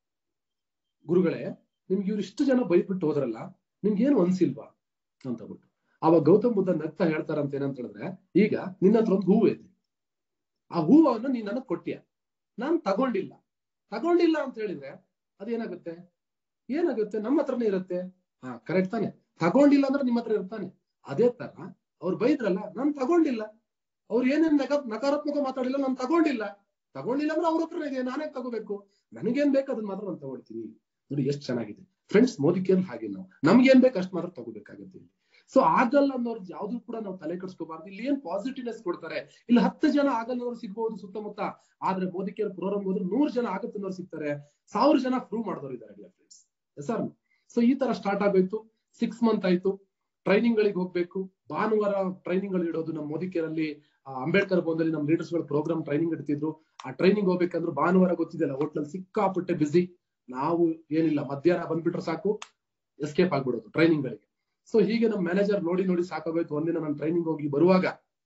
ಗುರುಗಳೇ ನಿಮ್ಗೆ ಇವ್ರು ಇಷ್ಟು ಜನ ಬೈದ್ಬಿಟ್ಟು ಹೋದ್ರಲ್ಲ ನಿಮ್ಗೆ ಏನು ಅನ್ಸಿಲ್ವಾ ಅಂತ ಬಿಟ್ಟು ಅವಾಗ ಗೌತಮ್ ಬುದ್ಧ ನಗ್ತಾ ಹೇಳ್ತಾರಂತ ಏನಂತ ಹೇಳಿದ್ರೆ ಈಗ ನಿನ್ನ ಹತ್ರ ಒಂದು ಹೂವು ಇದೆ ಆ ಹೂವನ್ನು ನೀನ್ ನನಗ್ ಕೊಟ್ಟಿಯ ನಾನ್ ತಗೊಂಡಿಲ್ಲ ತಗೊಂಡಿಲ್ಲ ಅಂತ ಹೇಳಿದ್ರೆ ಅದೇನಾಗುತ್ತೆ ಏನಾಗುತ್ತೆ ನಮ್ಮ ಹತ್ರನೇ ಇರುತ್ತೆ ಹಾ ಕರೆಕ್ಟ್ ತಾನೆ ತಗೊಂಡಿಲ್ಲ ಅಂದ್ರೆ ನಿಮ್ಮ ಹತ್ರ ಇರ್ತಾನೆ ಅದೇ ತರ ಅವ್ರು ಬೈದ್ರಲ್ಲ ನಾನ್ ತಗೊಂಡಿಲ್ಲ ಅವ್ರು ಏನೇನ್ ನಕ ನಕಾರಾತ್ಮಕ ಮಾತಾಡಿಲ್ಲ ನಾನು ತಗೊಂಡಿಲ್ಲ ತಗೊಂಡಿಲ್ಲ ಅಂದ್ರೆ ಅವ್ರ ಹತ್ರ ಇದೆ ನಾನೇ ತಗೋಬೇಕು ನನಗೇನ್ ಬೇಕು ಅದನ್ನ ಮಾತ್ರ ನಾನು ತಗೊಳ್ತೀನಿ ನೋಡಿ ಎಷ್ಟು ಚೆನ್ನಾಗಿದೆ ಫ್ರೆಂಡ್ಸ್ ಮೋದಿಕೇನ್ ಹಾಗೆ ನಾವು ನಮ್ಗೇನ್ ಬೇಕು ಅಷ್ಟು ಮಾತ್ರ ತಗೋಬೇಕಾಗುತ್ತೆ ಸೊ ಆಗಲ್ಲ ಅನ್ನೋರ್ದು ಯಾವ್ದು ಕೂಡ ನಾವು ತಲೆ ಕೆಡಿಸ್ಕೋಬಾರ್ದು ಇಲ್ಲಿ ಏನ್ ಪಾಸಿಟಿವ್ನೆಸ್ ಕೊಡ್ತಾರೆ ಇಲ್ಲಿ ಹತ್ತು ಜನ ಆಗಲ್ಲ ಅನ್ನೋರು ಸಿಗ್ಬಹುದು ಸುತ್ತಮುತ್ತ ಆದ್ರೆ ಮೋದಿಕೇರ್ ಪ್ರೋಗ್ರಾಮ್ ಹೋದ್ರೆ ನೂರ್ ಜನ ಆಗತ್ತೆ ಅನ್ನೋರು ಸಿಗ್ತಾರೆ ಸಾವಿರ ಜನ ಪ್ರೂವ್ ಮಾಡಿದವರು ಇದ್ದಾರೆ ಫ್ರೆಂಡ್ಸ್ ಸರ್ ಸೊ ಈ ತರ ಸ್ಟಾರ್ಟ್ ಆಗೋಯ್ತು ಸಿಕ್ಸ್ ಮಂತ್ ಆಯ್ತು ಟ್ರೈನಿಂಗ್ ಗಳಿಗೆ ಹೋಗ್ಬೇಕು ಭಾನುವಾರ ಟ್ರೈನಿಂಗ್ ಗಳು ಇಡೋದು ನಮ್ಮ ಮೋದಿಕೇರಲ್ಲಿ ಅಂಬೇಡ್ಕರ್ ಭವನದಲ್ಲಿ ನಮ್ಮ ಲೀಡರ್ಸ್ ಗಳು ಪ್ರೋಗ್ರಾಮ್ ಟ್ರೈನಿಂಗ್ ಇಡ್ತಿದ್ರು ಆ ಟ್ರೈನಿಂಗ್ ಹೋಗ್ಬೇಕಂದ್ರೆ ಭಾನುವಾರ ಗೊತ್ತಿದೆಯಲ್ಲ ಹೋಟ್ಲಲ್ಲಿ ಸಿಕ್ಕಾಪಟ್ಟೆ ಬಿಸಿ ನಾವು ಏನಿಲ್ಲ ಮಧ್ಯಾಹ್ನ ಬಂದ್ಬಿಟ್ರೆ ಸಾಕು ಎಸ್ಕೇಪ್ ಆಗ್ಬಿಡೋದು ಟ್ರೈನಿಂಗ್ ಗಳಿಗೆ ಸೊ ಹೀಗೆ ನಮ್ಮ ಮ್ಯಾನೇಜರ್ ನೋಡಿ ನೋಡಿ ಸಾಕಾಗೋಯ್ತು ಒಂದಿನ ನಾನು ಟ್ರೈನಿಂಗ್ ಹೋಗಿ ಬರುವಾಗ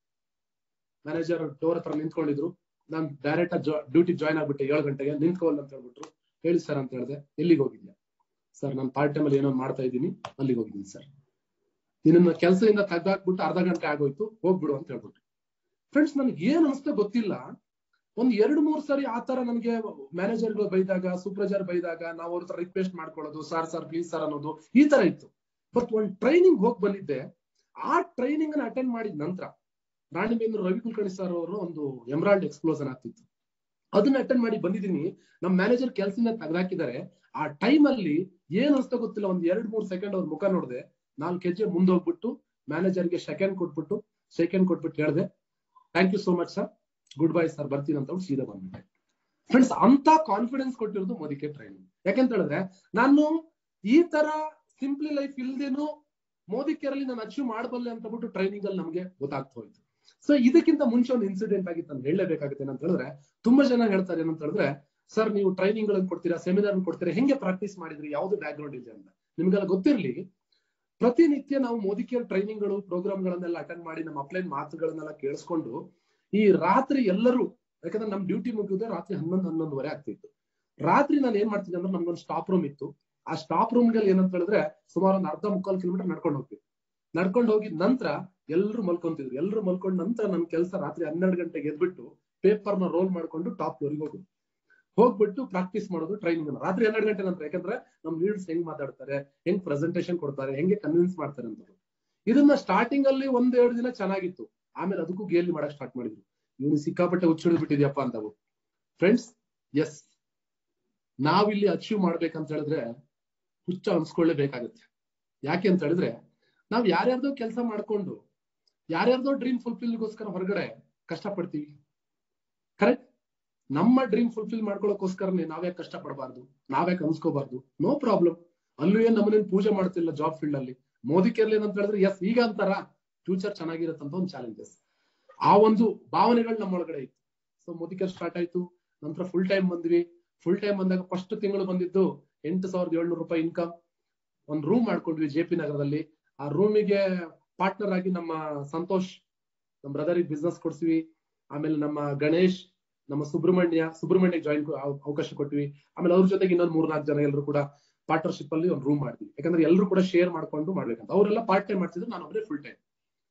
ಮ್ಯಾನೇಜರ್ ಡೋರ್ ಹತ್ರ ನಿಂತ್ಕೊಂಡಿದ್ರು ನಾನು ಡೈರೆಕ್ಟ್ ಡ್ಯೂಟಿ ಜಾಯ್ನ್ ಆಗ್ಬಿಟ್ಟೆ ಏಳು ಗಂಟೆಗೆ ನಿಂತ್ಕೊಳ್ಳ ಅಂತ ಹೇಳ್ಬಿಟ್ರು ಹೇಳಿ ಸರ್ ಅಂತ ಹೇಳಿದೆ ಎಲ್ಲಿಗೆ ಹೋಗಿದ್ಯಾ ಸರ್ ನಾನು ಪಾರ್ಟ್ ಟೈಮ್ ಅಲ್ಲಿ ಏನೋ ಮಾಡ್ತಾ ಇದ್ದೀನಿ ಅಲ್ಲಿಗೆ ಹೋಗಿದ್ದೀನಿ ಸರ್ ನಿನ್ನ ಕೆಲಸದಿಂದ ತೆಗ್ದಾಕ್ಬಿಟ್ಟು ಅರ್ಧ ಗಂಟೆ ಆಗೋಯ್ತು ಹೋಗ್ಬಿಡು ಅಂತ ಹೇಳ್ಬಿಟ್ಟು ಫ್ರೆಂಡ್ಸ್ ನನಗೆ ಏನ್ ಅನಿಸ್ತಾ ಗೊತ್ತಿಲ್ಲ ಒಂದ್ ಎರಡ್ ಮೂರ್ ಸರಿ ಆ ತರ ನನಗೆ ಮ್ಯಾನೇಜರ್ಗಳು ಬೈದಾಗ ಸೂಪರ್ವೈಸರ್ ಬೈದಾಗ ನಾವು ಅವ್ರ ಹತ್ರ ರಿಕ್ವೆಸ್ಟ್ ಮಾಡ್ಕೊಳ್ಳೋದು ಸರ್ ಸರ್ ಪ್ಲೀಸ್ ಸರ್ ಅನ್ನೋದು ಈ ತರ ಇತ್ತು ಬಟ್ ಒಂದ್ ಟ್ರೈನಿಂಗ್ ಹೋಗಿ ಬಂದಿದ್ದೆ ಆ ಟ್ರೈನಿಂಗ್ ಅನ್ನ ಅಟೆಂಡ್ ಮಾಡಿದ ನಂತರ ರಾಣಿಬೇಂದ್ರ ರವಿ ಕುಲಕರ್ಣಿ ಸರ್ ಅವರು ಒಂದು ಎಮ್ರಾಲ್ಡ್ ಎಕ್ಸ್ಪ್ಲೋಸನ್ ಆಗ್ತಿತ್ತು ಅದನ್ನ ಅಟೆಂಡ್ ಮಾಡಿ ಬಂದಿದ್ದೀನಿ ನಮ್ಮ ಮ್ಯಾನೇಜರ್ ಕೆಲಸದಿಂದ ತೆಗೆದಾಕಿದ್ದಾರೆ ಆ ಟೈಮ್ ಅಲ್ಲಿ ಏನ್ ಅನ್ಸ್ತಾ ಗೊತ್ತಿಲ್ಲ ಒಂದ್ ಎರಡ್ ಮೂರ್ ಸೆಕೆಂಡ್ ಅವ್ರ ಮುಖ ನೋಡಿದೆ ನಾಲ್ಕು ಹೆಜ್ಜೆ ಮುಂದೋಗ್ಬಿಟ್ಟು ಮ್ಯಾನೇಜರ್ಗೆ ಸೆಕೆಂಡ್ ಕೊಟ್ಬಿಟ್ಟು ಸೆಕೆಂಡ್ ಕೊಟ್ಬಿಟ್ಟು ಹೇಳಿದೆ thank you so much sir goodbye sir ಬರ್ತೀನಿ ಅಂತ ಸೀದಾ ಬಂದ್ಬಿಟ್ಟೆ ಫ್ರೆಂಡ್ಸ್ ಅಂತ ಕಾನ್ಫಿಡೆನ್ಸ್ ಕೊಟ್ಟಿರೋದು ಮೋದಿಕೆ ಟ್ರೈನಿಂಗ್ ಯಾಕೆಂತ ಹೇಳಿದ್ರೆ ನಾನು ಈ ತರ ಸಿಂಪ್ಲಿ ಲೈಫ್ ಇಲ್ದೇನು ಮೋದಿ ಕೇರಲ್ಲಿ ನಾನು ಅಚೀವ್ ಮಾಡಬಲ್ಲೆ ಅಂತ ಬಿಟ್ಟು ಟ್ರೈನಿಂಗ್ ಅಲ್ಲಿ ನಮಗೆ ಗೊತ್ತಾಗ್ತಾ ಹೋಯ್ತು ಸೊ ಇದಕ್ಕಿಂತ ಮುಂಚೆ ಒಂದು ಇನ್ಸಿಡೆಂಟ್ ಆಗಿತ್ತು ನಾನು ಹೇಳಲೇಬೇಕಾಗುತ್ತೆ ಏನಂತ ಹೇಳಿದ್ರೆ ತುಂಬಾ ಜನ ಹೇಳ್ತಾರೆ ಏನಂತ ಹೇಳಿದ್ರೆ ಸರ್ ನೀವು ಟ್ರೈನಿಂಗ್ ಗಳನ್ನು ಕೊಡ್ತೀರಾ ಸೆಮಿನಾರ್ ಕೊಡ್ತೀರಾ ಹೆಂಗೆ ಪ್ರಾಕ್ಟೀಸ್ ಮಾಡಿದ್ರಿ ಯಾವ್ದು ಬ್ಯಾಕ್ ಗ್ರೌಂಡ್ ಇದೆ ಅಂತ ನಿಮ್ಗೆಲ್ಲ ಗೊತ್ತಿರ್ಲಿ ಪ್ರತಿನಿತ್ಯ ನಾವು ಮೋದಿ ಕೇರ್ ಟ್ರೈನಿಂಗ್ ಗಳು ಪ್ರೋಗ್ರಾಮ್ ಗಳನ್ನೆಲ್ಲ ಅಟೆಂಡ್ ಮಾಡಿ ನಮ್ಮ ಅಪ್ಲೈನ್ ಮಾತುಗಳನ್ನೆಲ್ಲ ಕೇಳಿಸ್ಕೊಂಡು ಈ ರಾತ್ರಿ ಎಲ್ಲರೂ ಯಾಕಂದ್ರೆ ನಮ್ ಡ್ಯೂಟಿ ಮುಗಿಯೋದೇ ರಾತ್ರಿ ಹನ್ನೊಂದು ಹನ್ನೊಂದುವರೆ ಆಗ್ತಿತ್ತು ರಾತ್ರಿ ನಾನು ಏನ್ ಮಾಡ್ತೀನಿ ಅಂದ್ರೆ ನಮ್ಗೊಂದು ಸ್ಟಾಪ್ ರೂಮ್ ಇತ್ತು ಆ ಸ್ಟಾಪ್ ರೂಮ್ ಗಳಲ್ಲಿ ಏನಂತ ಹೇಳಿದ್ರೆ ಸುಮಾರು ಒಂದು ಅರ್ಧ ಮುಕ್ಕಾಲು ಕಿಲೋಮೀಟರ್ ನಡ್ಕೊಂಡು ಹೋಗ್ತೀವಿ ನಡ್ಕೊಂಡು ಹೋಗಿದ ನಂತರ ಎಲ್ಲರೂ ಮಲ್ಕೊಂತಿದ್ರು ಎಲ್ಲರೂ ಮಲ್ಕೊಂಡ್ ನಂತರ ನನ್ ಕೆಲಸ ರಾತ್ರಿ ಹನ್ನೆರಡು ಗಂಟೆಗೆ ಎದ್ಬಿಟ್ಟು ಪೇಪರ್ ನ ರೋಲ್ ಮಾಡ್ಕೊಂಡು ಟಾಪ್ ಫ್ಲೋರಿಗೆ ಹೋಗೋದು ಹೋಗ್ಬಿಟ್ಟು ಪ್ರಾಕ್ಟೀಸ್ ಮಾಡೋದು ಟ್ರೈನಿಂಗ್ ರಾತ್ರಿ ಹನ್ನೆರಡು ಗಂಟೆ ನಂತರ ಯಾಕಂದ್ರೆ ನಮ್ ಲೀಡರ್ಸ್ ಹೆಂಗ್ ಮಾತಾಡ್ತಾರೆ ಹೆಂಗ್ ಪ್ರೆಸೆಂಟೇಶನ್ ಕೊಡ್ತಾರೆ ಹೆಂಗೆ ಕನ್ವಿನ್ಸ್ ಮಾಡ್ತಾರೆ ಅಂತ ಇದನ್ನ ಸ್ಟಾರ್ಟಿಂಗ್ ಅಲ್ಲಿ ಒಂದ್ ಎರಡು ದಿನ ಚೆನ್ನಾಗಿತ್ತು ಆಮೇಲೆ ಅದಕ್ಕೂ ಗೇಲಿ ಮಾಡಕ್ ಸ್ಟಾರ್ಟ್ ಮಾಡಿದ್ರು ಇವನು ಸಿಕ್ಕಾಪಟ್ಟೆ ಹುಚ್ಚಿಡಿದ್ ಬಿಟ್ಟಿದ್ಯಪ್ಪ ಅಂತವು ಫ್ರೆಂಡ್ಸ್ ಎಸ್ ನಾವಿಲ್ಲಿ ಅಚೀವ್ ಮಾಡ್ಬೇಕಂತ ಹೇಳಿದ್ರೆ ಹುಚ್ಚ ಅನ್ಸ್ಕೊಳ್ಳೇಬೇಕಾಗತ್ತೆ ಯಾಕೆ ಅಂತ ಹೇಳಿದ್ರೆ ನಾವ್ ಯಾರ್ಯಾರ್ದೋ ಕೆಲಸ ಮಾಡ್ಕೊಂಡು ಯಾರ್ಯಾರ್ದೋ ಡ್ರೀಮ್ ಫುಲ್ಫಿಲ್ಗೋಸ್ಕರ ಹೊರಗಡೆ ಕಷ್ಟಪಡ್ತೀವಿ ಕರೆಕ್ಟ್ ನಮ್ಮ ಡ್ರೀಮ್ ಫುಲ್ಫಿಲ್ ಮಾಡ್ಕೊಳ್ಳೋಕೋಸ್ಕರನೇ ನಾವ್ಯಾಕೆ ಕಷ್ಟ ಪಡಬಾರ್ದು ನಾವ್ಯಾಕೆ ಅನ್ಸ್ಕೋಬಾರ್ದು ನೋ ಪ್ರಾಬ್ಲಮ್ ಅಲ್ಲೂ ಏನ್ ನಮ್ಮನೇನ್ ಪೂಜೆ ಮಾಡ್ತಿಲ್ಲ ಜಾಬ್ ಫೀಲ್ಡ್ ಅಲ್ಲಿ ಮೋದಿ ಕೇರ್ಲಿ ಏನಂತ ಹೇಳಿದ್ರೆ ಎಸ್ ಈಗ ಅಂತಾರ ಫ್ಯೂಚರ್ ಚೆನ್ನಾಗಿರತ್ತಂತ ಒಂದು ಚಾಲೆಂಜಸ್ ಆ ಒಂದು ಭಾವನೆಗಳು ನಮ್ಮೊಳಗಡೆ ಇತ್ತು ಸೊ ಮೋದಿಕರ್ ಸ್ಟಾರ್ಟ್ ಆಯ್ತು ನಂತರ ಫುಲ್ ಟೈಮ್ ಬಂದ್ವಿ ಫುಲ್ ಟೈಮ್ ಬಂದಾಗ ಫಸ್ಟ್ ತಿಂಗಳು ಬಂದಿದ್ದು ಎಂಟು ಸಾವಿರದ ಏಳ್ನೂರು ರೂಪಾಯಿ ಇನ್ಕಮ್ ಒಂದು ರೂಮ್ ಮಾಡ್ಕೊಂಡ್ವಿ ಜೆ ಪಿ ನಗರದಲ್ಲಿ ಆ ರೂಮಿಗೆ ಪಾರ್ಟ್ನರ್ ಆಗಿ ನಮ್ಮ ಸಂತೋಷ್ ನಮ್ಮ ಬ್ರದರಿಗೆ ಬಿಸ್ನೆಸ್ ಕೊಡ್ಸಿವಿ ಆಮೇಲೆ ನಮ್ಮ ಗಣೇಶ್ ನಮ್ಮ ಸುಬ್ರಹ್ಮಣ್ಯ ಸುಬ್ರಹ್ಮಣ್ಯ ಜಾಯಿನ್ ಅವಕಾಶ ಕೊಟ್ವಿ ಆಮೇಲೆ ಅವ್ರ ಜೊತೆಗೆ ಇನ್ನೊಂದು ಮೂರ್ನಾಲ್ಕು ಜನ ಎಲ್ಲರೂ ಕೂಡ ಪಾರ್ಟ್ನರ್ಶಿಪ್ ಅಲ್ಲಿ ಒಂದು ರೂಮ್ ಮಾಡಿದ್ವಿ ಯಾಕಂದ್ರೆ ಎಲ್ಲರೂ ಕೂಡ ಶೇರ್ ಮಾಡ್ಕೊಂಡು ಮಾಡ್ಬೇಕಂತ ಅವರೆಲ್ಲ ಪಾರ್ಟ್ ಟೈಮ್ ಮಾಡ್ತಿದ್ರು ನಾನು ಒಬ್ಬರೇ ಫುಲ್ ಟೈಮ್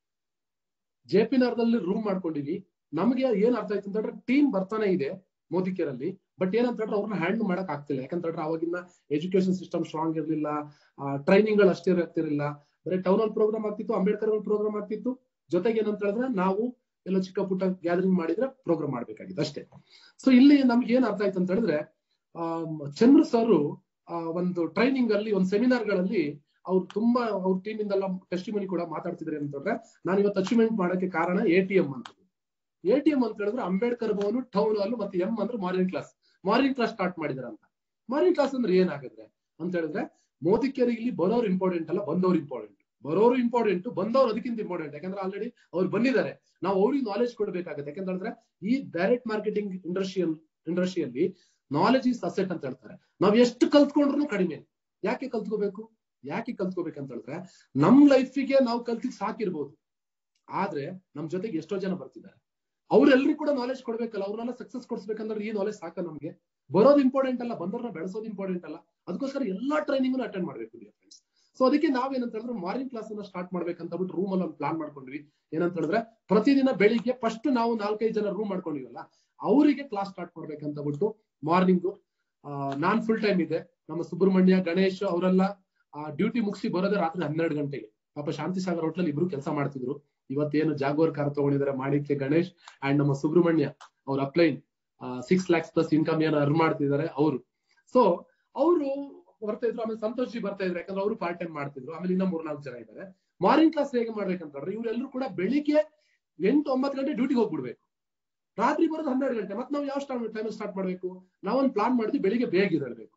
ಜೆ ಪಿ ನಗರದಲ್ಲಿ ರೂಮ್ ಮಾಡ್ಕೊಂಡಿವಿ ನಮಗೆ ಏನ್ ಅರ್ಥ ಆಯ್ತು ಅಂತಂದ್ರೆ ಟೀಮ್ ಬರ್ತಾನೆ ಇದೆ ಮೋದಿ ಕೇರ್ ಅಲ್ಲಿ ಬಟ್ ಏನಂತಂದ್ರೆ ಅವ್ರನ್ನ ಹ್ಯಾಂಡಲ್ ಮಾಡಕ್ ಆಗ್ತಿಲ್ಲ ಯಾಕಂತಂದ್ರೆ ಅವಾಗಿನ ಎಜುಕೇಶನ್ ಸಿಸ್ಟಮ್ ಸ್ಟ್ರಾಂಗ್ ಇರಲಿಲ್ಲ ಟ್ರೈನಿಂಗ್ ಗಳು ಅಷ್ಟೇ ಆಗ್ತಿರಲಿಲ್ಲ ಬರೀ ಟೌನ್ ಹಾಲ್ ಪ್ರೋಗ್ರಾಮ್ ಆಗ್ತಿತ್ತು ಅಂಬೇಡ್ಕರ್ ಪ್ರೋಗ್ರಾಮ್ ಆಗ್ತಿತ್ತು ಜೊತೆಗೆ ಏನಂತ ಹೇಳಿದ್ರೆ ನಾವು ಎಲ್ಲ ಚಿಕ್ಕ ಪುಟ್ಟ ಗ್ಯಾದರಿಂಗ್ ಮಾಡಿದ್ರೆ ಪ್ರೋಗ್ರಾಮ್ ಮಾಡ್ಬೇಕಾಗಿತ್ತು ಅಷ್ಟೇ ಸೊ ಇಲ್ಲಿ ನಮ್ಗೆ ಏನ್ ಅರ್ಥ ಆಯ್ತು ಅಂತ ಹೇಳಿದ್ರೆ ಆ ಚಂದ್ರ ಸರ್ ಒಂದು ಟ್ರೈನಿಂಗ್ ಅಲ್ಲಿ ಒಂದು ಸೆಮಿನಾರ್ ಗಳಲ್ಲಿ ಅವ್ರು ತುಂಬಾ ಅವ್ರ ಟೀಮ್ ಇಂದೆಲ್ಲ ಟೆಸ್ಟಿಮನಿ ಕೂಡ ಮಾತಾಡ್ತಿದ್ರೆ ಅಂತಂದ್ರೆ ನಾನು ಇವತ್ತು ಅಚೀವ್ಮೆಂಟ್ ಮಾಡಕ್ಕೆ ಕಾರಣ ಎ ಟಿ ಎಂ ಅಂತ ಎ ಟಿ ಎಂ ಅಂತ ಹೇಳಿದ್ರೆ ಅಂಬೇಡ್ಕರ್ ಭವನ್ ಟೌನ್ ಹಾಲ್ ಮತ್ತೆ ಎಂ ಅಂದ್ರೆ morning class morning class start ಮಾಡಿದಾರೆ ಅಂತ ಮಾರ್ನಿಂಗ್ ಕ್ಲಾಸ್ ಅಂದ್ರೆ ಏನಾಗಿದ್ರೆ ಅಂತ ಹೇಳಿದ್ರೆ ಮೋದಿಕೇರಿಗೆ ಇಲ್ಲಿ ಬರೋರು ಇಂಪಾರ್ಟೆಂಟ್ ಅಲ್ಲ ಬಂದವ್ರು ಇಂಪಾರ್ಟೆಂಟ್ ಬರೋರು ಇಂಪಾರ್ಟೆಂಟ್ ಬಂದವ್ರು ಅದಕ್ಕಿಂತ ಇಂಪಾರ್ಟೆಂಟ್ ಯಾಕಂದ್ರೆ ಆಲ್ರೆಡಿ ಅವ್ರು ಬಂದಿದ್ದಾರೆ ನಾವು ಅವ್ರಿಗೆ ನಾಲೆಜ್ ಕೊಡ್ಬೇಕಾಗುತ್ತೆ ಯಾಕಂತ ಹೇಳಿದ್ರೆ ಈ ಡೈರೆಕ್ಟ್ ಮಾರ್ಕೆಟಿಂಗ್ ಇಂಡಸ್ಟ್ರಿಯಲ್ ಇಂಡಸ್ಟ್ರಿಯಲ್ಲಿ ನಾಲೆಜ್ ಇಸ್ ಅಸೆಟ್ ಅಂತ ಹೇಳ್ತಾರೆ ನಾವ್ ಎಷ್ಟು ಕಲ್ತ್ಕೊಂಡ್ರು ಕಡಿಮೆ ಯಾಕೆ ಕಲ್ತ್ಕೋಬೇಕು ಯಾಕೆ ಕಲ್ತ್ಕೋಬೇಕಂತ ಹೇಳಿದ್ರೆ ನಮ್ ಲೈಫಿಗೆ ನಾವು ಕಲ್ತಿದ್ ಸಾಕಿರ್ಬೋದು ಆದ್ರೆ ನಮ್ ಜೊತೆಗೆ ಎಷ್ಟೋ ಜನ ಬರ್ತಿದ್ದಾರೆ ಅವ್ರೆಲ್ರಿಗೂ ಕೂಡ ನಾಲೆಜ್ ಕೊಡ್ಬೇಕಲ್ಲ ಅವ್ರನ್ನೆಲ್ಲ ಸಕ್ಸಸ್ ಕೊಡ್ಸ್ಬೇಕಂದ್ರೆ ಈ ನಾಲೆಜ್ ಸಾಕ ನಮ್ಗೆ ಬರೋದು ಇಂಪಾರ್ಟೆಂಟ್ ಅಲ್ಲ ಬಂದವ್ರನ್ನ ಬೆಳೆಸೋದು ಇಂಪಾರ್ಟೆಂಟ್ ಅಲ್ಲ ಅದಕ್ಕೋಸ್ಕರ ಎಲ್ಲಾ ಟ್ರೈನಿಂಗ್ ಅಟೆಂಡ್ ಮಾಡ್ಬೇಕು ಫ್ರೆಂಡ್ಸ್ ಸೊ ಅದಕ್ಕೆ ನಾವೇನಂತ ಹೇಳಿದ್ರೆ ಮಾರ್ನಿಂಗ್ ಕ್ಲಾಸ್ ಅನ್ನ ಸ್ಟಾರ್ಟ್ ಮಾಡ್ಬೇಕಂತ ಬಿಟ್ಟು ರೂಮ್ ಅಲ್ಲಿ ಒಂದು ಪ್ಲಾನ್ ಮಾಡ್ಕೊಂಡ್ವಿ ಏನಂತ ಹೇಳಿದ್ರೆ ಪ್ರತಿದಿನ ಬೆಳಿಗ್ಗೆ ಫಸ್ಟ್ ನಾವು ನಾಲ್ಕೈದು ಜನ ರೂಮ್ ಮಾಡ್ಕೊಂಡಿವಲ್ಲ ಅವರಿಗೆ ಕ್ಲಾಸ್ ಸ್ಟಾರ್ಟ್ ಮಾಡ್ಬೇಕಂತ ಬಿಟ್ಟು ಮಾರ್ನಿಂಗ್ ನಾನ್ ಫುಲ್ ಟೈಮ್ ಇದೆ ನಮ್ಮ ಸುಬ್ರಹ್ಮಣ್ಯ ಗಣೇಶ್ ಅವರೆಲ್ಲ ಡ್ಯೂಟಿ ಮುಗಿಸಿ ಬರೋದೇ ರಾತ್ರಿ ಹನ್ನೆರಡು ಗಂಟೆಗೆ ಪಾಪ ಶಾಂತಿ ಸಾಗರ್ ಹೋಟ್ಲಲ್ಲಿ ಇಬ್ರು ಕೆಲಸ ಮಾಡ್ತಿದ್ರು ಇವತ್ತೇನು ಜಾಗೋರ್ ಕಾರ್ ತಗೊಂಡಿದ್ದಾರೆ ಮಾಡಿಕ್ಕೆ ಗಣೇಶ್ ಅಂಡ್ ನಮ್ಮ ಸುಬ್ರಹ್ಮಣ್ಯ ಅವ್ರ upline six lakhs plus income ಏನು ಅರ್ನ್ ಮಾಡ್ತಿದ್ದಾರೆ ಅವರು ಸೊ ಅವರು ಬರ್ತಾ ಇದ್ರು ಆಮೇಲೆ ಸಂತೋಷ್ ಜಿ ಬರ್ತಾ ಇದ್ರು ಯಾಕಂದ್ರೆ ಅವರು ಪಾರ್ಟ್ ಟೈಮ್ ಮಾಡ್ತಿದ್ರು ಆಮೇಲೆ ಇನ್ನ ಮೂರ್ನಾಲ್ಕು ಜನ ಇದ್ದಾರೆ ಮಾರ್ನಿಂಗ್ ಕ್ಲಾಸ್ ಹೇಗೆ ಮಾಡ್ಬೇಕಂತಂದ್ರೆ ಇವರೆಲ್ಲರೂ ಕೂಡ ಬೆಳಿಗ್ಗೆ ಎಂಟು ಒಂಬತ್ತು ಗಂಟೆ ಡ್ಯೂಟಿಗೆ ಹೋಗ್ಬಿಡ್ಬೇಕು ರಾತ್ರಿ ಬರೋದು ಹನ್ನೆರಡು ಗಂಟೆ ಮತ್ತೆ ನಾವು ಯಾವ ಟೈಮ್ ಸ್ಟಾರ್ಟ್ ಮಾಡ್ಬೇಕು ನಾವೊಂದು ಪ್ಲಾನ್ ಮಾಡಿದ್ವಿ ಬೆಳಿಗ್ಗೆ ಬೇಗ ಇರಬೇಕು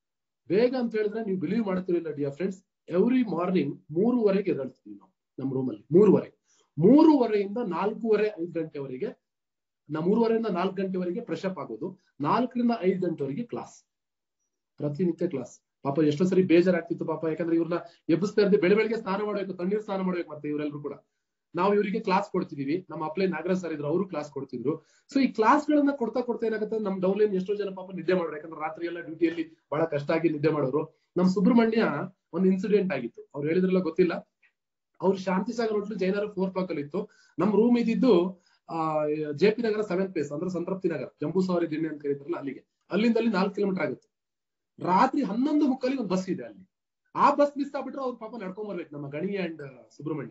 ಬೇಗ ಅಂತ ಹೇಳಿದ್ರೆ ನೀವು ಬಿಲೀವ್ ಮಾಡ್ತಿರಲಿಲ್ಲ ಡಿಯರ್ ಫ್ರೆಂಡ್ಸ್ ಎವ್ರಿ ಮಾರ್ನಿಂಗ್ ಮೂರುವರೆಗೆ ಎದ್ದೇಳ್ತೀವಿ ನಾವು ನಮ್ಮ ರೂಮಲ್ಲಿ ಮೂರುವರೆ ಮೂರುವರೆಯಿಂದ ನಾಲ್ಕೂವರೆ ಐದು ಗಂಟೆವರೆಗೆ ನಾ ಮೂರುವರೆಯಿಂದ ನಾಲ್ಕು ಗಂಟೆವರೆಗೆ ಫ್ರೆಶ್ ಅಪ್ ಆಗೋದು ನಾಲ್ಕರಿಂದ ಐದು ಗಂಟೆವರೆಗೆ ಕ್ಲಾಸ್ ಪ್ರತಿನಿತ್ಯ ಕ್ಲಾಸ್ ಪಾಪ ಎಷ್ಟೋ ಸರಿ ಬೇಜಾರಾಗ್ತಿತ್ತು ಪಾಪ ಯಾಕಂದ್ರೆ ಇವ್ರನ್ನ ಎಬ್ಬಿಸ್ತಾ ಇರ್ತೀವಿ ಬೆಳೆ ಬೆಳಿಗ್ಗೆ ಸ್ನಾನ ಮಾಡ್ಬೇಕು ತಣ್ಣೀರ್ ಸ್ನಾನ ಮಾಡ್ಬೇಕು ಮತ್ತೆ ಇವರೆಲ್ಲರೂ ಕೂಡ ನಾವು ಇವರಿಗೆ ಕ್ಲಾಸ್ ಕೊಡ್ತಿದೀವಿ ನಮ್ಮ ಅಪ್ಲೈ ನಾಗರಾಜ್ ಸರ್ ಇದ್ರು ಅವರು ಕ್ಲಾಸ್ ಕೊಡ್ತಿದ್ರು ಸೊ ಈ ಕ್ಲಾಸ್ ಗಳನ್ನ ಕೊಡ್ತಾ ಕೊಡ್ತಾ ಏನಾಗುತ್ತೆ ನಮ್ ಡೌನ್ಲೈನ್ ಎಷ್ಟೋ ಜನ ಪಾಪ ನಿದ್ದೆ ಮಾಡೋರು ಯಾಕಂದ್ರೆ ರಾತ್ರಿ ಎಲ್ಲ ಡ್ಯೂಟಿಯಲ್ಲಿ ಬಹಳ ಕಷ್ಟ ಆಗಿ ನಿದ್ದೆ ಮಾಡೋರು ನಮ್ ಸುಬ್ರಹ್ಮಣ್ಯ ಒಂದು ಇನ್ಸಿಡೆಂಟ್ ಆಗಿತ್ತು ಅವ್ರು ಹೇಳಿದ್ರಲ್ಲ ಗೊತ್ತಿಲ್ಲ ಅವ್ರು ಶಾಂತಿ ಸಾಗರ್ ಹೋಟ್ಲು ಜೈನರ ಫೋರ್ ಬ್ಲಾಕ್ ಅಲ್ಲಿ ಇತ್ತು ನಮ್ ರೂಮ್ ಇದ್ದಿದ್ದು ಆ J P Nagar seventh place ಅಂದ್ರೆ ಸಂತೃಪ್ತಿ ನಗರ ಜಂಬೂ ಸವಾರಿ ದಿಣ್ಣೆ ಅಂತ ಕರೀತಾರಲ್ಲ ಅಲ್ಲಿಗೆ ಅಲ್ಲಿಂದ ಅಲ್ಲಿ ನಾಲ್ಕು ಕಿಲೋಮೀಟರ್ ಆಗುತ್ತೆ ರಾತ್ರಿ ಹನ್ನೊಂದು ಮುಕ್ಕಲ್ಲಿ ಒಂದು ಬಸ್ ಇದೆ ಅಲ್ಲಿ ಆ ಬಸ್ ಮಿಸ್ ಆಗ್ಬಿಟ್ರೆ ಅವ್ರು ಪಾಪ ನಡ್ಕೊಂಡ್ ಬರ್ಬೇಕು ನಮ್ಮ ಗಣಿ ಅಂಡ್ ಸುಬ್ರಹ್ಮಣ್ಯ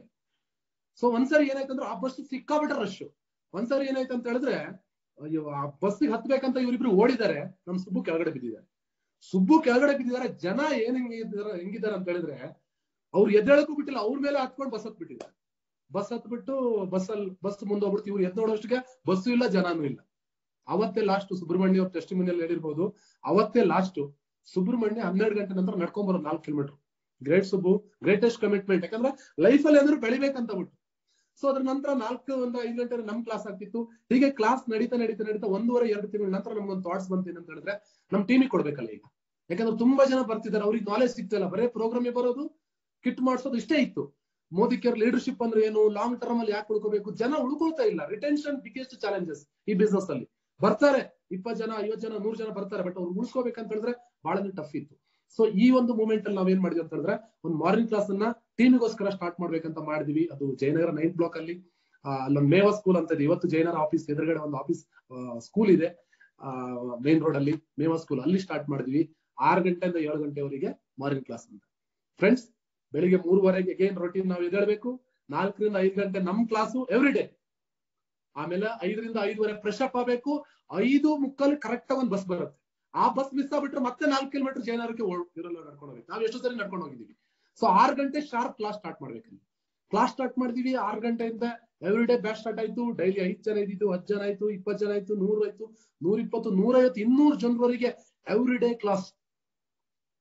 ಸೊ ಒಂದ್ಸರಿ ಏನಾಯ್ತಂದ್ರೆ ಆ ಬಸ್ ಸಿಕ್ಕಾಬಿಟ್ರೆ ರಶ್ ಒಂದ್ಸರಿ ಏನಾಯ್ತು ಅಂತ ಹೇಳಿದ್ರೆ ಅಯ್ಯೋ ಆ ಬಸ್ಸಿಗೆ ಹತ್ಬೇಕಂತ ಇವರಿಬ್ರು ಓಡಿದ್ದಾರೆ ನಮ್ ಸುಬ್ಬು ಕೆಳಗಡೆ ಬಿದ್ದಿದ್ದಾರೆ ಸುಬ್ಬು ಕೆಳಗಡೆ ಬಿದ್ದಿದ್ದಾರೆ ಜನ ಏನ್ ಹೆಂಗಿದ್ದಾರೆ ಹೆಂಗಿದ್ದಾರೆ ಅಂತ ಹೇಳಿದ್ರೆ ಅವ್ರು ಎದ್ದೇಳಕ್ಕೂ ಬಿಟ್ಟಿಲ್ಲ ಅವ್ರ ಮೇಲೆ ಹತ್ಕೊಂಡು ಬಸ್ ಹತ್ಬಿಟ್ಟಿದ್ದಾರೆ ಬಸ್ ಹತ್ಬಿಟ್ಟು ಬಸ್ ಅಲ್ಲಿ ಬಸ್ ಮುಂದೆ ಹೋಗ್ಬಿಡ್ತು ಇವ್ರು ಎದ್ದು ನೋಡೋಷ್ಟಿಗೆ ಬಸ್ಸು ಇಲ್ಲ ಜನನೂ ಇಲ್ಲ ಅವತ್ತೇ ಲಾಸ್ಟ್ ಸುಬ್ರಹ್ಮಣ್ಯ ಅವ್ರ ಟೆಸ್ಟ್ ಮನೆಯಲ್ಲಿ ಹೇಳಿರ್ಬೋದು ಅವತ್ತೇ ಲಾಸ್ಟ್ ಸುಬ್ರಹ್ಮಣ್ಯ ಹನ್ನೆರಡು ಗಂಟೆ ನಂತರ ನಡ್ಕೊಂಡ್ ಬರೋ ನಾಲ್ಕು kilometre great Subbu greatest commitment ಯಾಕಂದ್ರೆ ಲೈಫ್ ಅಲ್ಲಿ ಏನಾದ್ರು ಬೆಳಿಬೇಕಂತ ಬಿಟ್ಟು ಸೊ ಅದ್ರ ನಂತರ ನಾಲ್ಕು ಒಂದು ಐದು ಗಂಟೆ ನಮ್ ಕ್ಲಾಸ್ ಆಗ್ತಿತ್ತು ಹೀಗೆ ಕ್ಲಾಸ್ ನಡೀತಾ ನಡೀತಾ ನಡೀತಾ ಒಂದೂವರೆ ಎರಡು ತಿಂಗಳ ನಂತರ ನಮ್ಗೊಂದು ಥಾಟ್ಸ್ ಬಂತು ಏನಂತ ಹೇಳಿದ್ರೆ ನಮ್ ಟೀಮಿಗೆ ಕೊಡ್ಬೇಕಲ್ಲ ಈಗ ಯಾಕಂದ್ರೆ ತುಂಬಾ ಜನ ಬರ್ತಿದ್ದಾರೆ ಅವ್ರಿಗೆ ನಾಲೆಜ್ ಸಿಗ್ತಿಲ್ಲ ಬರೇ ಪ್ರೋಗ್ರಾಮೇ ಬರೋದು ಕಿಟ್ ಮಾಡಿಸೋದು ಇಷ್ಟೇ ಇತ್ತು ಮೋದಿ ಕೇರ್ ಲೀಡರ್ಶಿಪ್ ಅಂದ್ರೆ ಏನು ಲಾಂಗ್ ಟರ್ಮ್ ಅಲ್ಲಿ ಯಾಕೆ ಉಳ್ಕೋಬೇಕು ಜನ ಉಳ್ಕೊಳ್ತಾ ಇಲ್ಲ ರಿಟೆನ್ಷನ್ ಬಿಗ್ಗೆಸ್ಟ್ ಚಾಲೆಂಜಸ್ ಈ ಬಿಸ್ನೆಸ್ ಅಲ್ಲಿ ಬರ್ತಾರೆ ಇಪ್ಪತ್ತು ಜನ ಐವತ್ತು ಜನ ನೂರು ಜನ ಬರ್ತಾರೆ ಬಟ್ ಅವ್ರು ಉಳಿಸ್ಕೋಬೇಕಂತ ಹೇಳಿದ್ರೆ ಬಹಳ ಟಫ್ ಇತ್ತು ಸೊ ಈ ಒಂದು ಮೂಮೆಂಟ್ ಅಲ್ಲಿ ನಾವೇನ್ ಮಾಡಿದ್ವಿ ಅಂತ ಹೇಳಿದ್ರೆ ಒಂದು ಮಾರ್ನಿಂಗ್ ಕ್ಲಾಸ್ ಅನ್ನ ಟೀಮಿಗೋಸ್ಕರ ಸ್ಟಾರ್ಟ್ ಮಾಡ್ಬೇಕಂತ ಮಾಡಿದ್ವಿ ಅದು ಜಯನಗರ ನೈನ್ತ್ ಬ್ಲಾಕ್ ಅಲ್ಲಿ ಅಲ್ಲೊಂದು ಮೇವಾ ಸ್ಕೂಲ್ ಅಂತ ಇದೆ ಇವತ್ತು ಜಯನಗರ ಆಫೀಸ್ ಎದುರುಗಡೆ ಒಂದು ಆಫೀಸ್ ಸ್ಕೂಲ್ ಇದೆ ಮೇನ್ ರೋಡ್ ಅಲ್ಲಿ ಮೇವಾ ಸ್ಕೂಲ್ ಅಲ್ಲಿ ಸ್ಟಾರ್ಟ್ ಮಾಡಿದ್ವಿ ಆರು ಗಂಟೆಯಿಂದ ಏಳು ಗಂಟೆವರೆಗೆ ಮಾರ್ನಿಂಗ್ ಕ್ಲಾಸ್ ಅಂತ ಫ್ರೆಂಡ್ಸ್ ಬೆಳಿಗ್ಗೆ ಮೂರುವರೆಗೆ ಅಗೇನ್ ರೊಟೀನ್ ನಾವು ಎದ್ದೇಳಬೇಕು ನಾಲ್ಕರಿಂದ ಐದು ಗಂಟೆ ನಮ್ ಕ್ಲಾಸು ಎವ್ರಿ ಡೇ ಆಮೇಲೆ ಐದರಿಂದ ಐದುವರೆ ಫ್ರೆಶ್ ಅಪ್ ಆಗಬೇಕು ಐದು ಮುಕ್ಕಲ್ಲಿ ಕರೆಕ್ಟ್ ಒಂದ್ ಬಸ್ ಬರುತ್ತೆ ಆ ಬಸ್ ಮಿಸ್ ಆಗ್ಬಿಟ್ರೆ ಮತ್ತೆ ನಾಲ್ಕು ಕಿಲೋಮೀಟರ್ ಜೈನರಕ್ಕೆ ಇವರೆಲ್ಲ ನಡ್ಕೊಂಡು ಹೋಗ್ಬೇಕು ನಾವು ಎಷ್ಟು ಸರಿ ನಡ್ಕೊಂಡು ಹೋಗಿದ್ದೀವಿ ಸೊ ಆರು ಗಂಟೆ ಶಾರ್ಪ್ ಕ್ಲಾಸ್ ಸ್ಟಾರ್ಟ್ ಮಾಡ್ಬೇಕಲ್ಲಿ ಕ್ಲಾಸ್ ಸ್ಟಾರ್ಟ್ ಮಾಡಿದೀವಿ ಆರು ಗಂಟೆಯಿಂದ ಎವ್ರಿ ಡೇ ಬ್ಯಾಚ್ ಸ್ಟಾರ್ಟ್ ಆಯ್ತು ಡೈಲಿ ಐದು ಜನ ಇದ್ದಿದ್ದು ಹತ್ತು ಜನ ಆಯ್ತು ಇಪ್ಪತ್ತು ಜನ ಆಯ್ತು ನೂರು ಆಯ್ತು ನೂರ ಇಪ್ಪತ್ತು ನೂರೈವತ್ತು ಇನ್ನೂರು ಜನರವರೆಗೆ ಎವ್ರಿ ಡೇ ಕ್ಲಾಸ್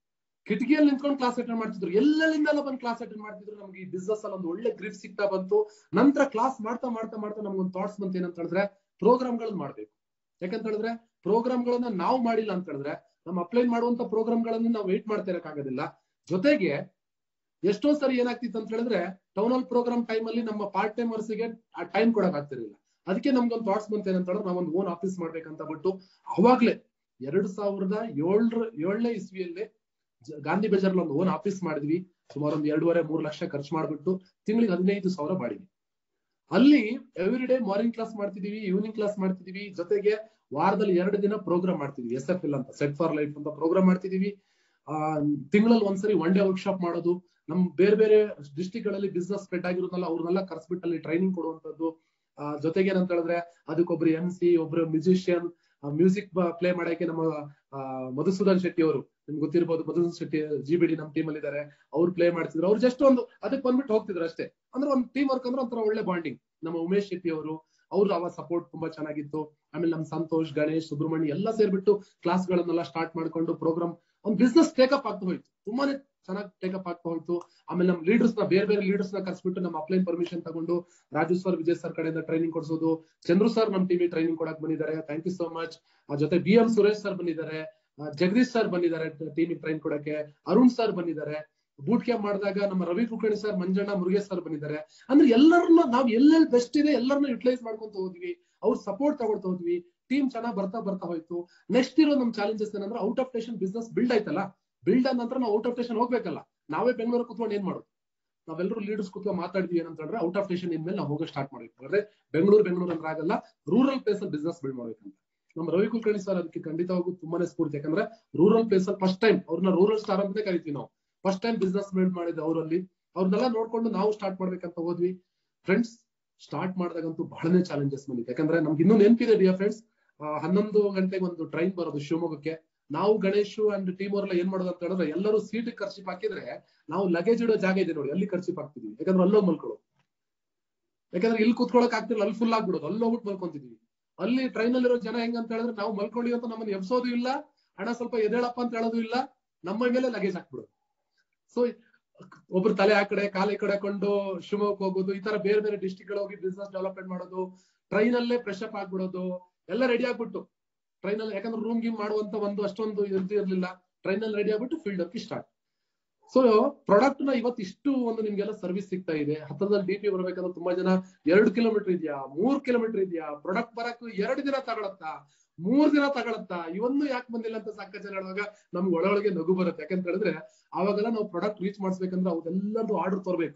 ಕಿಟಕಿಯಲ್ಲಿ ನಿಂತ್ಕೊಂಡು ಕ್ಲಾಸ್ ಅಟೆಂಡ್ ಮಾಡ್ತಿದ್ರು ಎಲ್ಲೆಲ್ಲಿಂದೆಲ್ಲ ಬಂದು ಕ್ಲಾಸ್ ಅಟೆಂಡ್ ಮಾಡ್ತಿದ್ರು ನಮ್ಗೆ ಈ ಬಿಸ್ನೆಸ್ ಅಲ್ಲಿ ಒಂದು ಒಳ್ಳೆ ಗ್ರಿಪ್ ಸಿಗ್ತಾ ಬಂತು ನಂತರ ಕ್ಲಾಸ್ ಮಾಡ್ತಾ ಮಾಡ್ತಾ ಮಾಡ್ತಾ ನಮ್ಗೊಂದು ಥಾಟ್ಸ್ ಬಂತು ಏನಂತ ಹೇಳಿದ್ರೆ ಪ್ರೋಗ್ರಾಮ್ಗಳನ್ನ ಮಾಡ್ಬೇಕು ಯಾಕಂತ ಹೇಳಿದ್ರೆ ಪ್ರೋಗ್ರಾಮ್ಗಳನ್ನ ನಾವು ಮಾಡಿಲ್ಲ ಅಂತ ಹೇಳಿದ್ರೆ ನಮ್ಮ ಅಪ್ಲೈ ಮಾಡುವಂತ ಪ್ರೋಗ್ರಾಮ್ಗಳನ್ನ ನಾವು ವೇಟ್ ಮಾಡ್ತಾ ಇರಕ್ಕಾಗೋದಿಲ್ಲ ಜೊತೆಗೆ ಎಷ್ಟೋ ಸರಿ ಏನಾಗ್ತಿತ್ತು ಅಂತ ಹೇಳಿದ್ರೆ ಟೌನ್ ಹಾಲ್ ಪ್ರೋಗ್ರಾಮ್ ಟೈಮ್ ಅಲ್ಲಿ ನಮ್ಮ ಪಾರ್ಟ್ ಟೈಮರ್ಸ್ಗೆ ಆ ಟೈಮ್ ಕೊಡಕ್ ಆಗ್ತಿರ್ಲಿಲ್ಲ ಅದಕ್ಕೆ ನಮ್ಗೊಂದು ಥಾಟ್ಸ್ ಬಂತು ಏನಂತ ಹೇಳಿದ್ರೆ ನಾವೊಂದು ಓನ್ ಆಫೀಸ್ ಮಾಡ್ಬೇಕಂತ ಬಿಟ್ಟು ಅವಾಗ್ಲೇ ಎರಡ್ ಸಾವಿರದ ಏಳ್ರ ಏಳನೇ ಇಸ್ವಿಯಲ್ಲಿ ಜ- ಗಾಂಧಿ ಬಜಾರ್ ಒಂದು ಓನ್ ಆಫೀಸ್ ಮಾಡಿದ್ವಿ ಸುಮಾರು ಒಂದು ಎರಡೂವರೆ ಮೂರು ಲಕ್ಷ ಖರ್ಚು ಮಾಡ್ಬಿಟ್ಟು ತಿಂಗಳಿಗೆ ಹದಿನೈದು ಸಾವಿರ ಬಾಡಿಗೆ ಅಲ್ಲಿ ಎವ್ರಿ ಡೇ ಮಾರ್ನಿಂಗ್ ಕ್ಲಾಸ್ ಮಾಡ್ತಿದೀವಿ ಈವ್ನಿಂಗ್ ಕ್ಲಾಸ್ ಮಾಡ್ತಿದೀವಿ ಜೊತೆಗೆ ವಾರದಲ್ಲಿ ಎರಡು ದಿನ ಪ್ರೋಗ್ರಾಮ್ ಮಾಡ್ತಿದ್ವಿ ಎಸ್ ಎಫ್ ಎಲ್ ಅಂತ ಸೆಟ್ ಫಾರ್ ಲೈಫ್ ಅಂತ ಪ್ರೋಗ್ರಾಮ್ ಮಾಡ್ತಿದೀವಿ ಆ ತಿಂಗಳಲ್ಲಿ ಒಂದ್ಸರಿ ಒನ್ ಡೇ ವರ್ಕ್ಶಾಪ್ ಮಾಡೋದು ನಮ್ ಬೇರೆ ಬೇರೆ ಡಿಸ್ಟಿಕ್ ಗಳಲ್ಲಿ ಬಿಸ್ನೆಸ್ ಸ್ಪ್ರೆಡ್ ಆಗಿರೋದಲ್ಲ ಅವ್ರನ್ನೆಲ್ಲ ಕರ್ಸ್ಬಿಟ್ಟು ಅಲ್ಲಿ ಟ್ರೈನಿಂಗ್ ಕೊಡುವಂತದ್ದು ಆ, ಜೊತೆಗೆ ಏನಂತ ಹೇಳಿದ್ರೆ ಅದಕ್ಕೊಬ್ರು ಎಂ ಸಿ ಒಬ್ರು ಮ್ಯೂಸಿಷಿಯನ್ ಮ್ಯೂಸಿಕ್ ಪ್ಲೇ ಮಾಡಕ್ಕೆ ನಮ್ಮ ಆ, ಮಧುಸೂದನ್ ಶೆಟ್ಟಿ ಅವರು ನಿಮ್ಗೆ ಗೊತ್ತಿರ್ಬೋದು Madhusudan Shetty G B D ನಮ್ಮ ಟೀಮ್ ಅಲ್ಲಿ ಇದ್ದಾರೆ ಅವ್ರು ಪ್ಲೇ ಮಾಡ್ತಿದ್ರು ಅವ್ರು ಜಸ್ಟ್ ಒಂದು ಅದಕ್ಕೆ ಬಂದ್ಬಿಟ್ಟು ಹೋಗ್ತಿದ್ರು ಅಷ್ಟೇ ಅಂದ್ರೆ ಒಂದು ಟೀಮ್ ವರ್ಕ್ ಅಂದ್ರೆ ಒಂಥರ ಒಳ್ಳೆ ಬಾಂಡಿಂಗ್ ನಮ್ಮ ಉಮೇಶ್ ಶೆಟ್ಟಿ ಅವರು ಅವ್ರು ಅವ ಸಪೋರ್ಟ್ ತುಂಬಾ ಚೆನ್ನಾಗಿತ್ತು ಆಮೇಲೆ ನಮ್ಮ ಸಂತೋಷ್ ಗಣೇಶ್ ಸುಬ್ರಹ್ಮಣ್ಯ ಎಲ್ಲ ಸೇರ್ಬಿಟ್ಟು ಕ್ಲಾಸ್ ಗಳನ್ನೆಲ್ಲ ಸ್ಟಾರ್ಟ್ ಮಾಡ್ಕೊಂಡು ಪ್ರೋಗ್ರಾಮ್ ಒಂದು ಬಿಸ್ನೆಸ್ ಟೇಕಪ್ ಆಗ್ತಾ ಹೋಯ್ತು ತುಂಬಾನೇ ಚೆನ್ನಾಗಿ ಟೇಕಪ್ ಆಗ್ತಾ ಹೋಯ್ತು ಆಮೇಲೆ ನಮ್ಮ ಲೀಡರ್ಸ್ ನ ಬೇರೆ ಬೇರೆ ಲೀಡರ್ಸ್ ನ ಕರ್ಸ್ಬಿಟ್ಟು ನಮ್ಮ ಅಪ್ಲೈನ್ ಪರ್ಮಿಷನ್ ತಗೊಂಡು ರಾಜು ಸರ್ ವಿಜಯ್ ಸರ್ ಕಡೆಯಿಂದ ಟ್ರೈನಿಂಗ್ ಕೊಡಿಸೋದು ಚಂದ್ರು ಸರ್ ನಮ್ಮ ಟಿವಿ ಟ್ರೈನಿಂಗ್ ಕೊಡಕ್ ಬಂದಿದ್ದಾರೆ ಥ್ಯಾಂಕ್ ಯು ಸೋ ಮಚ್ ಜೊತೆ ಬಿ ಎಂ ಸುರೇಶ್ ಸರ್ ಬಂದಿದ್ದಾರೆ ಆ, ಜಗದೀಶ್ ಸರ್ ಬಂದಿದ್ದಾರೆ ಟೀಮಿಗೆ ಟ್ರೈನ್ ಕೊಡಕ್ಕೆ ಅರುಣ್ ಸರ್ ಬಂದಿದ್ದಾರೆ ಬೂಟ್ ಕ್ಯಾಂಪ್ ಮಾಡಿದಾಗ ನಮ್ಮ ರವಿ ಕುಲಕರ್ಣಿ ಸರ್ ಮಂಜಣ್ಣ ಮುರುಗೇಶ್ ಸರ್ ಬಂದಿದ್ದಾರೆ ಅಂದ್ರೆ ಎಲ್ಲರನ್ನ ನಾವು ಎಲ್ಲೆಲ್ಲಿ ಬೆಸ್ಟ್ ಇದೆ ಎಲ್ಲರನ್ನ ಯುಟಿಲೈಸ್ ಮಾಡ್ಕೊಂತ ಹೋದ್ವಿ ಅವ್ರ ಸಪೋರ್ಟ್ ತಗೊಳ್ತಾ ಹೋದ್ವಿ ಟೀಮ್ ಚೆನ್ನಾಗಿ ಬರ್ತಾ ಬರ್ತಾ ಹೋಯ್ತು ನೆಕ್ಸ್ಟ್ ಇರೋ ನಮ್ ಚಾಲೆಂಜಸ್ ಏನಂದ್ರೆ out of station business build ಆಯ್ತಲ್ಲ ಬಿಲ್ಡ್ ಆದ ನಂತರ ನಾವು ಔಟ್ ಆಫ್ ಸ್ಟೇಷನ್ ಹೋಗ್ಬೇಕಲ್ಲ ನಾವೇ ಬೆಂಗಳೂರು ಕುತ್ಕೊಂಡು ಏನ್ ಮಾಡೋದು ನಾವೆಲ್ಲರೂ ಲೀಡರ್ಸ್ ಕುತ್ಕೊಂಡು ಮಾತಾಡಿದ್ವಿ ಏನಂತ ಹೇಳಿದ್ರೆ ಔಟ್ ಆಫ್ ಸ್ಟೇಷನ್ ಇನ್ಮೇಲೆ ನಾವು ಹೋಗೋ ಸ್ಟಾರ್ಟ್ ಮಾಡ್ಬೇಕು ಅಂದ್ರೆ ಬೆಂಗಳೂರು ಬೆಂಗಳೂರು ಅಂದ್ರೆ ಆಗಲ್ಲ ರೂರಲ್ ಪ್ಲೇಸ್ ಅಲ್ಲಿ ಬಿಸ್ನೆಸ್ ಬಿಲ್ಡ್ ಮಾಡ್ಬೇಕಂತ ನಮ್ಮ ರವಿ ಕುಲಕರ್ಣಿ ಸರ್ ಅದಕ್ಕೆ ಖಂಡಿತವಾಗೂ ತುಂಬಾನೇ ಸ್ಫೂರ್ತಿ ಯಾಕಂದ್ರೆ ರೂರಲ್ ಪ್ಲೇಸ್ ಅಲ್ಲಿ ಫಸ್ಟ್ ಟೈಮ್ ಅವ್ರನ್ನ ರೂರಲ್ ಸ್ಟಾರ್ ಅಂತಾನೆ ಕರಿತೀವಿ ನಾವು ಫಸ್ಟ್ ಟೈಮ್ ಬಿಸ್ನೆಸ್ ಬಿಲ್ಡ್ ಮಾಡಿದ್ದು ಅವರಲ್ಲಿ ಅವ್ರನ್ನೆಲ್ಲ ನೋಡ್ಕೊಂಡು ನಾವು ಸ್ಟಾರ್ಟ್ ಮಾಡ್ಬೇಕಂತ ಹೋದ್ವಿ ಫ್ರೆಂಡ್ಸ್ ಸ್ಟಾರ್ಟ್ ಮಾಡಿದಾಗಂತೂ ಬಹಳನೇ ಚಾಲೆಂಜಸ್ ಬಂದಿದೆ ಯಾಕಂದ್ರೆ ನಮ್ಗೆ ಇನ್ನೂ ನೆನಪಿದೆ ಡಿಯರ್ ಫ್ರೆಂಡ್ಸ್ ಹನ್ನೊಂದು ಗಂಟೆಗೆ ಒಂದು ಟ್ರೈನ್ ಬರೋದು ಶಿವಮೊಗ್ಗಕ್ಕೆ ನಾವು ಗಣೇಶ್ ಅಂಡ್ ಟೀಮ್ ಅವರೆಲ್ಲ ಏನ್ ಮಾಡೋದು ಅಂತ ಹೇಳಿದ್ರೆ ಎಲ್ಲರೂ ಸೀಟ್ ಖರ್ಚಿಪ್ ಹಾಕಿದ್ರೆ ನಾವು ಲಗೇಜ್ ಇಡೋ ಜಾಗ ಇದೆ ನೋಡಿ ಅಲ್ಲಿ ಖರ್ಚಿಪ್ ಹಾಕ್ತಿದ್ವಿ ಯಾಕಂದ್ರೆ ಅಲ್ಲೋಗಿ ಮಲ್ಕೊಳ್ಳೋದು ಯಾಕಂದ್ರೆ ಇಲ್ಲಿ ಕೂತ್ಕೊಳಕ್ ಆಗ್ತಿಲ್ಲ ಅಲ್ಲಿ ಫುಲ್ ಆಗ್ಬಿಡೋದು ಅಲ್ಲಿ ಹೋಗ್ಬಿಟ್ಟು ಮಲ್ಕೊಂತಿದ್ವಿ ಅಲ್ಲಿ ಟ್ರೈನ್ ಅಲ್ಲಿರೋ ಜನ ಹೆಂಗ್ ಅಂತ ಹೇಳಿದ್ರೆ ನಾವು ಮಲ್ಕೊಳ್ಳಿ ಅಂತ ನಮ್ಮನ್ನ ಎಬ್ಸೋದು ಇಲ್ಲ ಹಣ ಸ್ವಲ್ಪ ಎದೇಳಪ್ಪ ಅಂತ ಹೇಳೋದು ಇಲ್ಲ ನಮ್ಮ ಮೇಲೆ ಲಗೇಜ್ ಹಾಕ್ಬಿಡೋದು ಸೊ ಒಬ್ರು ತಲೆ ಆ ಕಡೆ ಕಾಲ ಈ ಕಡೆ ಕೊಂಡು ಶಿವಮೊಗ್ಗ ಹೋಗೋದು ಈ ತರ ಬೇರೆ ಬೇರೆ ಡಿಸ್ಟಿಕ್ ಗಳು ಹೋಗಿ ಬಿಸ್ನೆಸ್ ಡೆವಲಪ್ಮೆಂಟ್ ಮಾಡೋದು ಟ್ರೈನ್ ಅಲ್ಲೇ ಫ್ರೆಶ್ ಅಪ್ ಆಗ್ಬಿಡೋದು ಎಲ್ಲ ರೆಡಿ ಆಗ್ಬಿಟ್ಟು ಟ್ರೈನ್ ಅಲ್ಲಿ ಯಾಕಂದ್ರೆ ರೂಮ್ ಗಿಮ್ ಮಾಡುವಂತ ಒಂದು ಅಷ್ಟೊಂದು ಇದು ಇರ್ಲಿಲ್ಲ ಟ್ರೈನ್ ಅಲ್ಲಿ ರೆಡಿ ಆಗ್ಬಿಟ್ಟು field work start so product ನ ಇವತ್ತು ಇಷ್ಟು ಒಂದು ನಿಮ್ಗೆಲ್ಲ ಸರ್ವಿಸ್ ಸಿಗ್ತಾ ಇದೆ ಹತ್ತದಲ್ಲಿ ಡಿ ಪಿ ಬರ್ಬೇಕಂದ್ರೆ ತುಂಬಾ ಜನ ಎರಡು ಕಿಲೋಮೀಟರ್ ಇದೆಯಾ ಮೂರ್ ಕಿಲೋಮೀಟರ್ ಇದೆಯಾ ಪ್ರಾಡಕ್ಟ್ ಬರಕ್ ಎರಡು ದಿನ ತಗೊಳತ್ತಾ ಮೂರ್ ದಿನ ತಗೊಳತ್ತಾ ಇವನ್ನು ಯಾಕೆ ಬಂದಿಲ್ಲ ಅಂತ ಸಾಕಷ್ಟು ಜನ ಹೇಳುವಾಗ ನಮ್ಗೆ ಒಳಗೊಳಗೆ ನಗು ಬರುತ್ತೆ ಯಾಕಂತ ಹೇಳಿದ್ರೆ ಅವಾಗೆಲ್ಲ ನಾವು ಪ್ರಾಡಕ್ಟ್ ರೀಚ್ ಮಾಡಿಸ್ಬೇಕಂದ್ರೆ ಅವ್ರೆಲ್ಲರದು ಆರ್ಡರ್ ತರಬೇಕು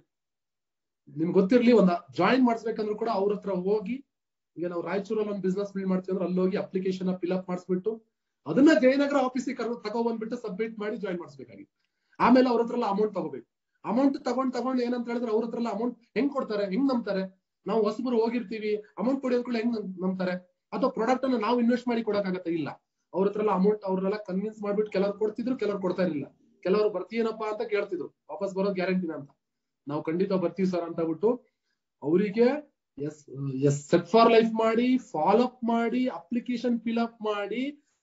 ನಿಮ್ಗೆ ಗೊತ್ತಿರ್ಲಿ ಒಂದ್ ಜಾಯಿನ್ ಮಾಡಿಸ್ಬೇಕಂದ್ರೂ ಕೂಡ ಅವ್ರ ಹತ್ರ ಹೋಗಿ ಈಗ ನಾವು ರಾಯಚೂರಲ್ಲಿ ಒಂದು ಬಿಸ್ನೆಸ್ ಬಿಲ್ಡ್ ಮಾಡ್ತೀವಿ ಅಂದ್ರೆ ಅಲ್ಲಿ ಹೋಗಿ ಅಪ್ಲಿಕೇಶನ್ ಫಿಲ್ ಅಪ್ ಮಾಡಿಸ್ಬಿಟ್ಟು ಅದನ್ನ ಜಯನಗರ ಆಫೀಸಿಗೆ ಕರೆದು ತಗೊಬಂದ್ಬಿಟ್ಟು ಸಬ್ಮಿಟ್ ಮಾಡಿ ಜಾಯಿನ್ ಮಾಡಿಸ್ಬೇಕಾಗಿತ್ತು ಆಮೇಲೆ ಅವ್ರ ಹತ್ರ ಎಲ್ಲ ಅಮೌಂಟ್ ತಗೋಬೇಕು ಅಮೌಂಟ್ ತಗೊಂಡ್ ತಗೊಂಡ್ ಏನಂತ ಹೇಳಿದ್ರೆ ಅವ್ರ ಹತ್ರ ಎಲ್ಲ ಅಮೌಂಟ್ ಹೆಂಗ್ ಕೊಡ್ತಾರೆ ಹೆಂಗ್ ನಂಬ್ತಾರೆ ನಾವು ಹೊಸಬರು ಹೋಗಿರ್ತೀವಿ ಅಮೌಂಟ್ ಕೊಡಿ ಕೂಡ ಹೆಂಗ್ ನಂಬ್ತಾರೆ ಅಥವಾ ಪ್ರಾಡಕ್ಟ್ ಅನ್ನ ನಾವು ಇನ್ವೆಸ್ಟ್ ಮಾಡಿ ಕೊಡಕ್ಕಾಗತ್ತೆ ಇಲ್ಲ ಅವ್ರ ಹತ್ರ ಎಲ್ಲ ಅಮೌಂಟ್ ಅವ್ರನ್ನೆಲ್ಲ ಕನ್ವಿನ್ಸ್ ಮಾಡ್ಬಿಟ್ಟು ಕೆಲವ್ರು ಕೊಡ್ತಿದ್ರು ಕೆಲವ್ರು ಕೊಡ್ತಾ ಇರಲಿಲ್ಲ ಕೆಲವರು ಬರ್ತೀನಪ್ಪ ಅಂತ ಕೇಳ್ತಿದ್ರು ವಾಪಸ್ ಬರೋದ್ ಗ್ಯಾರಂಟಿನ ಅಂತ ನಾವು ಖಂಡಿತ ಬರ್ತೀವಿ ಸರ್ ಅಂತ ಬಿಟ್ಟು ಅವರಿಗೆ yes yes set for life ಮಾಡಿ ಫಾಲೋ ಅಪ್ ಮಾಡಿ ಅಪ್ಲಿಕೇಶನ್ ಫಿಲ್ ಅಪ್ ಮಾಡಿ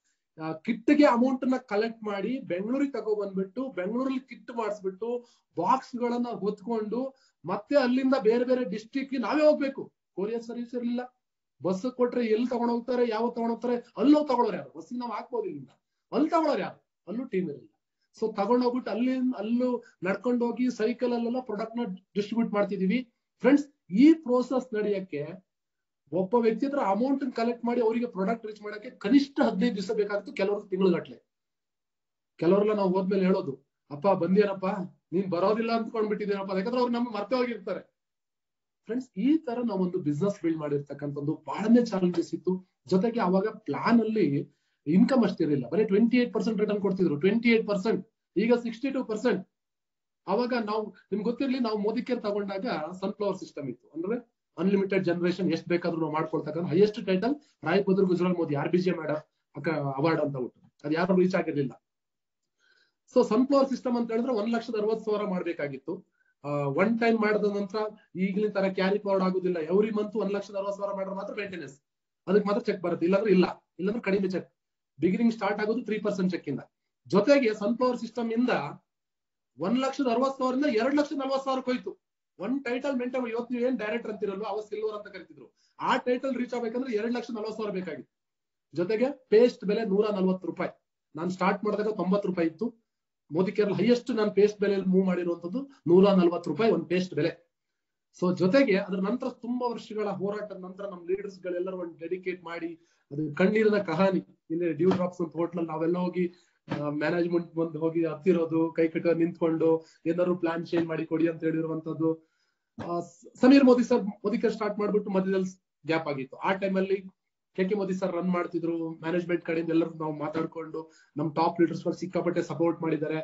ಕಿಟ್ಗೆ ಅಮೌಂಟ್ ನ ಕಲೆಕ್ಟ್ ಮಾಡಿ ಬೆಂಗಳೂರಿಗೆ ತಗೋ ಬಂದ್ಬಿಟ್ಟು ಬೆಂಗಳೂರಲ್ಲಿ ಕಿಟ್ ಮಾಡಿಸ್ಬಿಟ್ಟು ಬಾಕ್ಸ್ ಗಳನ್ನ ಹೊತ್ಕೊಂಡು ಮತ್ತೆ ಅಲ್ಲಿಂದ ಬೇರೆ ಬೇರೆ ಡಿಸ್ಟಿಕ್ ನಾವೇ ಹೋಗ್ಬೇಕು ಕೊರಿಯರ್ ಸರ್ವಿಸ್ ಇರಲಿಲ್ಲ ಬಸ್ ಕೊಟ್ರೆ ಎಲ್ಲಿ ತಗೊಂಡ್ ಹೋಗ್ತಾರೆ ಯಾವ ತಗೊಂಡ್ ಹೋಗ್ತಾರೆ ಅಲ್ಲೋ ತಗೊಳ್ಳೋರು ಯಾರು ಬಸ್ಸಿಗೆ ನಾವು ಹಾಕ್ಬೋದು ಇಲ್ಲಿಂದ ಅಲ್ಲಿ ತಗೊಳ್ಳೋರು ಯಾರು ಅಲ್ಲೂ ಟೀಮ್ ಇರಲಿಲ್ಲ ಸೊ ತಗೊಂಡ್ ಹೋಗ್ಬಿಟ್ಟು ಅಲ್ಲಿ ಅಲ್ಲೂ ನಡ್ಕೊಂಡು ಹೋಗಿ ಸೈಕಲ್ ಅಲ್ಲೆಲ್ಲ ಪ್ರಾಡಕ್ಟ್ ನ ಡಿಸ್ಟ್ರಿಬ್ಯೂಟ್ ಮಾಡ್ತಿದೀವಿ ಫ್ರೆಂಡ್ಸ್ ಈ ಪ್ರೋಸೆಸ್ ನಡೆಯಕ್ಕೆ ಒಬ್ಬ ವ್ಯಕ್ತಿ ಹತ್ರ ಅಮೌಂಟ್ ಕಲೆಕ್ಟ್ ಮಾಡಿ ಅವರಿಗೆ ಪ್ರಾಡಕ್ಟ್ ರೀಚ್ ಮಾಡಕ್ಕೆ ಕನಿಷ್ಠ ಹದಿನೈದು ದಿವಸ ಬೇಕಾಗುತ್ತೆ ಕೆಲವರು ತಿಂಗಳಗಟ್ಲೆ ಕೆಲವರೆಲ್ಲ ನಾವು ಹೋದ್ಮೇಲೆ ಹೇಳೋದು ಅಪ್ಪ ಬಂದೇನಪ್ಪ ನೀನ್ ಬರೋದಿಲ್ಲ ಅಂದ್ಕೊಂಡ್ಬಿಟ್ಟಿದ್ದೀನಪ್ಪ ಯಾಕಂದ್ರೆ ಅವ್ರು ನಮ್ಗೆ ಮರ್ತೆ ಹೋಗಿರ್ತಾರೆ ಫ್ರೆಂಡ್ಸ್ ಈ ತರ ನಾವೊಂದು ಬಿಸ್ನೆಸ್ ಬಿಲ್ಡ್ ಮಾಡಿರ್ತಕ್ಕಂಥದ್ದು ಬಹಳನೇ ಚಾಲೆಂಜಸ್ ಇತ್ತು ಜೊತೆಗೆ ಅವಾಗ ಪ್ಲಾನ್ ಅಲ್ಲಿ ಇನ್ಕಮ್ ಅಷ್ಟಿರಲಿಲ್ಲ ಬರೀ ಟ್ವೆಂಟಿ ಏಟ್ ಪರ್ಸೆಂಟ್ ರಿಟರ್ನ್ ಕೊಡ್ತಿದ್ರು ಟ್ವೆಂಟಿ ಏಟ್ ಪರ್ಸೆಂಟ್ ಈಗ ಸಿಕ್ಸ್ಟಿ ಟೂ ಪರ್ಸೆಂಟ್ ಅವಾಗ ನಾವು ನಿಮ್ಗೆ ಗೊತ್ತಿರ್ಲಿ ನಾವು ಮೋದಿ ಕೇರ್ ತಗೊಂಡಾಗ ಸನ್ಫ್ಲವರ್ ಸಿಸ್ಟಮ್ ಇತ್ತು ಅಂದ್ರೆ ಅನ್ಲಿಮಿಟೆಡ್ ಜನರೇಷನ್ ಎಷ್ಟು ಬೇಕಾದ್ರೂ ನಾವು ಮಾಡ್ಕೊಳ್ತಕ್ಕಂಥ highest title Rai Bahadur Gujarmal Modi R B J madam award ಅಂತ ಬಿಟ್ಟು ಅದು ಯಾರು ರೀಚ್ ಆಗಿರ್ಲಿಲ್ಲ ಸೊ ಸನ್ಫ್ಲವರ್ ಸಿಸ್ಟಮ್ ಅಂತ ಹೇಳಿದ್ರೆ ಒಂದ್ ಲಕ್ಷದ ಅರವತ್ ಸಾವಿರ ಮಾಡ್ಬೇಕಾಗಿತ್ತು ಒನ್ ಟೈಮ್ ಮಾಡಿದ ನಂತರ ಈಗಿನ ತರ ಕ್ಯಾರಿ ಫಾರ್ವರ್ಡ್ ಆಗುದಿಲ್ಲ ಎವ್ರಿ ಮಂತ್ ಒಂದ್ ಲಕ್ಷದ ಅರವತ್ ಸಾವಿರ ಮಾಡಿದ್ರೆ ಮಾತ್ರ ಮೇಂಟೆನೆನ್ಸ್ ಅದಕ್ಕೆ ಮಾತ್ರ ಚೆಕ್ ಬರುತ್ತೆ ಇಲ್ಲಾಂದ್ರೆ ಇಲ್ಲ ಇಲ್ಲಾಂದ್ರೆ ಕಡಿಮೆ ಚೆಕ್ ಬಿಗಿನಿಂಗ್ ಸ್ಟಾರ್ಟ್ ಆಗೋದು ತ್ರೀ ಪರ್ಸೆಂಟ್ ಚೆಕ್ ಇಂದ ಜೊತೆಗೆ ಸನ್ಫ್ಲವರ್ ಸಿಸ್ಟಮ್ ಇಂದ ಒಂದ್ ಲಕ್ಷದ ಅರವತ್ ಸಾವಿರದಿಂದ ಎರಡ್ ಲಕ್ಷದ ನಲ್ವತ್ ಸಾವಿರಕ್ಕೆ ಹೋಯ್ತು ಒಂದ್ ಟೈಟಲ್ ಮೇಂಟೈನ್ ಇವತ್ತು ನೀವು ಏನ್ ಡೈರೆಕ್ಟರ್ ಅಂತಿರಲ್ವ ಅವ ಸಿಲ್ವರ್ ಅಂತ ಕರಿತಿದ್ರು ಆ ಟೈಟಲ್ ರೀಚ್ ಆಗ್ಬೇಕಂದ್ರೆ ಎರಡ್ ಲಕ್ಷ ನಲ್ವತ್ ಸಾವಿರ ಬೇಕಾಗಿತ್ತು ಜೊತೆಗೆ ಪೇಸ್ಟ್ ಬೆಲೆ ನೂರ ನಲ್ವತ್ತು ರೂಪಾಯಿ ನಾನು ಸ್ಟಾರ್ಟ್ ಮಾಡಿದಾಗ ತೊಂಬತ್ತು ರೂಪಾಯಿ ಇತ್ತು ಮೋದಿ ಕೇರಳ ಹೈಯೆಸ್ಟ್ ನಾನು ಪೇಸ್ಟ್ ಬೆಲೆಯಲ್ಲಿ ಮೂವ್ ಮಾಡಿರುವಂತದ್ದು ನೂರ ನಲ್ವತ್ತು ರೂಪಾಯಿ ಒಂದು ಪೇಸ್ಟ್ ಬೆಲೆ ಸೊ ಜೊತೆಗೆ ಅದ್ರ ನಂತರ ತುಂಬಾ ವರ್ಷಗಳ ಹೋರಾಟದ ನಂತರ ನಮ್ಮ ಲೀಡರ್ಸ್ ಗಳೆಲ್ಲರೂ ಒಂದು ಡೆಡಿಕೇಟ್ ಮಾಡಿ ಅದು ಕಣ್ಣೀರಿನ ಕಹಾನಿ ಇಲ್ಲಿ ಡ್ಯೂ ಡ್ರಾಪ್ಸ್ ಅಂತ ಹೋಟ್ಲಲ್ಲಿ ನಾವೆಲ್ಲ ಹೋಗಿ ಮ್ಯಾನೇಜ್ಮೆಂಟ್ ಬಂದು ಹೋಗಿ ಹತ್ತಿರೋದು ಕೈ ಕಟ್ಟ ನಿಂತ್ಕೊಂಡು ಏನಾದ್ರು ಪ್ಲಾನ್ ಚೇಂಜ್ ಮಾಡಿ ಕೊಡಿ ಅಂತ ಹೇಳಿರುವಂತದ್ದು ಆ, ಸ- Sameer Modi sir Modi care start ಮಾಡ್ಬಿಟ್ಟು ಮಧ್ಯದಲ್ಲಿ ಗ್ಯಾಪ್ ಆಗಿತ್ತು ಆ ಟೈಮಲ್ಲಿ K K Modi sir run ಮಾಡ್ತಿದ್ರು ಮ್ಯಾನೇಜ್ಮೆಂಟ್ ಕಡೆಯಿಂದ ಎಲ್ಲರೂ ನಾವು ಮಾತಾಡ್ಕೊಂಡು ನಮ್ ಟಾಪ್ ಲೀಡರ್ಸ್ ಗಳು ಸಿಕ್ಕಾಪಟ್ಟೆ ಸಪೋರ್ಟ್ ಮಾಡಿದ್ದಾರೆ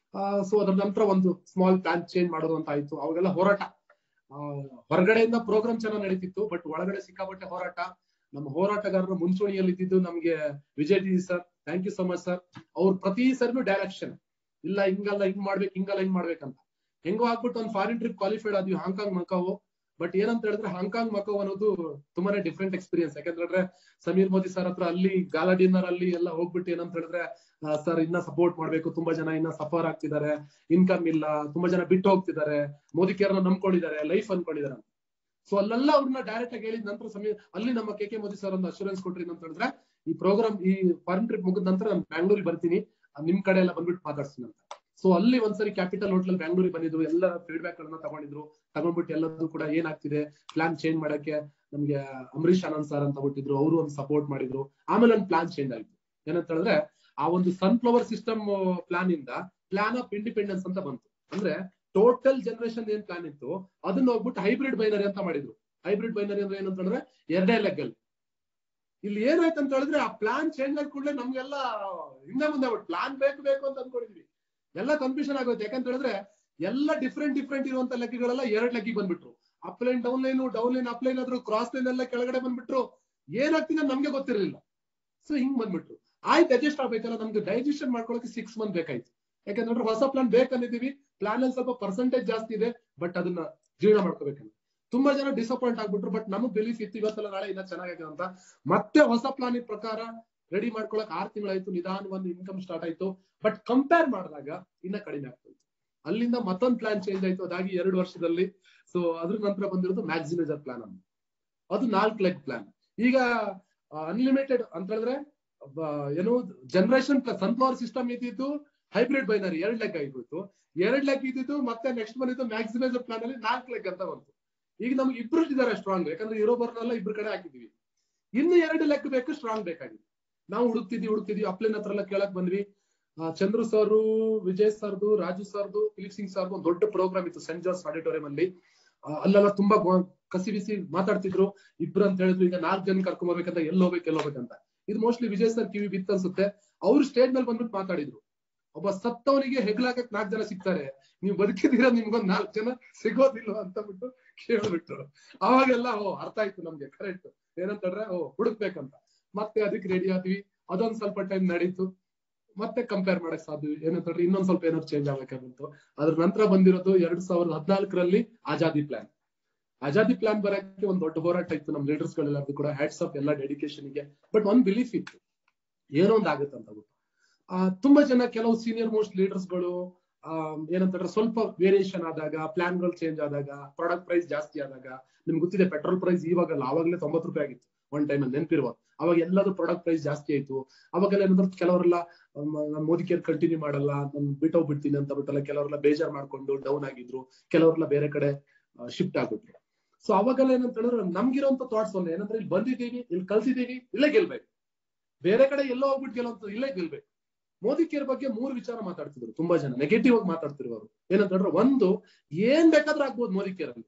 ಸೊ ಅದ್ರ ನಂತರ ಒಂದು ಸ್ಮಾಲ್ ಪ್ಲಾನ್ ಚೇಂಜ್ ಮಾಡೋದು ಅಂತ ಆಯ್ತು ಅವಾಗೆಲ್ಲ ಹೋರಾಟ ಆ, ಹೊರಗಡೆಯಿಂದ ಪ್ರೋಗ್ರಾಮ್ ಚೆನ್ನಾಗಿ ನಡೀತಿತ್ತು ಬಟ್ ಒಳಗಡೆ ಸಿಕ್ಕಾಪಟ್ಟೆ ಹೋರಾಟ ನಮ್ಮ ಹೋರಾಟಗಾರರ ಮುಂಚೂಣಿಯಲ್ಲಿ ಇದ್ದಿದ್ದು ನಮ್ಗೆ Vijay D sir thank you so much sir ಅವ್ರು ಪ್ರತಿ ಸರ್ನು ಡೈರೆಕ್ಷನ್ ಇಲ್ಲ ಹಿಂಗಲ್ಲ ಹಿಂಗ್ ಮಾಡ್ಬೇಕು ಹಿಂಗಲ್ಲ ಹಿಂಗ್ ಮಾಡ್ಬೇಕಂತ ಹೆಂಗೋ ಆಗ್ಬಿಟ್ಟು ಒಂದು ಫಾರಿನ್ ಟ್ರಿಪ್ ಕ್ವಾಲಿಫೈಡ್ ಆದ್ವಿ ಹಾಂಗ್ಕಾಂಗ್ ಮಕಾವು ಬಟ್ ಏನಂತ ಹೇಳಿದ್ರೆ ಹಾಂಗ್ಕಾಂಗ್ ಮಕಾವ್ ಅನ್ನೋದು ತುಂಬಾನೇ ಡಿಫ್ರೆಂಟ್ ಎಕ್ಸ್ಪೀರಿಯನ್ಸ್ ಯಾಕಂದ್ರೆ ಸಮೀರ್ ಮೋದಿ ಸರ್ ಹತ್ರ ಅಲ್ಲಿ ಗಾಲಾ ಡಿನ್ನರ್ ಅಲ್ಲಿ ಎಲ್ಲ ಹೋಗ್ಬಿಟ್ಟು ಏನಂತ ಹೇಳಿದ್ರೆ ಸರ್ ಇನ್ನ ಸಪೋರ್ಟ್ ಮಾಡ್ಬೇಕು ತುಂಬಾ ಜನ ಇನ್ನ ಸಫರ್ ಆಗ್ತಿದ್ದಾರೆ ಇನ್ಕಮ್ ಇಲ್ಲ ತುಂಬಾ ಜನ ಬಿಟ್ಟು ಹೋಗ್ತಿದ್ದಾರೆ ಮೋದಿ ಕೇರ್ನ ನಂಬ್ಕೊಂಡಿದ್ದಾರೆ ಲೈಫ್ ಅನ್ಕೊಂಡಿದ್ದಾರೆ ಸೊ ಅಲ್ಲೆಲ್ಲ ಅವ್ರನ್ನ ಡೈರೆಕ್ಟ್ ಆಗಿ ಹೇಳಿದ ನಂತರ ಸಮೀರ್ ಅಲ್ಲಿ ನಮ್ಮ ಕೆ ಕೆ ಮೋದಿ ಸರ್ ಒಂದು ಅಶೂರೆನ್ಸ್ ಕೊಟ್ರಿ ಅಂತ ಹೇಳಿದ್ರೆ ಈ ಪ್ರೋಗ್ರಾಮ್ ಈ ಫಾರಿನ್ ಟ್ರಿಪ್ ಮುಗಿದ ನಂತರ ನಾನು ಬ್ಯಾಂಗ್ಳೂರಿಗೆ ಬರ್ತೀನಿ ಅಹ್ ನಿಮ್ ಕಡೆ ಎಲ್ಲ ಬಂದ್ಬಿಟ್ಟು ಮಾತಾಡ್ತೀನಿ ಅಂತ ಸೊ ಅಲ್ಲಿ ಒಂದ್ಸರಿ ಕ್ಯಾಪಿಟಲ್ ಹೋಟೆಲ್ ಬ್ಯಾಂಗ್ಳೂರಿಗೆ ಬಂದಿದ್ರು ಎಲ್ಲ ಫೀಡ್ಬ್ಯಾಕ್ ಗಳನ್ನ ತಗೊಂಡಿದ್ರು ತಗೊಂಡ್ಬಿಟ್ಟು ಎಲ್ಲದೂ ಕೂಡ ಏನಾಗ್ತಿದೆ ಪ್ಲಾನ್ ಚೇಂಜ್ ಮಾಡಕ್ಕೆ ನಮ್ಗೆ ಅಂಬರೀಶ್ ಆನಂದ್ ಸರ್ ಅಂತ ಬಿಟ್ಟಿದ್ರು ಅವರು ಒಂದು ಸಪೋರ್ಟ್ ಮಾಡಿದ್ರು ಆಮೇಲೆ ಒಂದು ಪ್ಲಾನ್ ಚೇಂಜ್ ಆಯ್ತು ಏನಂತ ಹೇಳಿದ್ರೆ ಆ ಒಂದು ಸನ್ಫ್ಲವರ್ ಸಿಸ್ಟಮ್ ಪ್ಲಾನ್ ಇಂದ ಪ್ಲಾನ್ ಆಫ್ ಇಂಡಿಪೆಂಡೆನ್ಸ್ ಅಂತ ಬಂತು ಅಂದ್ರೆ ಟೋಟಲ್ ಜನರೇಷನ್ ಏನ್ ಪ್ಲಾನ್ ಇತ್ತು ಅದನ್ನ ಹೋಗ್ಬಿಟ್ಟು ಹೈಬ್ರಿಡ್ ಬೈನರಿ ಅಂತ ಮಾಡಿದ್ರು ಹೈಬ್ರಿಡ್ ಬೈನರಿ ಅಂದ್ರೆ ಏನಂತಂದ್ರೆ ಎರಡೇ ಲೆಗ್ ಅಲ್ಲಿ ಇಲ್ಲಿ ಏನಾಯ್ತು ಅಂತ ಹೇಳಿದ್ರೆ ಆ ಪ್ಲಾನ್ ಚೇಂಜ್ ಆದ ಕೂಡಲೇ ನಮ್ಗೆಲ್ಲ ಹಿಂದೆ ಮುಂದೆ ಪ್ಲಾನ್ ಬೇಕು ಬೇಕು ಅಂತ ಅನ್ಕೊಂಡಿದ್ವಿ ಎಲ್ಲ ಕನ್ಫ್ಯೂಷನ್ ಆಗೋಯ್ತು ಯಾಕಂತ ಹೇಳಿದ್ರೆ ಎಲ್ಲ ಡಿಫ್ರೆಂಟ್ ಡಿಫ್ರೆಂಟ್ ಇರುವಂತ ಲೆಕ್ಕಗಳೆಲ್ಲ ಎರಡ್ ಲೆಕ್ಕಿಗೆ ಬಂದ್ಬಿಟ್ರು up line down line down line up line ಆದ್ರೂ ಕ್ರಾಸ್ ಲೈನ್ ಎಲ್ಲ ಕೆಳಗಡೆ ಬಂದ್ಬಿಟ್ರು ಏನಾಗ್ತಿದೆ ನಮ್ಗೆ ಗೊತ್ತಿರಲಿಲ್ಲ ಸೊ ಹಿಂಗ್ ಬಂದ್ಬಿಟ್ರು ಆಯ್ತು ಅಡ್ಜಸ್ಟ್ ಆಗ್ಬೇಕಲ್ಲ ನಮ್ಗೆ ಡೈಜೆಷನ್ ಮಾಡ್ಕೊಳಕ್ಕೆ ಸಿಕ್ಸ್ ಮಂತ್ ಬೇಕಾಯ್ತು ಯಾಕಂದ್ರೆ ಹೊಸ ಪ್ಲಾನ್ ಬೇಕಂದಿದೀವಿ ಪ್ಲಾನ್ ಅಲ್ಲಿ ಸ್ವಲ್ಪ ಪರ್ಸೆಂಟೇಜ್ ಜಾಸ್ತಿ ಇದೆ ಬಟ್ ಅದನ್ನ ಜೀರ್ಣ ಮಾಡ್ಕೋಬೇಕಂತ ತುಂಬಾ ಜನ ಡಿಸಪಾಯಿಂಟ್ ಆಗ್ಬಿಟ್ರು ಬಟ್ ನಮಗ್ ಬಿಲೀಫ್ ಇತ್ತು ಇವತ್ತಲ್ಲ ನಾಳೆ ಇನ್ನ ಚೆನ್ನಾಗಿದೆ ಅಂತ ಮತ್ತೆ ಹೊಸ ಪ್ಲಾನ್ ಪ್ರಕಾರ ರೆಡಿ ಮಾಡ್ಕೊಳಕ್ ಆರ್ ತಿಂಗಳಾಯ್ತು ನಿಧಾನ ಒಂದು ಇನ್ಕಮ್ ಸ್ಟಾರ್ಟ್ ಆಯ್ತು ಬಟ್ ಕಂಪೇರ್ ಮಾಡಿದಾಗ ಇನ್ನ ಕಡಿಮೆ ಆಗ್ತದೆ ಅಲ್ಲಿಂದ ಮತ್ತೊಂದು ಪ್ಲಾನ್ ಚೇಂಜ್ ಆಯ್ತು ಅದಾಗಿ ಎರಡು ವರ್ಷದಲ್ಲಿ ಸೊ ಅದ್ರ ನಂತರ ಬಂದಿರೋದು ಮ್ಯಾಕ್ಸಿಮೈಸರ್ ಪ್ಲಾನ್ ಅಂತ ಅದು ನಾಲ್ಕು ಲೆಗ್ ಪ್ಲಾನ್ ಈಗ ಅನ್ಲಿಮಿಟೆಡ್ ಅಂತ ಹೇಳಿದ್ರೆ ಬ- ಏನು ಜನರೇಷನ್ ಪ್ಲಸ್ ಸನ್ಫ್ಲವರ್ ಸಿಸ್ಟಮ್ ಇದ್ದಿದ್ದು ಹೈಬ್ರಿಡ್ ಬೈನರಿ ಎರಡ್ ಲೆಗ್ ಆಗಿಬಿಟ್ಟು ಎರಡ್ ಲೆಗ್ ಇದ್ದಿದ್ದು ಮತ್ತೆ ನೆಕ್ಸ್ಟ್ ಬಂದಿದ್ದು ಮ್ಯಾಕ್ಸಿಮೈಸರ್ ಪ್ಲಾನ್ ಅಲ್ಲಿ ನಾಲ್ಕು ಲೆಗ್ ಅಂತ ಬಂತು ಈಗ ನಮ್ಗೆ ಇಬ್ರು ಇದ್ದಾರೆ ಸ್ಟ್ರಾಂಗ್ ಯಾಕಂದ್ರೆ ಇರೋ ಬರ್ನೆಲ್ಲ ಇಬ್ರು ಕಡೆ ಹಾಕಿದೀವಿ ಇನ್ನು ಎರಡು ಲೆಗ್ ಬೇಕು ಸ್ಟ್ರಾಂಗ್ ಬೇಕಾಗಿದೆ ನಾವು ಹುಡುಕ್ತಿದ್ವಿ ಹುಡುಕ್ತಿದ್ವಿ ಅಪ್ಲೈನ್ ಹತ್ರ ಎಲ್ಲ ಕೇಳಕ್ ಬಂದ್ವಿ ಆ, ಚಂದ್ರು ಸರ್ದು ವಿಜಯ್ ಸರ್ದು ರಾಜು ಸರ್ದು ಫಿಲಿಪ್ ಸಿಂಗ್ ಸರ್ದು ಒಂದು ದೊಡ್ಡ ಪ್ರೋಗ್ರಾಮ್ ಇತ್ತು ಸೆಂಟ್ ಜಾರ್ಜ್ ಆಡಿಟೋರಿಯಂ ಅಲ್ಲಿ ಆ, ಅಲ್ಲೆಲ್ಲ ತುಂಬಾ ಗೊ- ಕಸಿ ಬಿಸಿ ಮಾತಾಡ್ತಿದ್ರು ಇಬ್ರು ಅಂತ ಹೇಳಿದ್ರು ಈಗ ನಾಲ್ಕು ಜನ ಕರ್ಕೊಂಡ್ ಬರ್ಬೇಕಂತ ಎಲ್ಲಿ ಹೋಗ್ಬೇಕು ಎಲ್ಲಿ ಹೋಗ್ಬೇಕಂತ ಇದು ಮೋಸ್ಟ್ಲಿ ವಿಜಯ್ ಸರ್ ಕಿವಿ ಬಿತ್ತು ಅನ್ಸುತ್ತೆ ಅವ್ರು ಸ್ಟೇಜ್ ಮೇಲೆ ಬಂದ್ಬಿಟ್ಟು ಮಾತಾಡಿದ್ರು ಒಬ್ಬ ಸತ್ತವನಿಗೆ ಹೆಗ್ಲಾಕಕ್ ನಾಲ್ಕು ಜನ ಸಿಗ್ತಾರೆ ನೀವು ಬದುಕಿದೀರ ನಿಮ್ಗೊಂದ್ ನಾಲ್ಕು ಜನ ಸಿಗೋದಿಲ್ಲ ಅಂತ ಬಿಟ್ಟು ಕೇಳ್ಬಿಟ್ರು ಅವಾಗೆಲ್ಲ ಓ ಅರ್ಥ ಆಯ್ತು ನಮ್ಗೆ ಕರೆಕ್ಟ್ ಏನಂತಂದ್ರೆ ಓ ಹುಡುಕ್ಬೇಕಂತ ಮತ್ತೆ ಅದಕ್ಕೆ ರೆಡಿ ಆದ್ವಿ ಅದೊಂದ್ ಸ್ವಲ್ಪ ಟೈಮ್ ನಡೀತು ಮತ್ತೆ ಕಂಪೇರ್ ಮಾಡಕ್ ಸಾಧ್ಯ ಏನಂತಂದ್ರೆ ಇನ್ನೊಂದ್ ಸ್ವಲ್ಪ ಏನಾದ್ರು ಚೇಂಜ್ ಆಗ್ಬೇಕಾಗಿತ್ತು ಅದ್ರ ನಂತರ ಬಂದಿರೋದು ಎರಡ್ ಸಾವಿರದ ಹದಿನಾಲ್ಕರಲ್ಲಿ ಆಜಾದಿ ಪ್ಲಾನ್ ಆಜಾದಿ ಪ್ಲಾನ್ ಬರಕ್ಕೆ ಒಂದ್ ದೊಡ್ಡ ಹೋರಾಟ ಇತ್ತು ನಮ್ ಲೀಡರ್ಸ್ ಗಳೆಲ್ಲರೂ ಕೂಡ ಹ್ಯಾಟ್ಸ್ ಆಫ್ ಎಲ್ಲ ಡೆಡಿಕೇಶನ್ ಗೆ ಬಟ್ ಒಂದ್ ಬಿಲೀಫ್ ಇತ್ತು ಏನೋ ಒಂದ್ ಆಗುತ್ತೆ ಅಂತ ಬಿಟ್ಟು ಆ, ತುಂಬಾ ಜನ ಕೆಲವು ಸೀನಿಯರ್ ಮೋಸ್ಟ್ ಲೀಡರ್ಸ್ ಗಳು ಆ, ಏನಂತಂದ್ರೆ ಸ್ವಲ್ಪ ವೇರಿಯೇಷನ್ ಆದಾಗ ಪ್ಲಾನ್ ಗಳು ಚೇಂಜ್ ಆದಾಗ ಪ್ರಾಡಕ್ಟ್ ಪ್ರೈಸ್ ಜಾಸ್ತಿ ಆದಾಗ ನಿಮ್ಗೆ ಗೊತ್ತಿದೆ ಪೆಟ್ರೋಲ್ ಪ್ರೈಸ್ ಇವಾಗಲ್ಲ ಆವಾಗಲೇ ತೊಂಬತ್ತು ರೂಪಾಯಿ ಆಗಿತ್ತು ಒನ್ ಟೈಮ್ ಅಲ್ಲಿ ನೆನಪಿರುವ ಅವಾಗ ಎಲ್ಲದೂ ಪ್ರಾಡಕ್ಟ್ ಪ್ರೈಸ್ ಜಾಸ್ತಿ ಆಯ್ತು ಅವಾಗೆಲ್ಲ ಏನಂದ್ರೆ ಕೆಲವರೆಲ್ಲ ನಾನು ಮೋದಿ ಕೇರ್ ಕಂಟಿನ್ಯೂ ಮಾಡಲ್ಲ ನಾನು ಬಿಟ್ಟೋಗ್ಬಿಡ್ತೀನಿ ಅಂತ ಬಿಟ್ಟಲ್ಲ ಕೆಲವರೆಲ್ಲ ಬೇಜಾರ್ ಮಾಡ್ಕೊಂಡು ಡೌನ್ ಆಗಿದ್ರು ಕೆಲವರೆಲ್ಲ ಬೇರೆ ಕಡೆ ಶಿಫ್ಟ್ ಆಗ್ಬಿಟ್ರು ಸೊ ಅವಾಗೆಲ್ಲ ಏನಂತ ಹೇಳಿದ್ರೆ ನಮ್ಗಿರೋಂತ ಥಾಟ್ಸ್ ಒಂದೇ ಏನಂದ್ರೆ ಇಲ್ಲಿ ಬಂದಿದ್ದೀವಿ ಇಲ್ಲಿ ಕಲ್ತಿದ್ದೀವಿ ಇಲ್ಲೇ ಗೆಲ್ಬೇಕು ಬೇರೆ ಕಡೆ ಎಲ್ಲೋ ಹೋಗ್ಬಿಟ್ಟು ಗೆಲ್ಲೋಂತ ಇಲ್ಲೇ ಗೆಲ್ಬೇಕು ಮೋದಿ ಕೇರ್ ಬಗ್ಗೆ ಮೂರು ವಿಚಾರ ಮಾತಾಡ್ತಿದ್ರು ತುಂಬಾ ಜನ ನೆಗೆಟಿವ್ ಆಗಿ ಮಾತಾಡ್ತಿರುವರು ಏನಂತ ಹೇಳಿದ್ರೆ ಒಂದು ಏನ್ ಬೇಕಾದ್ರೂ ಆಗ್ಬೋದು ಮೋದಿ ಕೇರ್ ಅಲ್ಲಿ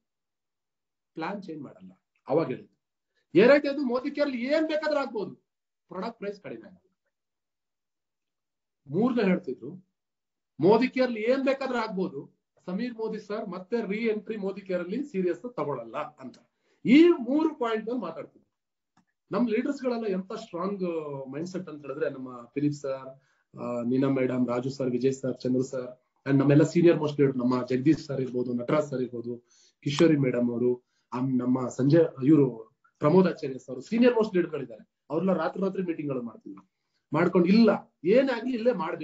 ಪ್ಲಾನ್ ಚೇಂಜ್ ಮಾಡಲ್ಲ ಅವಾಗ ಹೇಳಿದ್ದು ಎರಡನೇದು ಅದು ಮೋದಿ ಕೇರ್ ಅಲ್ಲಿ ಏನ್ ಬೇಕಾದ್ರೂ ಆಗ್ಬೋದು ಪ್ರಾಡಕ್ಟ್ ಪ್ರೈಸ್ ಕಡಿಮೆ ಆಗಲ್ಲ ಮೂರನೇ ಹೇಳ್ತಿದ್ರು ಮೋದಿ ಕೇರ್ ಅಲ್ಲಿ ಏನ್ ಬೇಕಾದ್ರೂ ಆಗ್ಬೋದು ಸಮೀರ್ ಮೋದಿ ಸರ್ ಮತ್ತೆ ರೀ ಎಂಟ್ರಿ ಮೋದಿ ಕೇರ್ ಅಲ್ಲಿ ಸೀರಿಯಸ್ ತಗೊಳಲ್ಲ ಅಂತ ಈ ಮೂರು ಪಾಯಿಂಟ್ ಮಾತಾಡ್ತಿದ್ರು ನಮ್ ಲೀಡರ್ಸ್ ಗಳೆಲ್ಲ ಎಂತ ಸ್ಟ್ರಾಂಗ್ ಮೈಂಡ್ ಸೆಟ್ ಅಂತ ಹೇಳಿದ್ರೆ ನಮ್ಮ Philip sir Neena madam Raju sir Vijay sir Chandru sir and ನಮ್ಮೆಲ್ಲ ಸೀನಿಯರ್ ಮೋಸ್ಟ್ ಲೀಡರ್ ನಮ್ಮ ಜಗದೀಶ್ ಸರ್ ಇರ್ಬೋದು ನಟರಾಜ್ ಸರ್ ಇರ್ಬೋದು ಕಿಶೋರಿ ಮೇಡಮ್ ಅವರು ನಮ್ಮ ಸಂಜಯ್ ಇವರು Pramod Acharya sir senior most leader ಗಳಿದ್ದಾರೆ ಅವ್ರೆಲ್ಲ ರಾತ್ರಿ ರಾತ್ರಿ ಮೀಟಿಂಗ್ ಗಳು ಮಾಡ್ತಿದ್ರು ಮಾಡ್ಕೊಂಡು ಇಲ್ಲ ಏನಾಗ್ಲಿ ಇಲ್ಲೇ ಮಾಡ್ಬೇಕು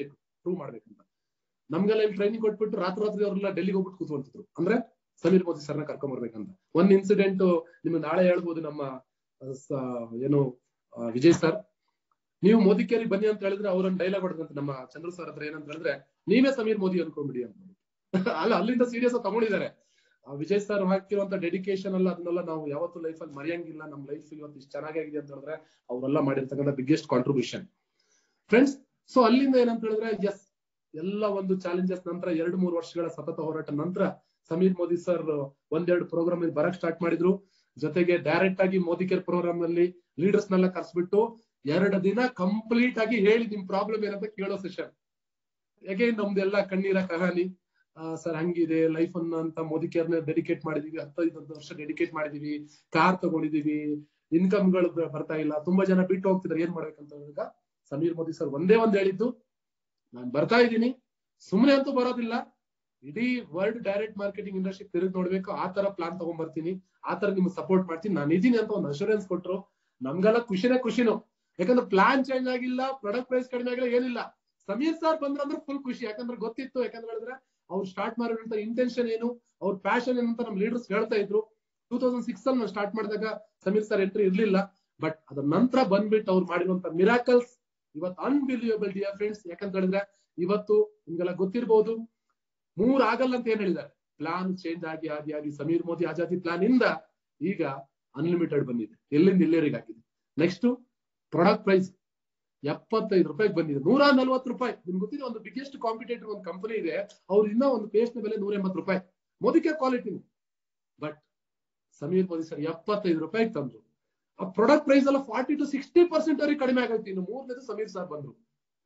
ಪ್ರೂವ್ ಮಾಡ್ಬೇಕಂತ ನಮ್ಗೆಲ್ಲ ಇಲ್ಲಿ ಟ್ರೈನಿಂಗ್ ಕೊಟ್ಬಿಟ್ಟು ರಾತ್ರಿ ರಾತ್ರಿ ಅವ್ರೆಲ್ಲ ಡೆಲ್ಲಿಗೆ ಹೋಗ್ಬಿಟ್ಟು ಕೂತ್ಕೊಂತಿದ್ರು ಅಂದ್ರೆ ಸಮೀರ್ ಮೋದಿ ಸರ್ನ ಕರ್ಕೊಂಡ್ ಬರ್ಬೇಕಂತ ಒಂದ್ ಇನ್ಸಿಡೆಂಟ್ ನಿಮ್ಗೆ ನಾಳೆ ಹೇಳ್ಬೋದು ನಮ್ಮ ಆ, ಸ- ಏನು ಆ, ವಿಜಯ್ ಸರ್ ನೀವು ಮೋದಿ ಕೇರಿ ಬನ್ನಿ ಅಂತ ಹೇಳಿದ್ರೆ ಅವ್ರನ್ನ ಡೈಲಾಗ್ ಹೊಡೆದಂತೆ ನಮ್ಮ ಚಂದ್ರ ಸರ್ ಹತ್ರ ಏನಂತ ಹೇಳಿದ್ರೆ ನೀವೇ ಸಮೀರ್ ಮೋದಿ ಅನ್ಕೊಂಡ್ಬಿಡಿ ಅಂತ ಅಲ್ಲ ಅಲ್ಲಿಂದ ಸೀರಿಯಸ್ ತಗೊಂಡಿದ್ದಾರೆ ಆ ವಿಜಯ್ ಸರ್ ಹಾಕಿರುವಂತ ಡೆಡಿಕೇಶನ್ ಅಲ್ಲ ಅದನ್ನೆಲ್ಲ ನಾವು ಯಾವತ್ತೂ ಲೈಫ್ ಅಲ್ಲಿ ಮರೆಯಂಗಿಲ್ಲ ನಮ್ಮ ಲೈಫ್ ಇವತ್ತು ಇಷ್ಟು ಚೆನ್ನಾಗಿದೆ ಅಂತ ಹೇಳಿದ್ರೆ ಅವರೆಲ್ಲ ಮಾಡಿರ್ತಕ್ಕಂಥ ಬಿಗ್ಗೆಸ್ಟ್ ಕಾಂಟ್ರಿಬ್ಯೂಷನ್ ಫ್ರೆಂಡ್ಸ್ ಸೊ ಅಲ್ಲಿಂದ ಏನಂತ ಹೇಳಿದ್ರೆ ಎಸ್ ಎಲ್ಲ ಒಂದು ಚಾಲೆಂಜಸ್ ನಂತರ ಎರಡು ಮೂರು ವರ್ಷಗಳ ಸತತ ಹೋರಾಟ ನಂತರ ಸಮೀರ್ ಮೋದಿ ಸರ್ ಒಂದೆರಡು ಪ್ರೋಗ್ರಾಮ್ ಅಲ್ಲಿ ಬರಕ್ ಸ್ಟಾರ್ಟ್ ಮಾಡಿದ್ರು ಜೊತೆಗೆ ಡೈರೆಕ್ಟ್ ಆಗಿ ಮೋದಿ ಕೇರ್ ಪ್ರೋಗ್ರಾಮ್ ನಲ್ಲಿ ಲೀಡರ್ಸ್ ನೆಲ್ಲ ಕರ್ಸ್ಬಿಟ್ಟು ಎರಡು ದಿನ ಕಂಪ್ಲೀಟ್ ಆಗಿ ಹೇಳಿ ನಿಮ್ ಪ್ರಾಬ್ಲಮ್ ಏನಂತ ಕೇಳೋ ಸೆಷನ್ ಯಾಕೆ ನಮ್ದೆಲ್ಲ ಕಣ್ಣೀರ ಕಹಾನಿ ಸರ್ ಹಂಗಿದೆ ಲೈಫ್ ಅನ್ನ ಅಂತ ಮೋದಿ ಕೇರ್ ಡೆಡಿಕೇಟ್ ಮಾಡಿದೀವಿ ಹತ್ತೈದು ವರ್ಷ ಡೆಡಿಕೇಟ್ ಮಾಡಿದೀವಿ ಕಾರ್ ತಗೊಂಡಿದೀವಿ ಇನ್ಕಮ್ ಗಳು ಬ- ಬರ್ತಾ ಇಲ್ಲ ತುಂಬಾ ಜನ ಬಿಟ್ಟು ಹೋಗ್ತಿದ್ದಾರೆ ಏನ್ ಮಾಡ್ಬೇಕಂತ ಹೇಳಿದಾಗ ಸಮೀರ್ ಮೋದಿ ಸರ್ ಒಂದೇ ಒಂದ್ ಹೇಳಿದ್ದು ನಾನ್ ಬರ್ತಾ ಇದ್ದೀನಿ ಸುಮ್ನೆ ಅಂತೂ ಬರೋದಿಲ್ಲ ಇಡೀ ವರ್ಲ್ಡ್ ಡೈರೆಕ್ಟ್ ಮಾರ್ಕೆಟಿಂಗ್ ಇಂಡಸ್ಟ್ರಿ ತಿರುಗಿ ನೋಡ್ಬೇಕು ಆ ತರ ಪ್ಲಾನ್ ತಗೊಂಡ್ ಬರ್ತೀನಿ ಆ ತರ ನಿಮ್ಗೆ ಸಪೋರ್ಟ್ ಮಾಡ್ತೀನಿ ನಾನು ಇದೀನಿ ಅಂತ ಒಂದು ಅಶೂರೆನ್ಸ್ ಕೊಟ್ರು ನಮ್ಗೆಲ್ಲ ಖುಷಿನೇ ಖುಷಿನು ಯಾಕಂದ್ರೆ ಪ್ಲಾನ್ ಚೇಂಜ್ ಆಗಿಲ್ಲ ಪ್ರಾಡಕ್ಟ್ ಪ್ರೈಸ್ ಕಡಿಮೆ ಆಗಿಲ್ಲ ಏನಿಲ್ಲ ಸಮೀರ್ ಸರ್ ಬಂದ್ರಂದ್ರೆ ಫುಲ್ ಖುಷಿ ಯಾಕಂದ್ರೆ ಗೊತ್ತಿತ್ತು ಯಾಕಂದ್ರೆ ಹೇಳಿದ್ರೆ ಅವ್ರು ಸ್ಟಾರ್ಟ್ ಮಾಡಿರೋಂತ ಇಂಟೆನ್ಷನ್ ಏನು ಅವ್ರ ಪ್ಯಾಷನ್ ಏನು ಅಂತ ನಮ್ ಲೀಡರ್ಸ್ ಹೇಳ್ತಾ ಇದ್ರು ಟೂ ತೌಸಂಡ್ ಸಿಕ್ಸ್ ಅಲ್ಲಿ ನಾವು ಸ್ಟಾರ್ಟ್ ಮಾಡಿದಾಗ ಸಮೀರ್ ಸರ್ ಎಂಟ್ರಿ ಇರ್ಲಿಲ್ಲ ಬಟ್ ಅದ್ರ ನಂತರ ಬಂದ್ಬಿಟ್ಟು ಅವ್ರು ಮಾಡಿರುವಂತ ಮಿರಾಕಲ್ಸ್ ಇವತ್ತು ಅನ್ಬಿಲಿಯಬಲ್ ಡಿಯರ್ ಫ್ರೆಂಡ್ಸ್ ಯಾಕಂತ ಹೇಳಿದ್ರೆ ಇವತ್ತು ನಿಮ್ಗೆಲ್ಲ ಗೊತ್ತಿರ್ಬೋದು ಮೂರ್ ಆಗಲ್ಲ ಅಂತ ಏನ್ ಹೇಳಿದ್ದಾರೆ ಪ್ಲಾನ್ ಚೇಂಜ್ ಆಗಿ ಆಗಿ ಆಗಿ ಸಮೀರ್ ಮೋದಿ ಆಜಾದಿ ಪ್ಲಾನ್ ಇಂದ ಈಗ ಅನ್ಲಿಮಿಟೆಡ್ ಬಂದಿದೆ ಎಲ್ಲಿಂದ ಎಲ್ಲೇರಿಗೆ ಹಾಕಿದೆ ನೆಕ್ಸ್ಟ್ ಪ್ರಾಡಕ್ಟ್ ಪ್ರೈಸ್ ಎಪ್ಪತ್ತೈದು ರೂಪಾಯಿಗೆ ಬಂದಿದೆ ನೂರ ನಲ್ವತ್ತು ರೂಪಾಯಿ ನಿಮ್ಗೆ ಗೊತ್ತಿದೆ ಒಂದು ಬಿಗ್ಗೆಸ್ಟ್ ಕಾಂಪಿಟೇಟರ್ ಒಂದು ಕಂಪನಿ ಇದೆ ಅವ್ರು ಇನ್ನ ಒಂದು ಪೇಸ್ಟ್ ಬೆಲೆ ನೂರ ಎಂಬತ್ತು ರೂಪಾಯಿ Modicare quality but Sameer Modi sir ಎಪ್ಪತ್ತೈದು ರೂಪಾಯಿಗೆ ತಂದ್ರು ಆ ಪ್ರಾಡಕ್ಟ್ ಪ್ರೈಸ್ ಎಲ್ಲ ಫಾರ್ಟಿ ಟು ಸಿಕ್ಸ್ಟಿ ಪರ್ಸೆಂಟ್ ಅವ್ರಿಗೆ ಕಡಿಮೆ ಆಗೈತಿ ಇನ್ನು ಮೂರನೇದು ಸಮೀರ್ ಸರ್ ಬಂದ್ರು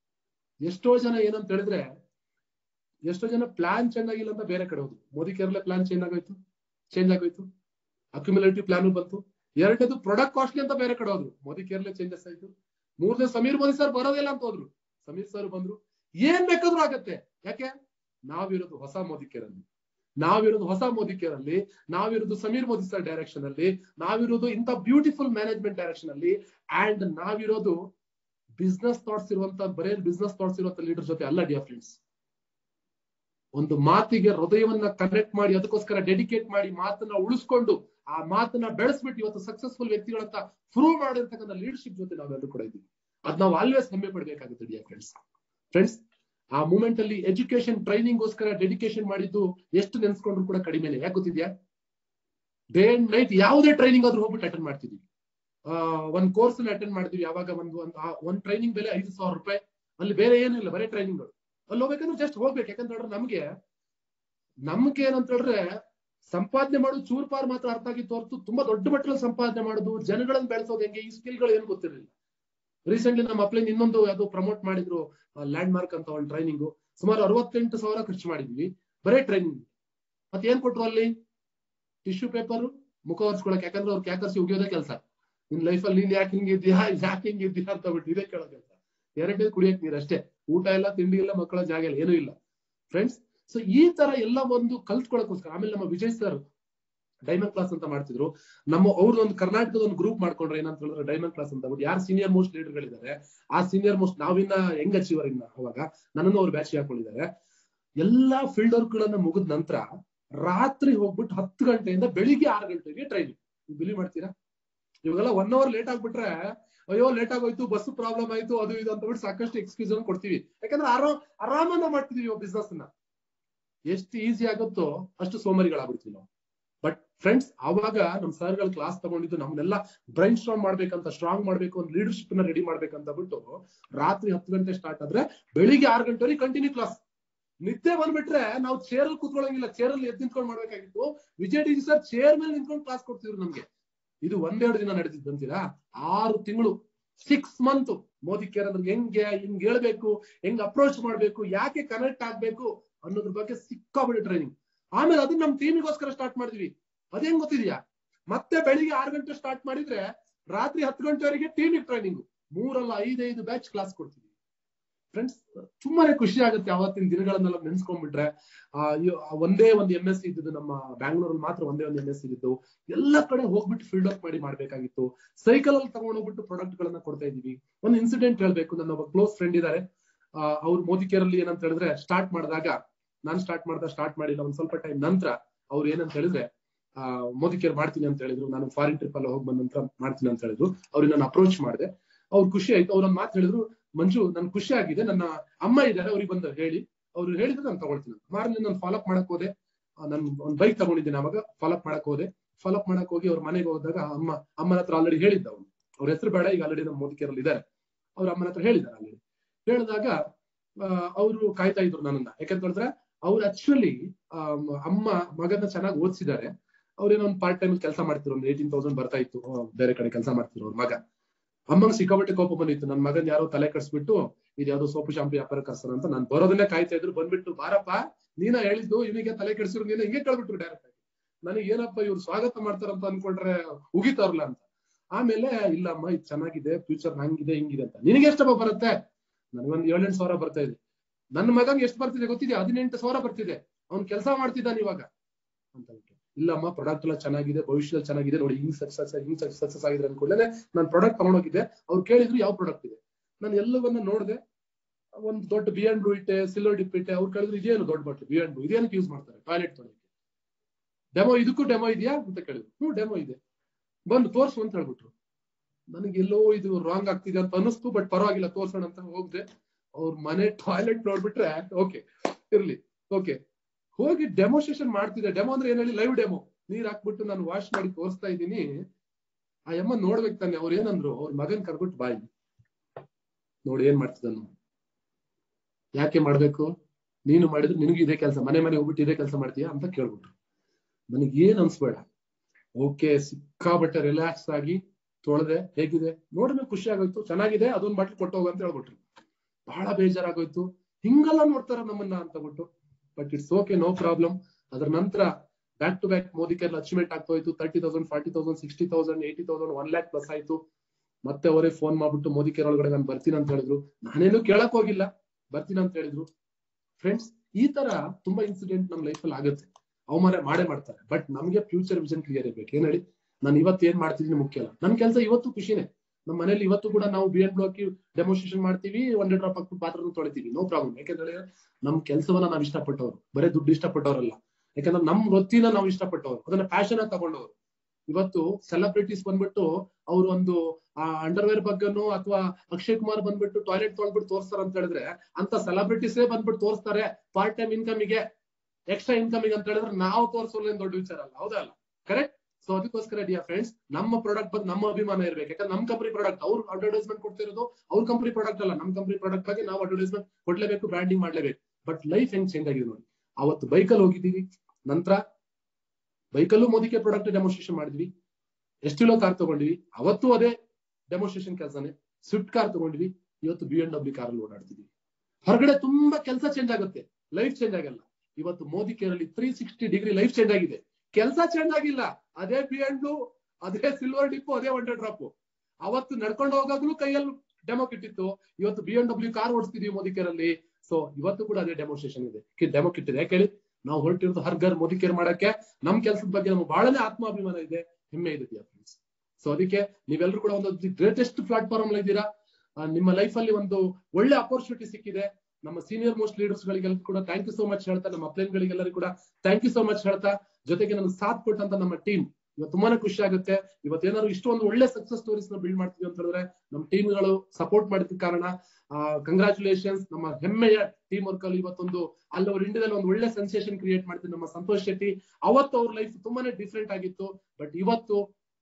ಎಷ್ಟೋ ಜನ ಏನಂತ ಹೇಳಿದ್ರೆ ಎಷ್ಟೋ ಜನ ಪ್ಲಾನ್ ಚೇಂಜ್ ಆಗಿಲ್ಲ ಅಂತ ಬೇರೆ ಕಡೆ ಹೋದ್ರು ಮೋದಿ ಕೇರಳ ಪ್ಲಾನ್ ಚೇಂಜ್ ಆಗೋಯ್ತು ಚೇಂಜ್ ಆಗೋಯ್ತು ಅಕ್ಯುಮುಲೇಟಿವ್ ಪ್ಲಾನ್ ಬಂತು ಎರಡನೇದು ಪ್ರಾಡಕ್ಟ್ ಕಾಸ್ಟ್ಲಿ ಅಂತ ಬೇರೆ ಕಡೆ ಹೋದ್ರು ಮೋದಿ ಕೇರಳ ಚೇಂಜಸ್ ಆಯ್ತು ಮೂರನೇ ಸಮೀರ್ ಮೋದಿ ಸರ್ ಬರೋದಿಲ್ಲ ಅಂತ ಹೋದ್ರು ಸಮೀರ್ ಸರ್ ಬಂದ್ರು ಏನ್ ಬೇಕಾದ್ರೂ ಆಗತ್ತೆ ಯಾಕೆ ನಾವಿರೋದು ಹೊಸ ಮೋದಿ ಕೇರಲ್ಲಿ ನಾವಿರೋದು ಹೊಸ ಮೋದಿ ಕೇರಲ್ಲಿ ನಾವಿರೋದು ಸಮೀರ್ ಮೋದಿ ಸರ್ ಡೈರೆಕ್ಷನ್ ಅಲ್ಲಿ ನಾವಿರೋದು ಇಂಥ ಬ್ಯೂಟಿಫುಲ್ ಮ್ಯಾನೇಜ್ಮೆಂಟ್ ಡೈರೆಕ್ಷನ್ ಅಲ್ಲಿ ಅಂಡ್ ನಾವಿರೋದು ಬಿಸ್ನೆಸ್ ಥಾಟ್ಸ್ ಇರುವಂತ ಬರೇ ಬಿಸ್ನೆಸ್ ಥಾಟ್ಸ್ ಇರುವಂತ ಲೀಡರ್ ಜೊತೆ ಅಲ್ಲ ಡಿಯರ್ ಫ್ರೆಂಡ್ಸ್ ಒಂದು ಮಾತಿಗೆ ಹೃದಯವನ್ನ ಕನೆಕ್ಟ್ ಮಾಡಿ ಅದಕ್ಕೋಸ್ಕರ ಡೆಡಿಕೇಟ್ ಮಾಡಿ ಮಾತನ್ನ ಉಳಿಸ್ಕೊಂಡು ಆ ಮಾತನ್ನ ಬೆಳೆಸ್ಬಿಟ್ಟು ಇವತ್ತು ಸಕ್ಸಸ್ಫುಲ್ ವ್ಯಕ್ತಿಗಳಂತ ಪ್ರೂವ್ ಮಾಡಿರ್ತಕ್ಕಂಥ ಲೀಡರ್ಶಿಪ್ ಜೊತೆ ನಾವೆಲ್ಲರೂ ಕೂಡ ಇದ್ದೀವಿ ಅದ್ ನಾವು ಆಲ್ವೇಸ್ ಹೆಮ್ಮೆ ಪಡ್ಬೇಕಾಗುತ್ತೆ ಡಿಯರ್ ಫ್ರೆಂಡ್ಸ್ ಫ್ರೆಂಡ್ಸ್ ಆ ಮೂಮೆಂಟ್ ಅಲ್ಲಿ ಎಜುಕೇಶನ್ ಟ್ರೈನಿಂಗ್ ಗೋಸ್ಕರ ಡೆಡಿಕೇಶನ್ ಮಾಡಿದ್ದು ಎಷ್ಟು ನೆನ್ಸ್ಕೊಂಡ್ರು ಕೂಡ ಕಡಿಮೆನೆ ಯಾಕೆ ಗೊತ್ತಿದ್ಯಾ ಡೇ ಅಂಡ್ ನೈಟ್ ಯಾವುದೇ ಟ್ರೈನಿಂಗ್ ಆದ್ರೂ ಹೋಗ್ಬಿಟ್ಟು ಅಟೆಂಡ್ ಮಾಡ್ತಿದ್ವಿ ಆ ಒಂದ್ ಕೋರ್ಸ್ ಅಟೆಂಡ್ ಮಾಡಿದ್ವಿ ಯಾವಾಗ ಒಂದು ಒಂದ್ ಆ ಒಂದ್ ಟ್ರೈನಿಂಗ್ ಬೆಲೆ ಐದು ಸಾವಿರ ರೂಪಾಯಿ ಅಲ್ಲಿ ಬೇರೆ ಏನೂ ಇಲ್ಲ ಬರೀ ಟ್ರೈನಿಂಗ್ಗಳು ಅಲ್ಲಿ ಹೋಗ್ಬೇಕಂದ್ರೆ ಜಸ್ಟ್ ಹೋಗ್ಬೇಕು ಯಾಕಂತ ಹೇಳಿದ್ರೆ ನಮ್ಗೆ ನಮ್ಗೆ ಏನಂತ ಹೇಳಿದ್ರೆ ಸಂಪಾದನೆ ಮಾಡೋದು ಚೂರ್ ಪಾರ್ ಮಾತ್ರ ಅರ್ಥ ಆಗಿತ್ತು ಹೊರತು ತುಂಬಾ ದೊಡ್ಡ ಮಟ್ಟದಲ್ಲಿ ಸಂಪಾದನೆ ಮಾಡೋದು ಜನಗಳನ್ನ ಬೆಳೆಸೋದು ಹೆಂಗೆ ಈ ಸ್ಕಿಲ್ಗಳು ಏನು ಗೊತ್ತಿರಲಿಲ್ಲ ರೀಸೆಂಟ್ಲಿ ನಮ್ಮ ಅಪ್ಲೈನ್ ಇನ್ನೊಂದು ಅದು ಪ್ರಮೋಟ್ ಮಾಡಿದ್ರು ಲ್ಯಾಂಡ್ ಮಾರ್ಕ್ ಅಂತ ಒಂದು ಟ್ರೈನಿಂಗ್ ಸುಮಾರು ಅರವತ್ತೆಂಟು ಸಾವಿರ ಖರ್ಚು ಮಾಡಿದ್ವಿ ಬರೇ ಟ್ರೈನಿಂಗ್ ಮತ್ತೆ ಏನ್ ಕೊಟ್ರು ಅಲ್ಲಿ ಟಿಶ್ಯೂ ಪೇಪರ್ ಮುಖ ಒರೆಸ್ಕೊಳಕ್ ಯಾಕಂದ್ರೆ ಅವ್ರು ಕ್ಯಾಕರ್ಸಿ ಉಗಿಯೋದೇ ಕೆಲಸ ನಿನ್ ಲೈಫಲ್ಲಿ ನೀನ್ ಯಾಕೆ ಹಿಂಗಿದ್ಯಾ ಯಾಕೆ ಹಿಂಗಿದ್ಯಾ ಅಂತ ಬಿಟ್ಟು ಇದೇ ಕೇಳೋ ಕೆಲಸ ಎರಡೇ ಕುಡಿಯಕ್ ನೀರ್ ಅಷ್ಟೇ ಊಟ ಇಲ್ಲ ತಿಂಡಿ ಇಲ್ಲ ಮಕ್ಕಳ ಜಾಗ ಇಲ್ಲ ಏನೂ ಇಲ್ಲ ಫ್ರೆಂಡ್ಸ್ ಸೊ ಈ ತರ ಎಲ್ಲ ಒಂದು ಕಲ್ತ್ಕೊಳಕ್ಕೋಸ್ಕರ ಆಮೇಲೆ ನಮ್ಮ ವಿಜಯ್ ಸರ್ ಡೈಮಂಡ್ ಕ್ಲಾಸ್ ಅಂತ ಮಾಡ್ತಿದ್ರು ನಮ್ಮ ಅವ್ರದ್ದು ಒಂದು ಕರ್ನಾಟಕದ ಒಂದು ಗ್ರೂಪ್ ಮಾಡ್ಕೊಂಡ್ರೆ ಏನಂತ ಹೇಳಿದ್ರೆ ಡೈಮಂಡ್ ಕ್ಲಾಸ್ ಅಂತ ಬಿಟ್ಟು ಯಾರು ಸೀನಿಯರ್ ಮೋಸ್ಟ್ ಲೀಡರ್ಗಳಿದ್ದಾರೆ ಆ ಸೀನಿಯರ್ ಮೋಸ್ಟ್ ನಾವಿನ್ನ ಹೆಂಗ್ ಅಚೀವರ್ ಇನ್ನ ಅವಾಗ ನನ್ನನ್ನು ಅವ್ರು ಬ್ಯಾಚ್ ಹಾಕೊಂಡಿದ್ದಾರೆ ಎಲ್ಲಾ ಫೀಲ್ಡ್ ವರ್ಕ್ ಗಳನ್ನ ಮುಗಿದ ನಂತರ ರಾತ್ರಿ ಹೋಗ್ಬಿಟ್ಟು ಹತ್ತು ಗಂಟೆಯಿಂದ ಬೆಳಿಗ್ಗೆ ಆರು ಗಂಟೆಗೆ ಟ್ರೈನಿಂಗ್ ನೀವು ಬಿಲಿ ಮಾಡ್ತೀರಾ ಇವಾಗೆಲ್ಲ ಒನ್ ಅವರ್ ಲೇಟ್ ಆಗ್ಬಿಟ್ರೆ ಅಯ್ಯೋ ಲೇಟ್ ಆಗೋಯ್ತು ಬಸ್ ಪ್ರಾಬ್ಲಮ್ ಆಯ್ತು ಅದು ಇದು ಅಂತ ಬಿಟ್ಟು ಸಾಕಷ್ಟು ಎಕ್ಸ್ಕ್ಯೂಸ್ ಅನ್ನು ಕೊಡ್ತೀವಿ ಯಾಕಂದ್ರೆ ಆರಾಮ್ ಆರಾಮನ್ನ ಮಾಡ್ತಿದೀವಿ ಬಿಸ್ನೆಸ್ ನ ಎಷ್ಟು ಈಸಿ ಆಗುತ್ತೋ ಅಷ್ಟು ಸೋಮಾರಿಗಳಾಗ್ಬಿಡ್ತೀವಿ ನಾವು ಬಟ್ ಫ್ರೆಂಡ್ಸ್ ಅವಾಗ ನಮ್ ಸರ್ಗಳ ಕ್ಲಾಸ್ ತಗೊಂಡಿದ್ದು ನಮ್ನೆಲ್ಲ ಬ್ರೈನ್ ಸ್ಟ್ರಾಂಗ್ ಮಾಡ್ಬೇಕಂತ ಸ್ಟ್ರಾಂಗ್ ಮಾಡ್ಬೇಕು ಒಂದು ಲೀಡರ್ಶಿಪ್ ನ ರೆಡಿ ಮಾಡ್ಬೇಕಂತ ಬಿಟ್ಟು ರಾತ್ರಿ ಹತ್ತು ಗಂಟೆ ಸ್ಟಾರ್ಟ್ ಆದ್ರೆ ಬೆಳಿಗ್ಗೆ ಆರು ಗಂಟೆವರೆಗೆ ಕಂಟಿನ್ಯೂ ಕ್ಲಾಸ್ ನಿದ್ದೆ ಬಂದ್ಬಿಟ್ರೆ ನಾವು ಚೇರ್ ಅಲ್ಲಿ ಕೂತ್ಕೊಳ್ಳಂಗಿಲ್ಲ ಚೇರ್ ಅಲ್ಲಿ ಎದ್ದು ನಿಂತ್ಕೊಂಡು ಮಾಡ್ಬೇಕಾಗಿತ್ತು ವಿಜಯ್ ಡಿ ಸರ್ ಚೇರ್ ಮೇಲೆ ನಿಂತ್ಕೊಂಡು ಕ್ಲಾಸ್ ಕೊಡ್ತಿದ್ರು ನಮ್ಗೆ ಇದು ಒಂದೆರಡು ದಿನ ನಡೆದಿದ್ದು ಅಂತೀರಾ ಆರು ತಿಂಗಳು ಸಿಕ್ಸ್ ಮಂತ್ ಮೋದಿ ಕೇರ್ ಅಂದ್ರೆ ಹೆಂಗೆ ಹಿಂಗ್ ಹೇಳ್ಬೇಕು ಹೆಂಗ್ ಅಪ್ರೋಚ್ ಮಾಡ್ಬೇಕು ಯಾಕೆ ಕನೆಕ್ಟ್ ಆಗ್ಬೇಕು ಅನ್ನೋದ್ರ ಬಗ್ಗೆ ಸಿಕ್ಕಾಬಿಡಿ ಟ್ರೈನಿಂಗ್ ಆಮೇಲೆ ಅದನ್ನ ನಮ್ ಟೀಮಿಗೋಸ್ಕರ ಸ್ಟಾರ್ಟ್ ಮಾಡಿದ್ವಿ ಅದೇನ್ ಗೊತ್ತಿದ್ಯಾ ಮತ್ತೆ ಬೆಳಿಗ್ಗೆ ಆರು ಗಂಟೆ ಸ್ಟಾರ್ಟ್ ಮಾಡಿದ್ರೆ ರಾತ್ರಿ ಹತ್ತು ಗಂಟೆವರೆಗೆ ಟೀಮಿಗೆ ಟ್ರೈನಿಂಗ್ ಮೂರಲ್ಲ ಐದೈದು ಬ್ಯಾಚ್ ಕ್ಲಾಸ್ ಕೊಡ್ತೀವಿ ಫ್ರೆಂಡ್ಸ್ ತುಂಬಾನೇ ಖುಷಿ ಆಗುತ್ತೆ ಅವತ್ತಿನ ದಿನಗಳನ್ನೆಲ್ಲ ನೆನ್ಸ್ಕೊಂಡ್ಬಿಟ್ರೆ ಆ ಇವ್- ಆ ಒಂದೇ ಒಂದು ಎಂ ಎಸ್ ಇದ್ದು ನಮ್ಮ ಬ್ಯಾಂಗ್ಳೂರಲ್ಲಿ ಮಾತ್ರ ಒಂದೇ ಒಂದು ಎಂ ಎಸ್ ಇದ್ದು ಎಲ್ಲ ಕಡೆ ಹೋಗ್ಬಿಟ್ಟು ಫೀಲ್ಡ್ ವರ್ಕ್ ಮಾಡಿ ಮಾಡ್ಬೇಕಾಗಿತ್ತು ಸೈಕಲ್ ಅಲ್ಲಿ ತಗೊಂಡೋಗ್ಬಿಟ್ಟು ಪ್ರಾಡಕ್ಟ್ ಗಳನ್ನ ಕೊಡ್ತಾ ಇದೀವಿ ಒಂದು ಇನ್ಸಿಡೆಂಟ್ ಹೇಳ್ಬೇಕು ನನ್ನ ಒಬ್ಬ ಕ್ಲೋಸ್ ಫ್ರೆಂಡ್ ಇದ್ದಾರೆ ಅವ್ರು ಮೋದಿ ಕೇರ್ ಅಲ್ಲಿ ಏನಂತ ಹೇಳಿದ್ರೆ ಸ್ಟಾರ್ಟ್ ಮಾಡಿದಾಗ ನಾನ್ ಸ್ಟಾರ್ಟ್ ಮಾಡ್ದ ಸ್ಟಾರ್ಟ್ ಮಾಡಿಲ್ಲ ಒಂದ್ ಸ್ವಲ್ಪ ಟೈಮ್ ನಂತರ ಅವ್ರು ಏನಂತ ಹೇಳಿದ್ರೆ ಆ ಮೋದಿ ಕೇರ್ ಮಾಡ್ತೀನಿ ಅಂತ ಹೇಳಿದ್ರು ನಾನು ಫಾರಿನ್ ಟ್ರಿಪ್ ಎಲ್ಲ ಹೋಗಿ ಬಂದ ನಂತರ ಮಾಡ್ತೀನಿ ಅಂತ ಹೇಳಿದ್ರು ಅವ್ರಿಗೆ ನಾನು ಅಪ್ರೋಚ್ ಮಾಡಿದೆ ಅವ್ರು ಖುಷಿ ಆಯ್ತು ಅವ್ರೊಂದ್ ಮಾತು ಹೇಳಿದ್ರು ಮಂಜು ನನ್ ಖುಷಿ ಆಗಿದೆ ನನ್ನ ಅಮ್ಮ ಇದ್ದಾರೆ ಅವ್ರಿಗೆ ಬಂದು ಹೇಳಿ ಅವ್ರು ಹೇಳಿದ್ರೆ ನಾನು ತಗೊಳ್ತೀನಿ ಅಂತ ಮಾರನೇ ನಾನು ಫಾಲೋ ಅಪ್ ಮಾಡಕ್ ಹೋದೆ ನಾನು ಒಂದ್ ಬೈಕ್ ತಗೊಂಡಿದ್ದೀನಿ ಅವಾಗ ಫಾಲೋ ಅಪ್ ಮಾಡಕ್ ಹೋದೆ ಫಾಲೋ ಅಪ್ ಮಾಡಕ್ ಹೋಗಿ ಅವ್ರ ಮನೆಗೆ ಹೋದಾಗ ಅಮ್ಮ ಅಮ್ಮನ ಹತ್ರ ಆಲ್ರೆಡಿ ಹೇಳಿದ್ದ ಅವ್ನು ಅವ್ರ ಹೆಸರು ಬೇಡ ಈಗ ಆಲ್ರೆಡಿ ನಮ್ಮ ಮೋದಿ ಕೇರಲ್ಲಿ ಇದ್ದಾರೆ ಅವ್ರ ಅಮ್ಮನ ಹತ್ರ ಹೇಳಿದ್ದಾರೆ ಆಲ್ರೆಡಿ ಹೇಳಿದಾಗ ಅವರು ಕಾಯ್ತಾ ಇದ್ರು ನನ್ನನ್ನ ಯಾಕಂತ ಹೇಳಿದ್ರೆ ಅವ್ರು ಆಕ್ಚುಲಿ ಅಮ್ಮ ಮಗನ ಚೆನ್ನಾಗಿ ಓದಿಸಿದ್ದಾರೆ ಅವ್ರೇನೋ ಒಂದು ಪಾರ್ಟ್ ಟೈಮ್ ಕೆಲಸ ಮಾಡ್ತಿರೋ ಒಂದು ಏಯ್ಟೀನ್ ತೌಸಂಡ್ ಬರ್ತಾ ಇತ್ತು ಬೇರೆ ಕಡೆ ಕೆಲಸ ಮಾಡ್ತಿರೋ ಅವ್ರ ಮಗ ಅಮ್ಮಂಗ್ ಸಿಕ್ಕಾಪಟ್ಟೆ ಕೋಪ ಬಂದಿತ್ತು ನನ್ ಮಗನ್ ಯಾರೋ ತಲೆ ಕಟ್ಸ್ಬಿಟ್ಟು ಇದು ಯಾವ್ದೋ ಸೋಪು ಶಾಂಪು ವ್ಯಾಪಾರ ಕರ್ಸನ ಅಂತ ನಾನು ಬರೋದನ್ನೇ ಕಾಯ್ತಾ ಇದ್ರು ಬಂದ್ಬಿಟ್ಟು ಬಾರಪ್ಪ ನೀನ ಹೇಳಿದ್ದು ಇವನಿಗೆ ತಲೆ ಕೆಡ್ಸಿರು ನೀನ ಹಿಂಗೆ ಕೇಳ್ಬಿಟ್ರು ಡೈರೆಕ್ಟ್ ಆಗಿ ನನಗೆ ಏನಪ್ಪ ಇವ್ರು ಸ್ವಾಗತ ಮಾಡ್ತಾರಂತ ಅನ್ಕೊಂಡ್ರೆ ಉಗಿತಾರಲ್ಲ ಅಂತ ಆಮೇಲೆ ಇಲ್ಲ ಅಮ್ಮ ಇದು ಚೆನ್ನಾಗಿದೆ ಫ್ಯೂಚರ್ ಹಂಗಿದೆ ಹಿಂಗಿದೆ ಅಂತ ನಿನಗೆ ಎಷ್ಟಪ್ಪ ಬರುತ್ತೆ ನನಗೊಂದು ಏಳೆಂಟು ಸಾವಿರ ಬರ್ತಾ ಇದೆ ನನ್ನ ಮಗಂಗೆ ಎಷ್ಟು ಬರ್ತಿದೆ ಗೊತ್ತಿದೆ ಹದಿನೆಂಟು ಸಾವಿರ ಬರ್ತಿದೆ ಅವ್ನ್ ಕೆಲಸ ಮಾಡ್ತಿದ್ದಾನೆ ಇವಾಗ ಅಂತ ಇಲ್ಲಮ್ಮ ಪ್ರಾಡಕ್ಟ್ ಎಲ್ಲ ಚೆನ್ನಾಗಿದೆ ಭವಿಷ್ಯದಲ್ಲಿ ಚೆನ್ನಾಗಿದೆ ನೋಡಿ ಹಿಂಗ್ ಸಕ್ಸಸ್ ಹಿಂಗ್ ಸಕ್ಸಸ್ ಆಗಿದೆ ಅನ್ಕೊಳ್ಳೆ ನಾನು ಪ್ರಾಡಕ್ಟ್ ತಗೊಂಡೋಗಿದ್ದೆ ಅವ್ರು ಕೇಳಿದ್ರು ಯಾವ ಪ್ರಾಡಕ್ಟ್ ಇದೆ ನಾನು ಎಲ್ಲವನ್ನ ನೋಡಿದೆ ಒಂದು ದೊಡ್ಡ ಬಿ ಅಂಡ್ ಇಟ್ಟೆ ಸಿಲ್ವರ್ ಡಿಪ್ ಇಟ್ಟೆ ಅವ್ರು ಕೇಳಿದ್ರು ಇದೇನು ದೊಡ್ಡ ಬಟ್ಲು ಬಿ ಅಂಡ್ ಇದೇನಕ್ಕೆ ಯೂಸ್ ಮಾಡ್ತಾರೆ ಟಾಯ್ಲೆಟ್ ತೊಳೆಯಕ್ಕೆ ಡೆಮೋ ಇದಕ್ಕೂ ಡೆಮೋ ಇದೆಯಾ ಅಂತ ಕೇಳಿದ್ರು ಹ್ಞೂ ಡೆಮೋ ಇದೆ ಬಂದು ತೋರ್ಸು ಅಂತ ಹೇಳ್ಬಿಟ್ರು ನನಗೆ ಎಲ್ಲೋ ಇದು ರಾಂಗ್ ಆಗ್ತಿದೆ ಅಂತ ಅನಿಸ್ತು ಬಟ್ ಪರವಾಗಿಲ್ಲ ತೋರ್ಸೋಣ ಅಂತ ಹೋಗ್ದೆ ಅವ್ರ ಮನೆ ಟಾಯ್ಲೆಟ್ ನೋಡ್ಬಿಟ್ರೆ ಓಕೆ ಇರ್ಲಿ ಓಕೆ ಹೋಗಿ ಡೆಮೋಸ್ಟ್ರೇಷನ್ ಮಾಡ್ತಿದ್ದೆ ಡೆಮೋ ಅಂದ್ರೆ ಏನ್ ಹೇಳಿ ಲೈವ್ ಡೆಮೋ ನೀರ್ ಹಾಕ್ಬಿಟ್ಟು ನಾನು ವಾಶ್ ಮಾಡಿ ತೋರಿಸ್ತಾ ಇದ್ದೀನಿ ಆ ಅಮ್ಮ ನೋಡ್ಬೇಕು ತಾನೆ ಅವ್ರು ಏನಂದ್ರು ಅವ್ರ ಮಗನ್ ಕರ್ಬಿಟ್ಟು ಬಾಯಿ ನೋಡಿ ಏನ್ ಮಾಡ್ತಿದ್ದಾನು ಯಾಕೆ ಮಾಡ್ಬೇಕು ನೀನು ಮಾಡಿದ್ರೆ ನಿನಗೂ ಇದೇ ಕೆಲಸ ಮನೆ ಮನೆ ಹೋಗ್ಬಿಟ್ಟು ಇದೇ ಕೆಲಸ ಮಾಡ್ತೀಯಾ ಅಂತ ಕೇಳ್ಬಿಟ್ರು ನನಗೆ ಏನ್ ಅನ್ಸ್ಬೇಡ ಓಕೆ ಸಿಕ್ಕಾಬಟ್ಟೆ ರಿಲ್ಯಾಕ್ಸ್ ಆಗಿ ತೊಳೆದೆ ಹೇಗಿದೆ ನೋಡಿದ್ಮೇಲೆ ಖುಷಿ ಆಗೋಯ್ತು ಚೆನ್ನಾಗಿದೆ ಅದೊಂದ್ ಬಾಟ್ಲಿ ಕೊಟ್ಟು ಹೋಗು ಅಂತ ಹೇಳ್ಬಿಟ್ರು ಬಹಳ ಬೇಜಾರಾಗೋಯ್ತು ಹಿಂಗೆಲ್ಲ ನೋಡ್ತಾರ ನಮ್ಮನ್ನ ಅಂತ ಬಿಟ್ಟು but it's okay no problem ಅದ್ರ ನಂತರ back to back Modi care achievement ಆಗ್ತಾ ಹೋಯ್ತು thirty thousand forty thousand sixty thousand eighty thousand one lakh plus ಆಯ್ತು ಮತ್ತೆ ಅವರೇ ಫೋನ್ ಮಾಡ್ಬಿಟ್ಟು ಮೋದಿ ಕೇರ್ ಒಳಗಡೆ ನಾನು ಬರ್ತೀನಿ ಅಂತ ಹೇಳಿದ್ರು ನಾನೇನು ಕೇಳಕ್ ಹೋಗಿಲ್ಲ ಬರ್ತೀನಿ ಅಂತ ಹೇಳಿದ್ರು ಫ್ರೆಂಡ್ಸ್ ಈ ತರ ತುಂಬಾ ಇನ್ಸಿಡೆಂಟ್ ನಮ್ಮ ಲೈಫ್ ಅಲ್ಲಿ ಆಗುತ್ತೆ ಅವಮಾನ ಮಾಡೇ ಮಾಡ್ತಾರೆ ಬಟ್ ನಮ್ಗೆ ಫ್ಯೂಚರ್ ವಿಷನ್ ಕ್ಲಿಯರ್ ಇರ್ಬೇಕು ಏನ್ ಹೇಳಿ ನಾನು ಇವತ್ತು ಏನ್ ಮಾಡ್ತಿದ್ದೀನಿ ಮುಖ್ಯ ಅಲ್ಲ ನನ್ ಕೆಲಸ ಇವತ್ತು ಖುಷಿನೇ ನಮ್ಮ ಮನೇಲಿ ಇವತ್ತು ಕೂಡ ನಾವು ಬಿ ಎಡ್ ಬ್ಲಾಕ್ ಡೆಮೋಸ್ಟ್ರೇಷನ್ ಮಾಡ್ತೀವಿ ಒನ್ ಡ್ರಾಪ್ ಹಾಕ್ಬಿಟ್ಟು ಪಾತ್ರ ತೊಳಿತೀವಿ ನೋ ಪ್ರಾಬ್ಲಮ್ ಯಾಕಂದ್ರೆ ನಮ್ ಕೆಲಸವನ್ನ ನಾವು ಇಷ್ಟಪಟ್ಟವ್ರು ಬರೇ ದುಡ್ಡು ಇಷ್ಟಪಟ್ಟವರಲ್ಲ ಯಾಕಂದ್ರೆ ನಮ್ ವೃತ್ತಿನ ನಾವು ಇಷ್ಟಪಟ್ಟವ್ರು ಅದನ್ನ ಪ್ಯಾಷನ್ ಆಗಿ ತಗೊಂಡವ್ರು ಇವತ್ತು ಸೆಲೆಬ್ರಿಟೀಸ್ ಬಂದ್ಬಿಟ್ಟು ಅವ್ರು ಒಂದು ಆ ಅಂಡರ್ವೇರ್ ಬಗ್ಗೆನೋ ಅಥವಾ ಅಕ್ಷಯ್ ಕುಮಾರ್ ಬಂದ್ಬಿಟ್ಟು ಟಾಯ್ಲೆಟ್ ತೊಳ್ಬಿಟ್ಟು ತೋರಿಸ್ತಾರ ಅಂತ ಹೇಳಿದ್ರೆ ಅಂತ ಸೆಲೆಬ್ರಿಟೀಸೇ ಬಂದ್ಬಿಟ್ಟು ತೋರಿಸ್ತಾರೆ ಪಾರ್ಟ್ ಟೈಮ್ ಇನ್ಕಮಿಗೆ ಎಕ್ಸ್ಟ್ರಾ ಇನ್ಕಮಿಗೆ ಅಂತ ಹೇಳಿದ್ರೆ ನಾವು ತೋರಿಸೋಲ್ಲ ಏನ್ ದೊಡ್ಡ ವಿಚಾರ ಅಲ್ಲ ಹೌದಲ್ಲ ಕರೆಕ್ಟ್ ಸೊ ಅದಕ್ಕೋಸ್ಕರ ಡಿಯರ್ ಫ್ರೆಂಡ್ಸ್ ನಮ್ಮ ಪ್ರಾಡಕ್ಟ್ ಬಂದು ನಮ್ಮ ಅಭಿಮಾನ ಇರ್ಬೇಕು ಯಾಕಂದ್ರೆ ನಮ್ ಕಂಪನಿ ಪ್ರಾಡಕ್ಟ್ ಅವ್ರು ಅಡ್ವರ್ಟೈಸ್ಮೆಂಟ್ ಕೊಡ್ತಿರೋದು ಅವ್ರ ಕಂಪನಿ ಪ್ರಾಡಕ್ಟ್ ಅಲ್ಲ ನಮ್ ಕಂಪನಿ ಪ್ರಾಡಕ್ಟ್ ಬಗ್ಗೆ ನಾವು ಅಡ್ವರ್ಟೈಸ್ಮೆಂಟ್ ಕೊಡ್ಲೇಬೇಕು ಬ್ರ್ಯಾಂಡಿಂಗ್ ಮಾಡ್ಲೇಬೇಕು ಬಟ್ ಲೈಫ್ ಹೆಂಗ್ ಚೇಂಜ್ ಆಗಿದೆ ನೋಡಿ ಅವತ್ತು ಬೈಕಲ್ಲಿ ಹೋಗಿದ್ದೀವಿ ನಂತರ ಬೈಕಲ್ಲೂ ಮೋದಿಕೆ ಪ್ರಾಡಕ್ಟ್ ಡೆಮೋಸ್ಟ್ರೇಷನ್ ಮಾಡಿದ್ವಿ ಎಷ್ಟಿಲೋ ಕಾರ್ ತಗೊಂಡ್ವಿ ಅವತ್ತು ಅದೇ ಡೆಮೋಸ್ಟ್ರೇಷನ್ ಕೆಲಸನೇ ಸ್ವಿಫ್ಟ್ ಕಾರ್ ತಗೊಂಡ್ವಿ ಇವತ್ತು ಬಿ ಎಂ ಡಬ್ಲ್ಯೂ ಕಾರಲ್ಲಿ ಓಡಾಡ್ತಿದ್ವಿ ಹೊರಗಡೆ ತುಂಬಾ ಕೆಲಸ ಚೇಂಜ್ ಆಗುತ್ತೆ ಲೈಫ್ ಚೇಂಜ್ ಆಗಲ್ಲ ಇವತ್ತು ಮೋದಿ ಕೇರ್ ಅಲ್ಲಿ three sixty degree life change ಆಗಿದೆ ಕೆಲಸ ಚೇಂಜ್ ಆಗಿಲ್ಲ ಅದೇ ಬಿ ಅಂಡ್ ಅದೇ ಸಿಲ್ವರ್ ಡಿಪ್ಪು ಅದೇ ಒನ್ ಡ್ರಾಪ್ ಅವತ್ತು ನಡ್ಕೊಂಡು ಹೋಗಾಗ್ಲೂ ಕೈಯಲ್ಲಿ ಡೆಮೋ ಕಿಟ್ಟಿತ್ತು ಇವತ್ತು ಬಿ ಎಂ ಡಬ್ಲ್ಯೂ ಕಾರ್ ಓಡಿಸ್ತಿದೀವಿ ಮೋದಿ ಕೇರ್ ಅಲ್ಲಿ ಸೊ ಇವತ್ತು ಕೂಡ ಅದೇ ಡೆಮೋಸ್ಟ್ರೇಷನ್ ಇದೆ ಡೆಮೋ ಕಿಟ್ಟಿದೆ ಯಾಕೆ ಹೇಳಿ ನಾವು ಹೊರಟಿರೋದು ಹರ್ ಗರ್ ಮೋದಿ ಕೇರ್ ಮಾಡಕ್ಕೆ ನಮ್ ಕೆಲಸದ ಬಗ್ಗೆ ನಮ್ಗೆ ಬಹಳನೇ ಆತ್ಮಾಭಿಮಾನ ಇದೆ ಹೆಮ್ಮೆ ಇದೆ ಫ್ರೆಂಡ್ಸ್ ಸೊ ಅದಕ್ಕೆ ನೀವೆಲ್ಲರೂ ಕೂಡ ಒಂದು ಗ್ರೇಟೆಸ್ಟ್ ಪ್ಲಾಟ್ಫಾರ್ಮ್ ಇದ್ದೀರಾ ನಿಮ್ಮ ಲೈಫ್ ಅಲ್ಲಿ ಒಂದು ಒಳ್ಳೆ ಅಪರ್ಚುನಿಟಿ ಸಿಕ್ಕಿದೆ ನಮ್ಮ ಸೀನಿಯರ್ ಮೋಸ್ಟ್ ಲೀಡರ್ಸ್ ಗಳಿಗೆಲ್ಲ ಕೂಡ ಥ್ಯಾಂಕ್ ಯು ಸೋ ಮಚ್ ಹೇಳ್ತಾ ನಮ್ಮ ಅಪ್ಲೈನ್ ಗಳಿಗೆಲ್ಲರೂ ಕೂಡ ಥ್ಯಾಂಕ್ ಯು ಸೋ ಮಚ್ ಹೇಳ್ತಾ ಜೊತೆಗೆ ನನಗೆ ಸಾಥ್ ಕೊಟ್ಟಂತ ನಮ್ಮ ಟೀಮ್ ಇವತ್ತು ತುಂಬಾನೇ ಖುಷಿ ಆಗುತ್ತೆ ಇವತ್ತೇನಾದ್ರು ಇಷ್ಟೊಂದು ಒಳ್ಳೆ ಸಕ್ಸಸ್ ಸ್ಟೋರೀಸ್ ನ ಬಿಲ್ಡ್ ಮಾಡ್ತೀವಿ ಅಂತ ಹೇಳಿದ್ರೆ ನಮ್ಮ ಟೀಮ್ ಗಳು ಸಪೋರ್ಟ್ ಮಾಡಿದ ಕಾರಣ ಕಂಗ್ರಾಚುಲೇಷನ್ಸ್ ನಮ್ಮ ಹೆಮ್ಮೆಯ ಟೀಮ್ ವರ್ಕ್ ಅಲ್ಲಿ ಇವತ್ತೊಂದು ಅಲ್ಲಿ ಅವ್ರ ಇಂಡಿಯಾದಲ್ಲಿ ಒಂದು ಒಳ್ಳೆ ಸೆನ್ಸೇಷನ್ ಕ್ರಿಯೇಟ್ ಮಾಡ್ತೀವಿ ನಮ್ಮ ಸಂತೋಷ್ ಶೆಟ್ಟಿ ಅವತ್ತು ಅವ್ರ ಲೈಫ್ ತುಂಬಾನೇ ಡಿಫ್ರೆಂಟ್ ಆಗಿತ್ತು ಬಟ್ ಇವತ್ತು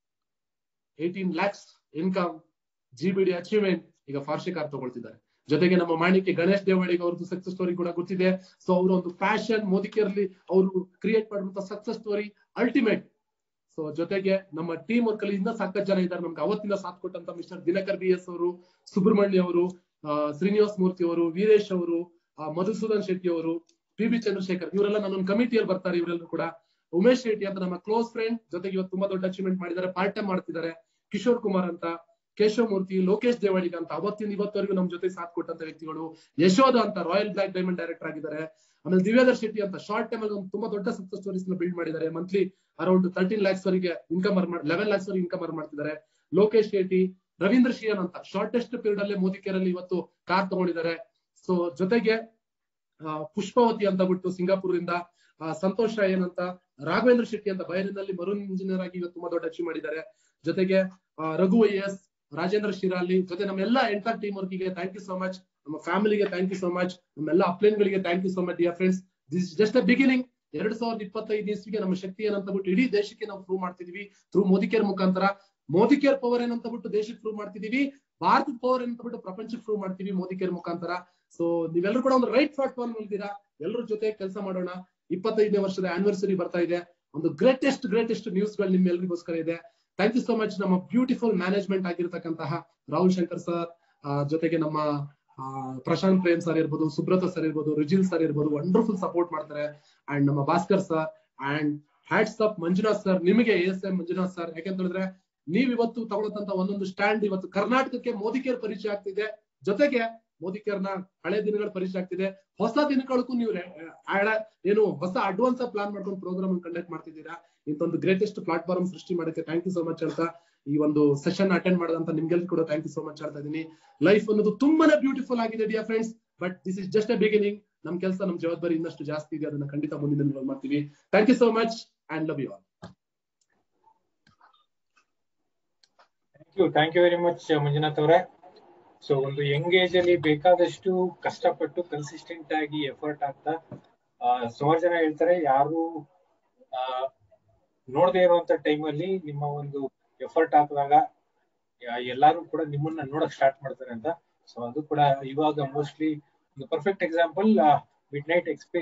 eighteen lakhs income G B D achievement ಈಗ ಫಾರ್ಸಿ ಕಾರ್ ತಗೊಳ್ತಿದ್ದಾರೆ ಜೊತೆಗೆ ನಮ್ಮ ಮಾಣಿಕ್ಯ ಗಣೇಶ್ ದೇವಳಿಗೆ ಅವ್ರದ್ದು ಸಕ್ಸಸ್ ಸ್ಟೋರಿ ಕೂಡ ಗೊತ್ತಿದೆ ಸೊ ಅವರ ಒಂದು ಪ್ಯಾಷನ್ ಮೋದಿಕೇರ್ಲಿ ಅವರು ಕ್ರಿಯೇಟ್ ಮಾಡಿರುವಂತ ಸಕ್ಸಸ್ ಸ್ಟೋರಿ ಅಲ್ಟಿಮೇಟ್ ಸೊ ಜೊತೆಗೆ ನಮ್ಮ ಟೀಮ್ ವರ್ಕ್ ಅಲ್ಲಿ ಇನ್ನೂ ಸಾಕಷ್ಟು ಜನ ಇದ್ದಾರೆ ನಮ್ಗೆ ಅವತ್ತಿಂದ ಸಾಥ್ ಕೊಟ್ಟಂತ ಮಿಸ್ಟರ್ ದಿನಕರ್ ಬಿ ಎಸ್ ಅವರು ಸುಬ್ರಹ್ಮಣ್ಯ ಅವರು ಶ್ರೀನಿವಾಸ್ ಮೂರ್ತಿ ಅವರು ವೀರೇಶ್ ಅವರು ಮಧುಸೂದನ್ ಶೆಟ್ಟಿ ಅವರು ಪಿ ಬಿ ಚಂದ್ರಶೇಖರ್ ಇವರೆಲ್ಲ ನನ್ನೊಂದು ಕಮಿಟಿಯಲ್ಲಿ ಬರ್ತಾರೆ ಇವರೆಲ್ಲರೂ ಕೂಡ ಉಮೇಶ್ ಶೆಟ್ಟಿ ಅಂತ ನಮ್ಮ ಕ್ಲೋಸ್ ಫ್ರೆಂಡ್ ಜೊತೆಗೆ ಇವತ್ತು ತುಂಬಾ ದೊಡ್ಡ ಅಚೀವ್ಮೆಂಟ್ ಮಾಡಿದ್ದಾರೆ ಪಾರ್ಟ್ ಟೈಮ್ ಮಾಡ್ತಿದ್ದಾರೆ ಕಿಶೋರ್ ಕುಮಾರ್ ಅಂತ ಕೇಶವ ಮೂರ್ತಿ ಲೋಕೇಶ್ ದೇವಾಡಿಗ ಅಂತ ಅವತ್ತಿನ ಇವತ್ತವರೆಗೂ ನಮ್ ಜೊತೆ ಸಾಥ್ ಕೊಟ್ಟಂತ ವ್ಯಕ್ತಿಗಳು ಯಶೋಧ ಅಂತ ರಾಯಲ್ ಬ್ಲಾಕ್ ಡೈಮಂಡ್ ಡೈರೆಕ್ಟರ್ ಆಗಿದ್ದಾರೆ ಆಮೇಲೆ ದಿವ್ಯಾಧರ್ ಶೆಟ್ಟಿ ಅಂತ ಶಾರ್ಟ್ ಟೈಮ್ ಅಲ್ಲಿ ಒಂದು ತುಂಬಾ ದೊಡ್ಡ ಸಕ್ಸಸ್ ಸ್ಟೋರೀಸ್ ನ ಬಿಲ್ಡ್ ಮಾಡಿದ್ದಾರೆ ಮಂತ್ಲಿ ಅರೌಂಡ್ ತರ್ಟೀನ್ ಲ್ಯಾಕ್ಸ್ ವರೆಗೆ ಇನ್ಕಮ್ ಲೆವೆನ್ ಲ್ಯಾಕ್ಸ್ ವರೆಗೆ ಇನ್ಕಮ್ ಮಾಡ್ತಿದ್ದಾರೆ ಲೋಕೇಶ್ ಶೆಟ್ಟಿ ರವೀಂದ್ರ ಶಿಯನ್ ಅಂತ ಶಾರ್ಟೆಸ್ಟ್ ಪೀರಿಯಡ್ ಅಲ್ಲೇ ಮೋದಿ ಕೇರ್ ಅಲ್ಲಿ ಇವತ್ತು ಕಾರ್ ತಗೊಂಡಿದ್ದಾರೆ ಸೊ ಜೊತೆಗೆ ಆ, ಪುಷ್ಪವತಿ ಅಂತ ಬಿಟ್ಟು ಸಿಂಗಾಪುರದಿಂದ ಆ, ಸಂತೋಷ್ ರಾಯನ್ ಅಂತ ರಾಘವೇಂದ್ರ ಶೆಟ್ಟಿ ಅಂತ ಬಯಲಿನಲ್ಲಿ ಮರೂನ್ ಇಂಜಿನಿಯರ್ ಆಗಿ ಇವತ್ತು ತುಂಬಾ ದೊಡ್ಡ ಅಚೀವ್ ಮಾಡಿದ್ದಾರೆ ಜೊತೆಗೆ ಆ, ರಘು ಐ ಎಸ್ ರಾಜೇಂದ್ರ ಶಿರಾಲಿ ಜೊತೆ ನಮ್ಮೆಲ್ಲ ಎಂಟರ್ ಟೀಮ್ ವರ್ಕಿಗೆ ಥ್ಯಾಂಕ್ ಯು ಸೋ ಮಚ್ ನಮ್ಮ ಫ್ಯಾಮಿಲಿಗೆ ಥ್ಯಾಂಕ್ ಯು ಸೋ ಮಚ್ ನಮ್ಮೆಲ್ಲ ಅಪ್ಲೈನ್ ಗಳಿಗೆ thank you so much dear friends this just a beginning ಎರಡ್ ಸಾವಿರದ ಇಪ್ಪತ್ತೈದು ಇಸ್ವಿಗೆ ನಮ್ಮ ಶಕ್ತಿ ಏನಂತ ಬಿಟ್ಟು ಇಡೀ ದೇಶಕ್ಕೆ ನಾವು ಪ್ರೂವ್ ಮಾಡ್ತಿದೀವಿ ಥ್ರೂ ಮೋದಿ ಕೇರ್ ಮುಖಾಂತರ ಮೋದಿ ಕೇರ್ ಪವರ್ ಏನಂತ ಬಿಟ್ಟು ದೇಶಕ್ಕೆ ಪ್ರೂವ್ ಮಾಡ್ತಿದೀವಿ ಭಾರತದ ಪವರ್ ಏನಂತ ಬಿಟ್ಟು ಪ್ರಪಂಚಕ್ಕೆ ಪ್ರೂವ್ ಮಾಡ್ತೀವಿ ಮೋದಿ ಕೇರ್ ಮುಖಾಂತರ ಸೊ ನೀವೆಲ್ಲರೂ ಕೂಡ ಒಂದು ರೈಟ್ ಪ್ಲಾಟ್ಫಾರ್ಮ್ ಇದ್ದೀರಾ ಎಲ್ಲರ ಜೊತೆ ಕೆಲಸ ಮಾಡೋಣ ಇಪ್ಪತ್ತೈದನೇ ವರ್ಷದ ಆನಿವರ್ಸರಿ ಬರ್ತಾ ಇದೆ ಒಂದು ಗ್ರೇಟೆಸ್ಟ್ ಗ್ರೇಟೆಸ್ಟ್ ನ್ಯೂಸ್ ಗಳು ನಿಮ್ಮೆಲ್ಲರಿಗೋಸ್ಕರ ಇದೆ ಥ್ಯಾಂಕ್ ಯು ಸೋ ಮಚ್ ನಮ್ಮ ಬ್ಯೂಟಿಫುಲ್ ಮ್ಯಾನೇಜ್ಮೆಂಟ್ ಆಗಿರ್ತಕ್ಕಂತಹ ರಾಹುಲ್ ಶಂಕರ್ ಸರ್ ಜೊತೆಗೆ ನಮ್ಮ ಆ, ಪ್ರಶಾಂತ್ ಪ್ರೇಮ್ ಸರ್ ಇರ್ಬೋದು ಸುಬ್ರತ ಸರ್ ಇರ್ಬೋದು ರುಜಿಲ್ ಸರ್ ಇರ್ಬೋದು ವಂಡರ್ಫುಲ್ ಸಪೋರ್ಟ್ ಮಾಡ್ತಾರೆ ಅಂಡ್ ನಮ್ಮ Bhaskar sir and hats off Manjunath sir ನಿಮಗೆ ಎಸ್ ಎಂ ಮಂಜುನಾಥ್ ಸರ್ ಯಾಕಂತ ಹೇಳಿದ್ರೆ ನೀವ್ ಇವತ್ತು ತಗೊಳ್ಳತಂತ ಒಂದೊಂದು ಸ್ಟ್ಯಾಂಡ್ ಇವತ್ತು ಕರ್ನಾಟಕಕ್ಕೆ ಮೋದಿ ಕೇರ್ ಪರಿಚಯ ಆಗ್ತಿದೆ ಜೊತೆಗೆ ಮೋದಿ ಕೇರ್ನ ಹಳೆ ದಿನಗಳ ಪರಿಚಯ ಆಗ್ತಿದೆ ಹೊಸ ದಿನಗಳಕ್ಕೂ ನೀವು ರೆ- ಆಡ- ಏನು ಹೊಸ ಅಡ್ವಾನ್ಸ್ ಪ್ಲಾನ್ ಮಾಡ್ಕೊಂಡು ಪ್ರೋಗ್ರಾಮ್ ಕಂಡಕ್ಟ್ ಮಾಡ್ತಿದ್ದೀರಾ ಇಂತೊಂದು ಗ್ರೇಟೆಸ್ಟ್ ಪ್ಲಾಟ್ಫಾರ್ಮ್ ಸೃಷ್ಟಿ ಮಾಡಕ್ಕೆ ಥ್ಯಾಂಕ್ ಯು ಸೋ ಮಚ್ ಅಂತ ಈ ಒಂದು ಸೆಷನ್ ಅಟೆಂಡ್ ಮಾಡದಂತ ನಿಮ್ಗೆಲ್ಲರೂ ಕೂಡ ಥ್ಯಾಂಕ್ ಯು ಸೋ ಮಚ್ ಹೇಳ್ತಾ ಇದೀನಿ ಲೈಫ್ ಅನ್ನೋದು ತುಂಬಾನೇ ಬ್ಯೂಟಿಫುಲ್ ಆಗಿದೆ dear friends but this is just a beginning ನಮ್ ಕೆಲಸ ನಮ್ ಜವಾಬ್ದಾರಿ ಇನ್ನಷ್ಟು ಜಾಸ್ತಿ ಇದೆ ಅದನ್ನ ಖಂಡಿತ ಮುಂದಿನ ದಿನಗಳಲ್ಲಿ ಮಾಡ್ತೀವಿ thank you so much and love you all thank you thank you very much Manjunath ಅವರೇ ಸೊ ಒಂದು ಯಂಗ್ ಏಜ್ ಅಲ್ಲಿ ಬೇಕಾದಷ್ಟು ಕಷ್ಟಪಟ್ಟು ಕನ್ಸಿಸ್ಟೆಂಟ್ ಆಗಿ ಎಫರ್ಟ್ ಆಗ್ತಾ ಆ, ಸುಮಾರು ಜನ ಹೇಳ್ತಾರೆ ಯಾರು ಆ, ನೋಡದೇ ಇರುವಂತ ಟೈಮ್ ಅಲ್ಲಿ ನಿಮ್ಮ ಒಂದು ಎಫರ್ಟ್ ಹಾಕಿದಾಗ ಎಲ್ಲಾರು ಕೂಡ ನಿಮ್ಮನ್ನ ನೋಡಕ್ ಸ್ಟಾರ್ಟ್ ಮಾಡ್ತಾರೆ ಅಂತ ಸೊ ಅದು ಕೂಡ ಇವಾಗ ಮೋಸ್ಟ್ಲಿ ಒಂದು ಪರ್ಫೆಕ್ಟ್ ಎಕ್ಸಾಂಪಲ್ ಮಿಡ್ ನೈಟ್ ಎಕ್ಸ್ಪೀ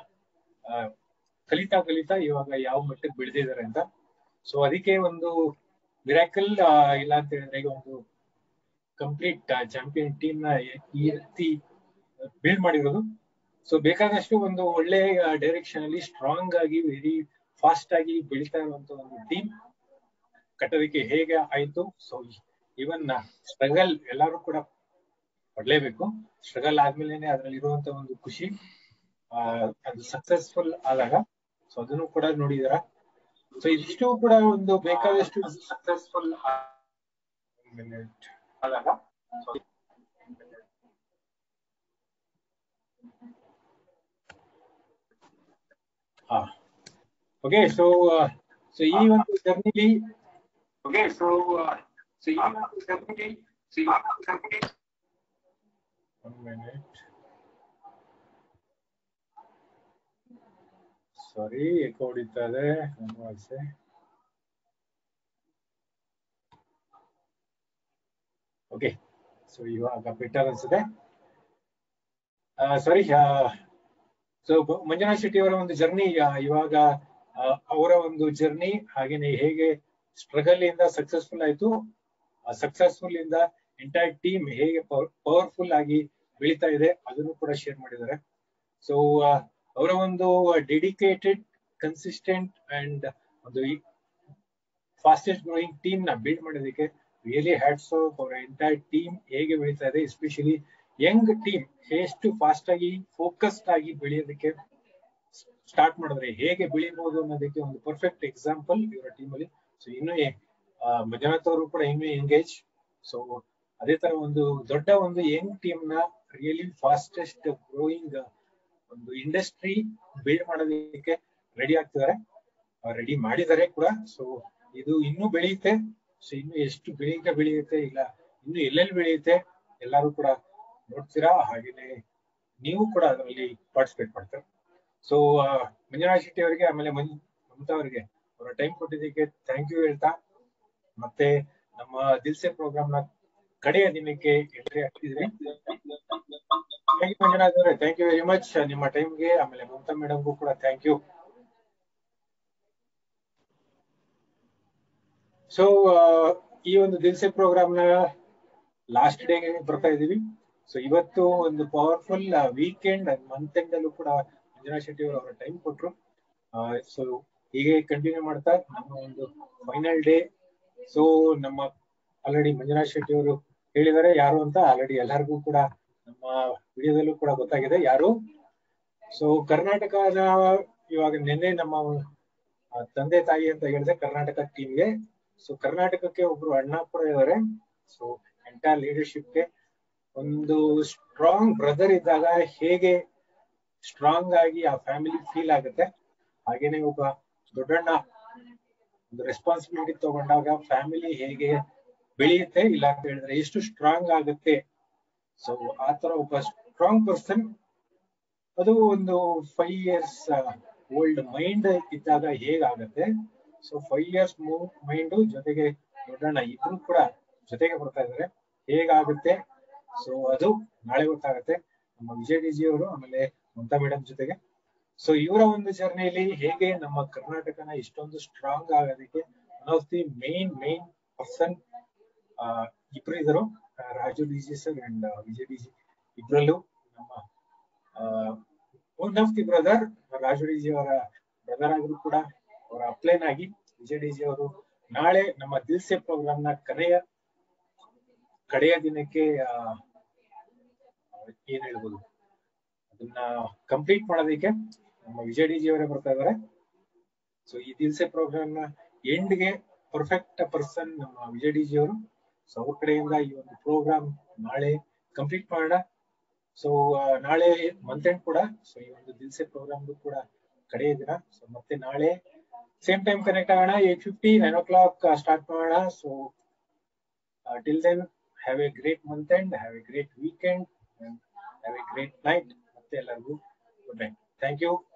ಕಲಿತಾ ಕಲಿತಾ ಇವಾಗ ಯಾವ ಮಟ್ಟಕ್ಕೆ ಬೆಳೆದಿದ್ದಾರೆ ಅಂತ ಸೊ ಅದಕ್ಕೆ ಒಂದು ಮಿರಾಕಲ್ ಇಲ್ಲ ಅಂತ ಹೇಳಿದ್ರೆ ಈಗ ಒಂದು ಕಂಪ್ಲೀಟ್ ಚಾಂಪಿಯನ್ ಟೀಮ್ ನ ಈ ರೀತಿ ಬಿಲ್ಡ್ ಮಾಡಿರೋದು ಸೊ ಬೇಕಾದಷ್ಟು ಒಂದು ಒಳ್ಳೆ ಡೈರೆಕ್ಷನ್ ಅಲ್ಲಿ ಸ್ಟ್ರಾಂಗ್ ಆಗಿ ವೆರಿ ಫಾಸ್ಟ್ ಆಗಿ ಬೆಳೀತಾ ಇರುವಂತ ಒಂದು ಟೀಮ್ ಕಟ್ಟೋದಕ್ಕೆ ಹೇಗೆ ಆಯ್ತು ಸೊ ಇವನ್ ಸ್ಟ್ರಗಲ್ ಎಲ್ಲರೂ ಕೂಡ ಪಡ್ಲೇಬೇಕು ಸ್ಟ್ರಗಲ್ ಆದ್ಮೇಲೆ ಅದ್ರಲ್ಲಿ ಇರುವಂತ ಒಂದು ಖುಷಿ ಆ, ಅದು ಸಕ್ಸಸ್ಫುಲ್ ಆದಾಗ ಸೊ ಅದನ್ನು ಕೂಡ ನೋಡಿದಾರ ಸೊ ಇದಿಷ್ಟು ಕೂಡ ಒಂದು ಬೇಕಾದಷ್ಟು ಸಕ್ಸಸ್ಫುಲ್ ಆದಾಗ so ಹಾ ಓಕೆ ಸೊ ಸೊ ಈ ಒಂದು ಜರ್ನಿಲಿ ಓಕೆ ಸೊ ಸೊ ಈ ಒಂದು ಜರ್ನಿಲಿ ಸೊ ಈ ಒಂದು ಜರ್ನಿಲಿ ಒನ್ ಮಿನಿಟ್ ಸಾರಿ ಎಕೋ ಹೊಡಿತಾ ಇದೆ ನನ್ನ ವಾಯ್ಸೆ ಓಕೆ ಸೊ ಇವಾಗ ಬೆಟರ್ ಅನ್ಸುತ್ತೆ ಸಾರಿ ಸೊ ಮಂಜುನಾಥ್ ಶೆಟ್ಟಿ ಅವರ ಒಂದು ಜರ್ನಿ ಇವಾಗ ಆ, ಅವರ ಒಂದು ಜರ್ನಿ ಹಾಗೇನೆ ಹೇಗೆ ಸ್ಟ್ರಗಲ್ ಇಂದ ಸಕ್ಸಸ್ಫುಲ್ ಆಯ್ತು ಸಕ್ಸಸ್ಫುಲ್ ಇಂದ ಎಂಟೈರ್ ಟೀಮ್ ಹೇಗೆ ಪವರ್ಫುಲ್ ಆಗಿ ಬೆಳೀತಾ ಇದೆ ಅದನ್ನು ಕೂಡ ಶೇರ್ ಮಾಡಿದ್ದಾರೆ ಸೊ ಅವರ ಒಂದು ಡೆಡಿಕೇಟೆಡ್ ಕನ್ಸಿಸ್ಟೆಂಟ್ ಅಂಡ್ ಒಂದು ಫಾಸ್ಟೆಸ್ಟ್ ಗ್ರೋಯಿಂಗ್ ಟೀಮ್ ನ ಬಿಲ್ಡ್ ಮಾಡೋದಕ್ಕೆ ರಿಯಲಿ ಹ್ಯಾಟ್ಸ್ ಆಫ್ ಅವರ ಎಂಟೈರ್ ಟೀಮ್ ಹೇಗೆ ಬೆಳೀತಾ ಇದೆ ಎಸ್ಪೆಷಲಿ ಯಂಗ್ ಟೀಮ್ ಎಷ್ಟು ಫಾಸ್ಟ್ ಆಗಿ ಫೋಕಸ್ಡ್ ಆಗಿ ಬೆಳೆಯೋದಕ್ಕೆ ಸ್ಟಾರ್ಟ್ ಮಾಡಿದ್ರೆ ಹೇಗೆ ಬೆಳಿಬಹುದು ಅನ್ನೋದಕ್ಕೆ ಒಂದು ಪರ್ಫೆಕ್ಟ್ ಎಕ್ಸಾಂಪಲ್ ಇವರ ಟೀಮ್ ಅಲ್ಲಿ ಸೊ ಇನ್ನು ಎ- ಆ, ಮಂಜುನಾಥ್ ಅವರು ಕೂಡ ಇನ್ನೂ ಎಂಗೇಜ್ ಸೊ ಅದೇ ತರ ಒಂದು ದೊಡ್ಡ ಒಂದು ಯಂಗ್ ಟೀಮ್ ನ ರಿಯಲಿ ಫಾಸ್ಟೆಸ್ಟ್ ಗ್ರೋಯಿಂಗ್ ಒಂದು ಇಂಡಸ್ಟ್ರಿ ಬಿಲ್ಡ್ ಮಾಡೋದಕ್ಕೆ ರೆಡಿ ಆಗ್ತಿದ್ದಾರೆ ರೆಡಿ ಮಾಡಿದ್ದಾರೆ ಕೂಡ ಸೊ ಇದು ಇನ್ನೂ ಬೆಳೆಯುತ್ತೆ ಸೊ ಇನ್ನು ಎಷ್ಟು ಬೆಳೆಯುತ್ತೆ ಬೆಳೆಯುತ್ತೆ ಇಲ್ಲ ಇನ್ನು ಎಲ್ಲೆಲ್ಲಿ ಬೆಳೆಯುತ್ತೆ ಎಲ್ಲರೂ ಕೂಡ ನೋಡ್ತೀರಾ ಹಾಗೇನೆ ನೀವು ಕೂಡ ಅದರಲ್ಲಿ ಪಾರ್ಟಿಸಿಪೇಟ್ ಮಾಡ್ತೀರಾ ಸೊ ಮಂಜುನಾಥ್ ಶೆಟ್ಟಿ ಅವರಿಗೆ ಆಮೇಲೆ ಮಂಜು ಮಮತಾ ಅವರಿಗೆ ಅವರ ಟೈಮ್ ಕೊಟ್ಟಿದ್ದಕ್ಕೆ ಥ್ಯಾಂಕ್ ಯು ಹೇಳ್ತಾ ಮತ್ತೆ ನಮ್ಮ ದಿಲ್ಸೆ ಪ್ರೋಗ್ರಾಮ್ ನ ಕಡೆಯ ದಿನಕ್ಕೆ ಎಂಟ್ರಿ ಆಗ್ತಿದ್ರಿ ಥ್ಯಾಂಕ್ ಯು ಮಂಜುನಾಥ್ ಅವರೇ ಥ್ಯಾಂಕ್ ಯು ವೆರಿ ಮಚ್ ನಿಮ್ಮ ಟೈಮ್ಗೆ ಆಮೇಲೆ ಮಮತಾ ಮೇಡಮ್ಗೂ ಕೂಡ ಥ್ಯಾಂಕ್ ಯು ಸೊ ಈ ಒಂದು ದಿಲ್ಸೆ ಪ್ರೋಗ್ರಾಮ್ ನ ಲಾಸ್ಟ್ ಡೇ ಬರ್ತಾ ಇದೀವಿ ಸೊ ಇವತ್ತು ಒಂದು ಪವರ್ಫುಲ್ ವೀಕೆಂಡ್ ಮಂತ್ ಎಂಡ್ ಅಲ್ಲೂ ಕೂಡ ಮಂಜುನಾಥ್ ಶೆಟ್ಟಿ ಅವರು ಅವರ ಟೈಮ್ ಕೊಟ್ರು ಸೊ ಹೀಗೆ ಕಂಟಿನ್ಯೂ ಮಾಡ್ತಾ ನಮ್ಮ ಒಂದು ಫೈನಲ್ ಡೇ ಸೊ ನಮ್ಮ ಆಲ್ರೆಡಿ ಮಂಜುನಾಥ್ ಶೆಟ್ಟಿ ಅವರು ಹೇಳಿದ್ದಾರೆ ಯಾರು ಅಂತ ಆಲ್ರೆಡಿ ಎಲ್ಲರಿಗೂ ಕೂಡ ನಮ್ಮ ವಿಡಿಯೋದಲ್ಲೂ ಕೂಡ ಗೊತ್ತಾಗಿದೆ ಯಾರು ಸೊ ಕರ್ನಾಟಕದ ಇವಾಗ ನಿನ್ನೆ ನಮ್ಮ ಆ, ತಂದೆ ತಾಯಿ ಅಂತ ಹೇಳಿದ್ರೆ ಕರ್ನಾಟಕ ಟೀಮ್ಗೆ ಸೊ ಕರ್ನಾಟಕಕ್ಕೆ ಒಬ್ರು ಅಣ್ಣ ಕೂಡ ಇದ್ದಾರೆ ಸೊ ಎಂಟೈರ್ ಲೀಡರ್ಶಿಪ್ಗೆ ಒಂದು ಸ್ಟ್ರಾಂಗ್ ಬ್ರದರ್ ಇದ್ದಾಗ ಹೇಗೆ ಸ್ಟ್ರಾಂಗ್ ಆಗಿ ಆ ಫ್ಯಾಮಿಲಿ ಫೀಲ್ ಆಗುತ್ತೆ ಹಾಗೇನೆ ಒಬ್ಬ ದೊಡ್ಡಣ್ಣ ಒಂದು ರೆಸ್ಪಾನ್ಸಿಬಿಲಿಟಿ ತಗೊಂಡಾಗ ಫ್ಯಾಮಿಲಿ ಹೇಗೆ ಬೆಳೆಯುತ್ತೆ ಇಲ್ಲ ಅಂತ ಹೇಳಿದ್ರೆ ಎಷ್ಟು ಸ್ಟ್ರಾಂಗ್ ಆಗುತ್ತೆ ಸೊ ಆ ತರ ಒಬ್ಬ ಸ್ಟ್ರಾಂಗ್ ಪರ್ಸನ್ ಅದು ಒಂದು ಫೈವ್ ಇಯರ್ಸ್ ಓಲ್ಡ್ ಮೈಂಡ್ ಇದ್ದಾಗ ಹೇಗಾಗತ್ತೆ ಸೊ ಫೈವ್ ಇಯರ್ಸ್ ಮೈಂಡ್ ಜೊತೆಗೆ ದೊಡ್ಡಣ್ಣ ಇಬ್ರು ಕೂಡ ಜೊತೆಗೆ ಬರ್ತಾ ಇದಾರೆ ಹೇಗಾಗುತ್ತೆ ಸೊ ಅದು ನಾಳೆ ಗೊತ್ತಾಗತ್ತೆ ನಮ್ಮ ವಿಜಯ್ ಡಿಜಿ ಅವರು ಆಮೇಲೆ ಮಮತಾ ಮೇಡಮ್ ಜೊತೆಗೆ ಸೊ ಇವರ ಒಂದು ಜರ್ನಿಯಲ್ಲಿ ಹೇಗೆ ನಮ್ಮ ಕರ್ನಾಟಕನ ಇಷ್ಟೊಂದು ಸ್ಟ್ರಾಂಗ್ ಆಗೋದಕ್ಕೆ one of the main main person ಇಬ್ರು ಇದ್ರು ಆ, Raju DG sir and Vijay DG ಇಬ್ರಲ್ಲೂ ನಮ್ಮ one of the brother Raju DG ಅವರ ಬ್ರದರ್ ಆದ್ರೂ ಕೂಡ ಅವರ ಅಪ್ಲೈನ್ ಆಗಿ ವಿಜಯ್ ಡಿಜಿ ಅವರು ನಾಳೆ ನಮ್ಮ ದಿಲ್ಸೆ ಪ್ರೋಗ್ರಾಮ್ ನ ಕಡೆಯ ಕಡೆಯ ದಿನಕ್ಕೆ ಆ, ಏನ್ ಹೇಳ್ಬೋದು ಅದನ್ನ ಕಂಪ್ಲೀಟ್ ಮಾಡೋದಕ್ಕೆ ನಮ್ಮ ವಿಜಯ್ ಡಿಜಿ ಅವರೇ ಬರ್ತಾ ಇದಾರೆ ಸೊ ಈ ದಿಲ್ಸೆ ಪ್ರೋಗ್ರಾಮ್ ನ ಎಂಡ್ ಗೆ ಪರ್ಫೆಕ್ಟ್ ಪರ್ಸನ್ ನಮ್ಮ ವಿಜಯ್ ಡಿಜಿ ಅವರು ಸೊ ಅವ್ರ ಕಡೆಯಿಂದ ಈ ಒಂದು ಪ್ರೋಗ್ರಾಮ್ ನಾಳೆ ಕಂಪ್ಲೀಟ್ ಮಾಡೋಣ ಸೊ ನಾಳೆ ಮಂತ್ ಎಂಡ್ ಕೂಡ ಸೊ ಈ ಒಂದು ದಿಲ್ಸೆ ಪ್ರೋಗ್ರಾಮ್ ಕೂಡ ಕಡೆಯ ದಿನ ಸೊ ಮತ್ತೆ ನಾಳೆ ಸೇಮ್ ಟೈಮ್ ಕನೆಕ್ಟ್ ಆಗೋಣ eight fifty nine o'clock start ಮಾಡೋಣ so till then have a great month end have a great weekend have a great night ಮತ್ತೆ ಎಲ್ಲರಿಗೂ ಗುಡ್ ನೈಟ್ ಥ್ಯಾಂಕ್ ಯು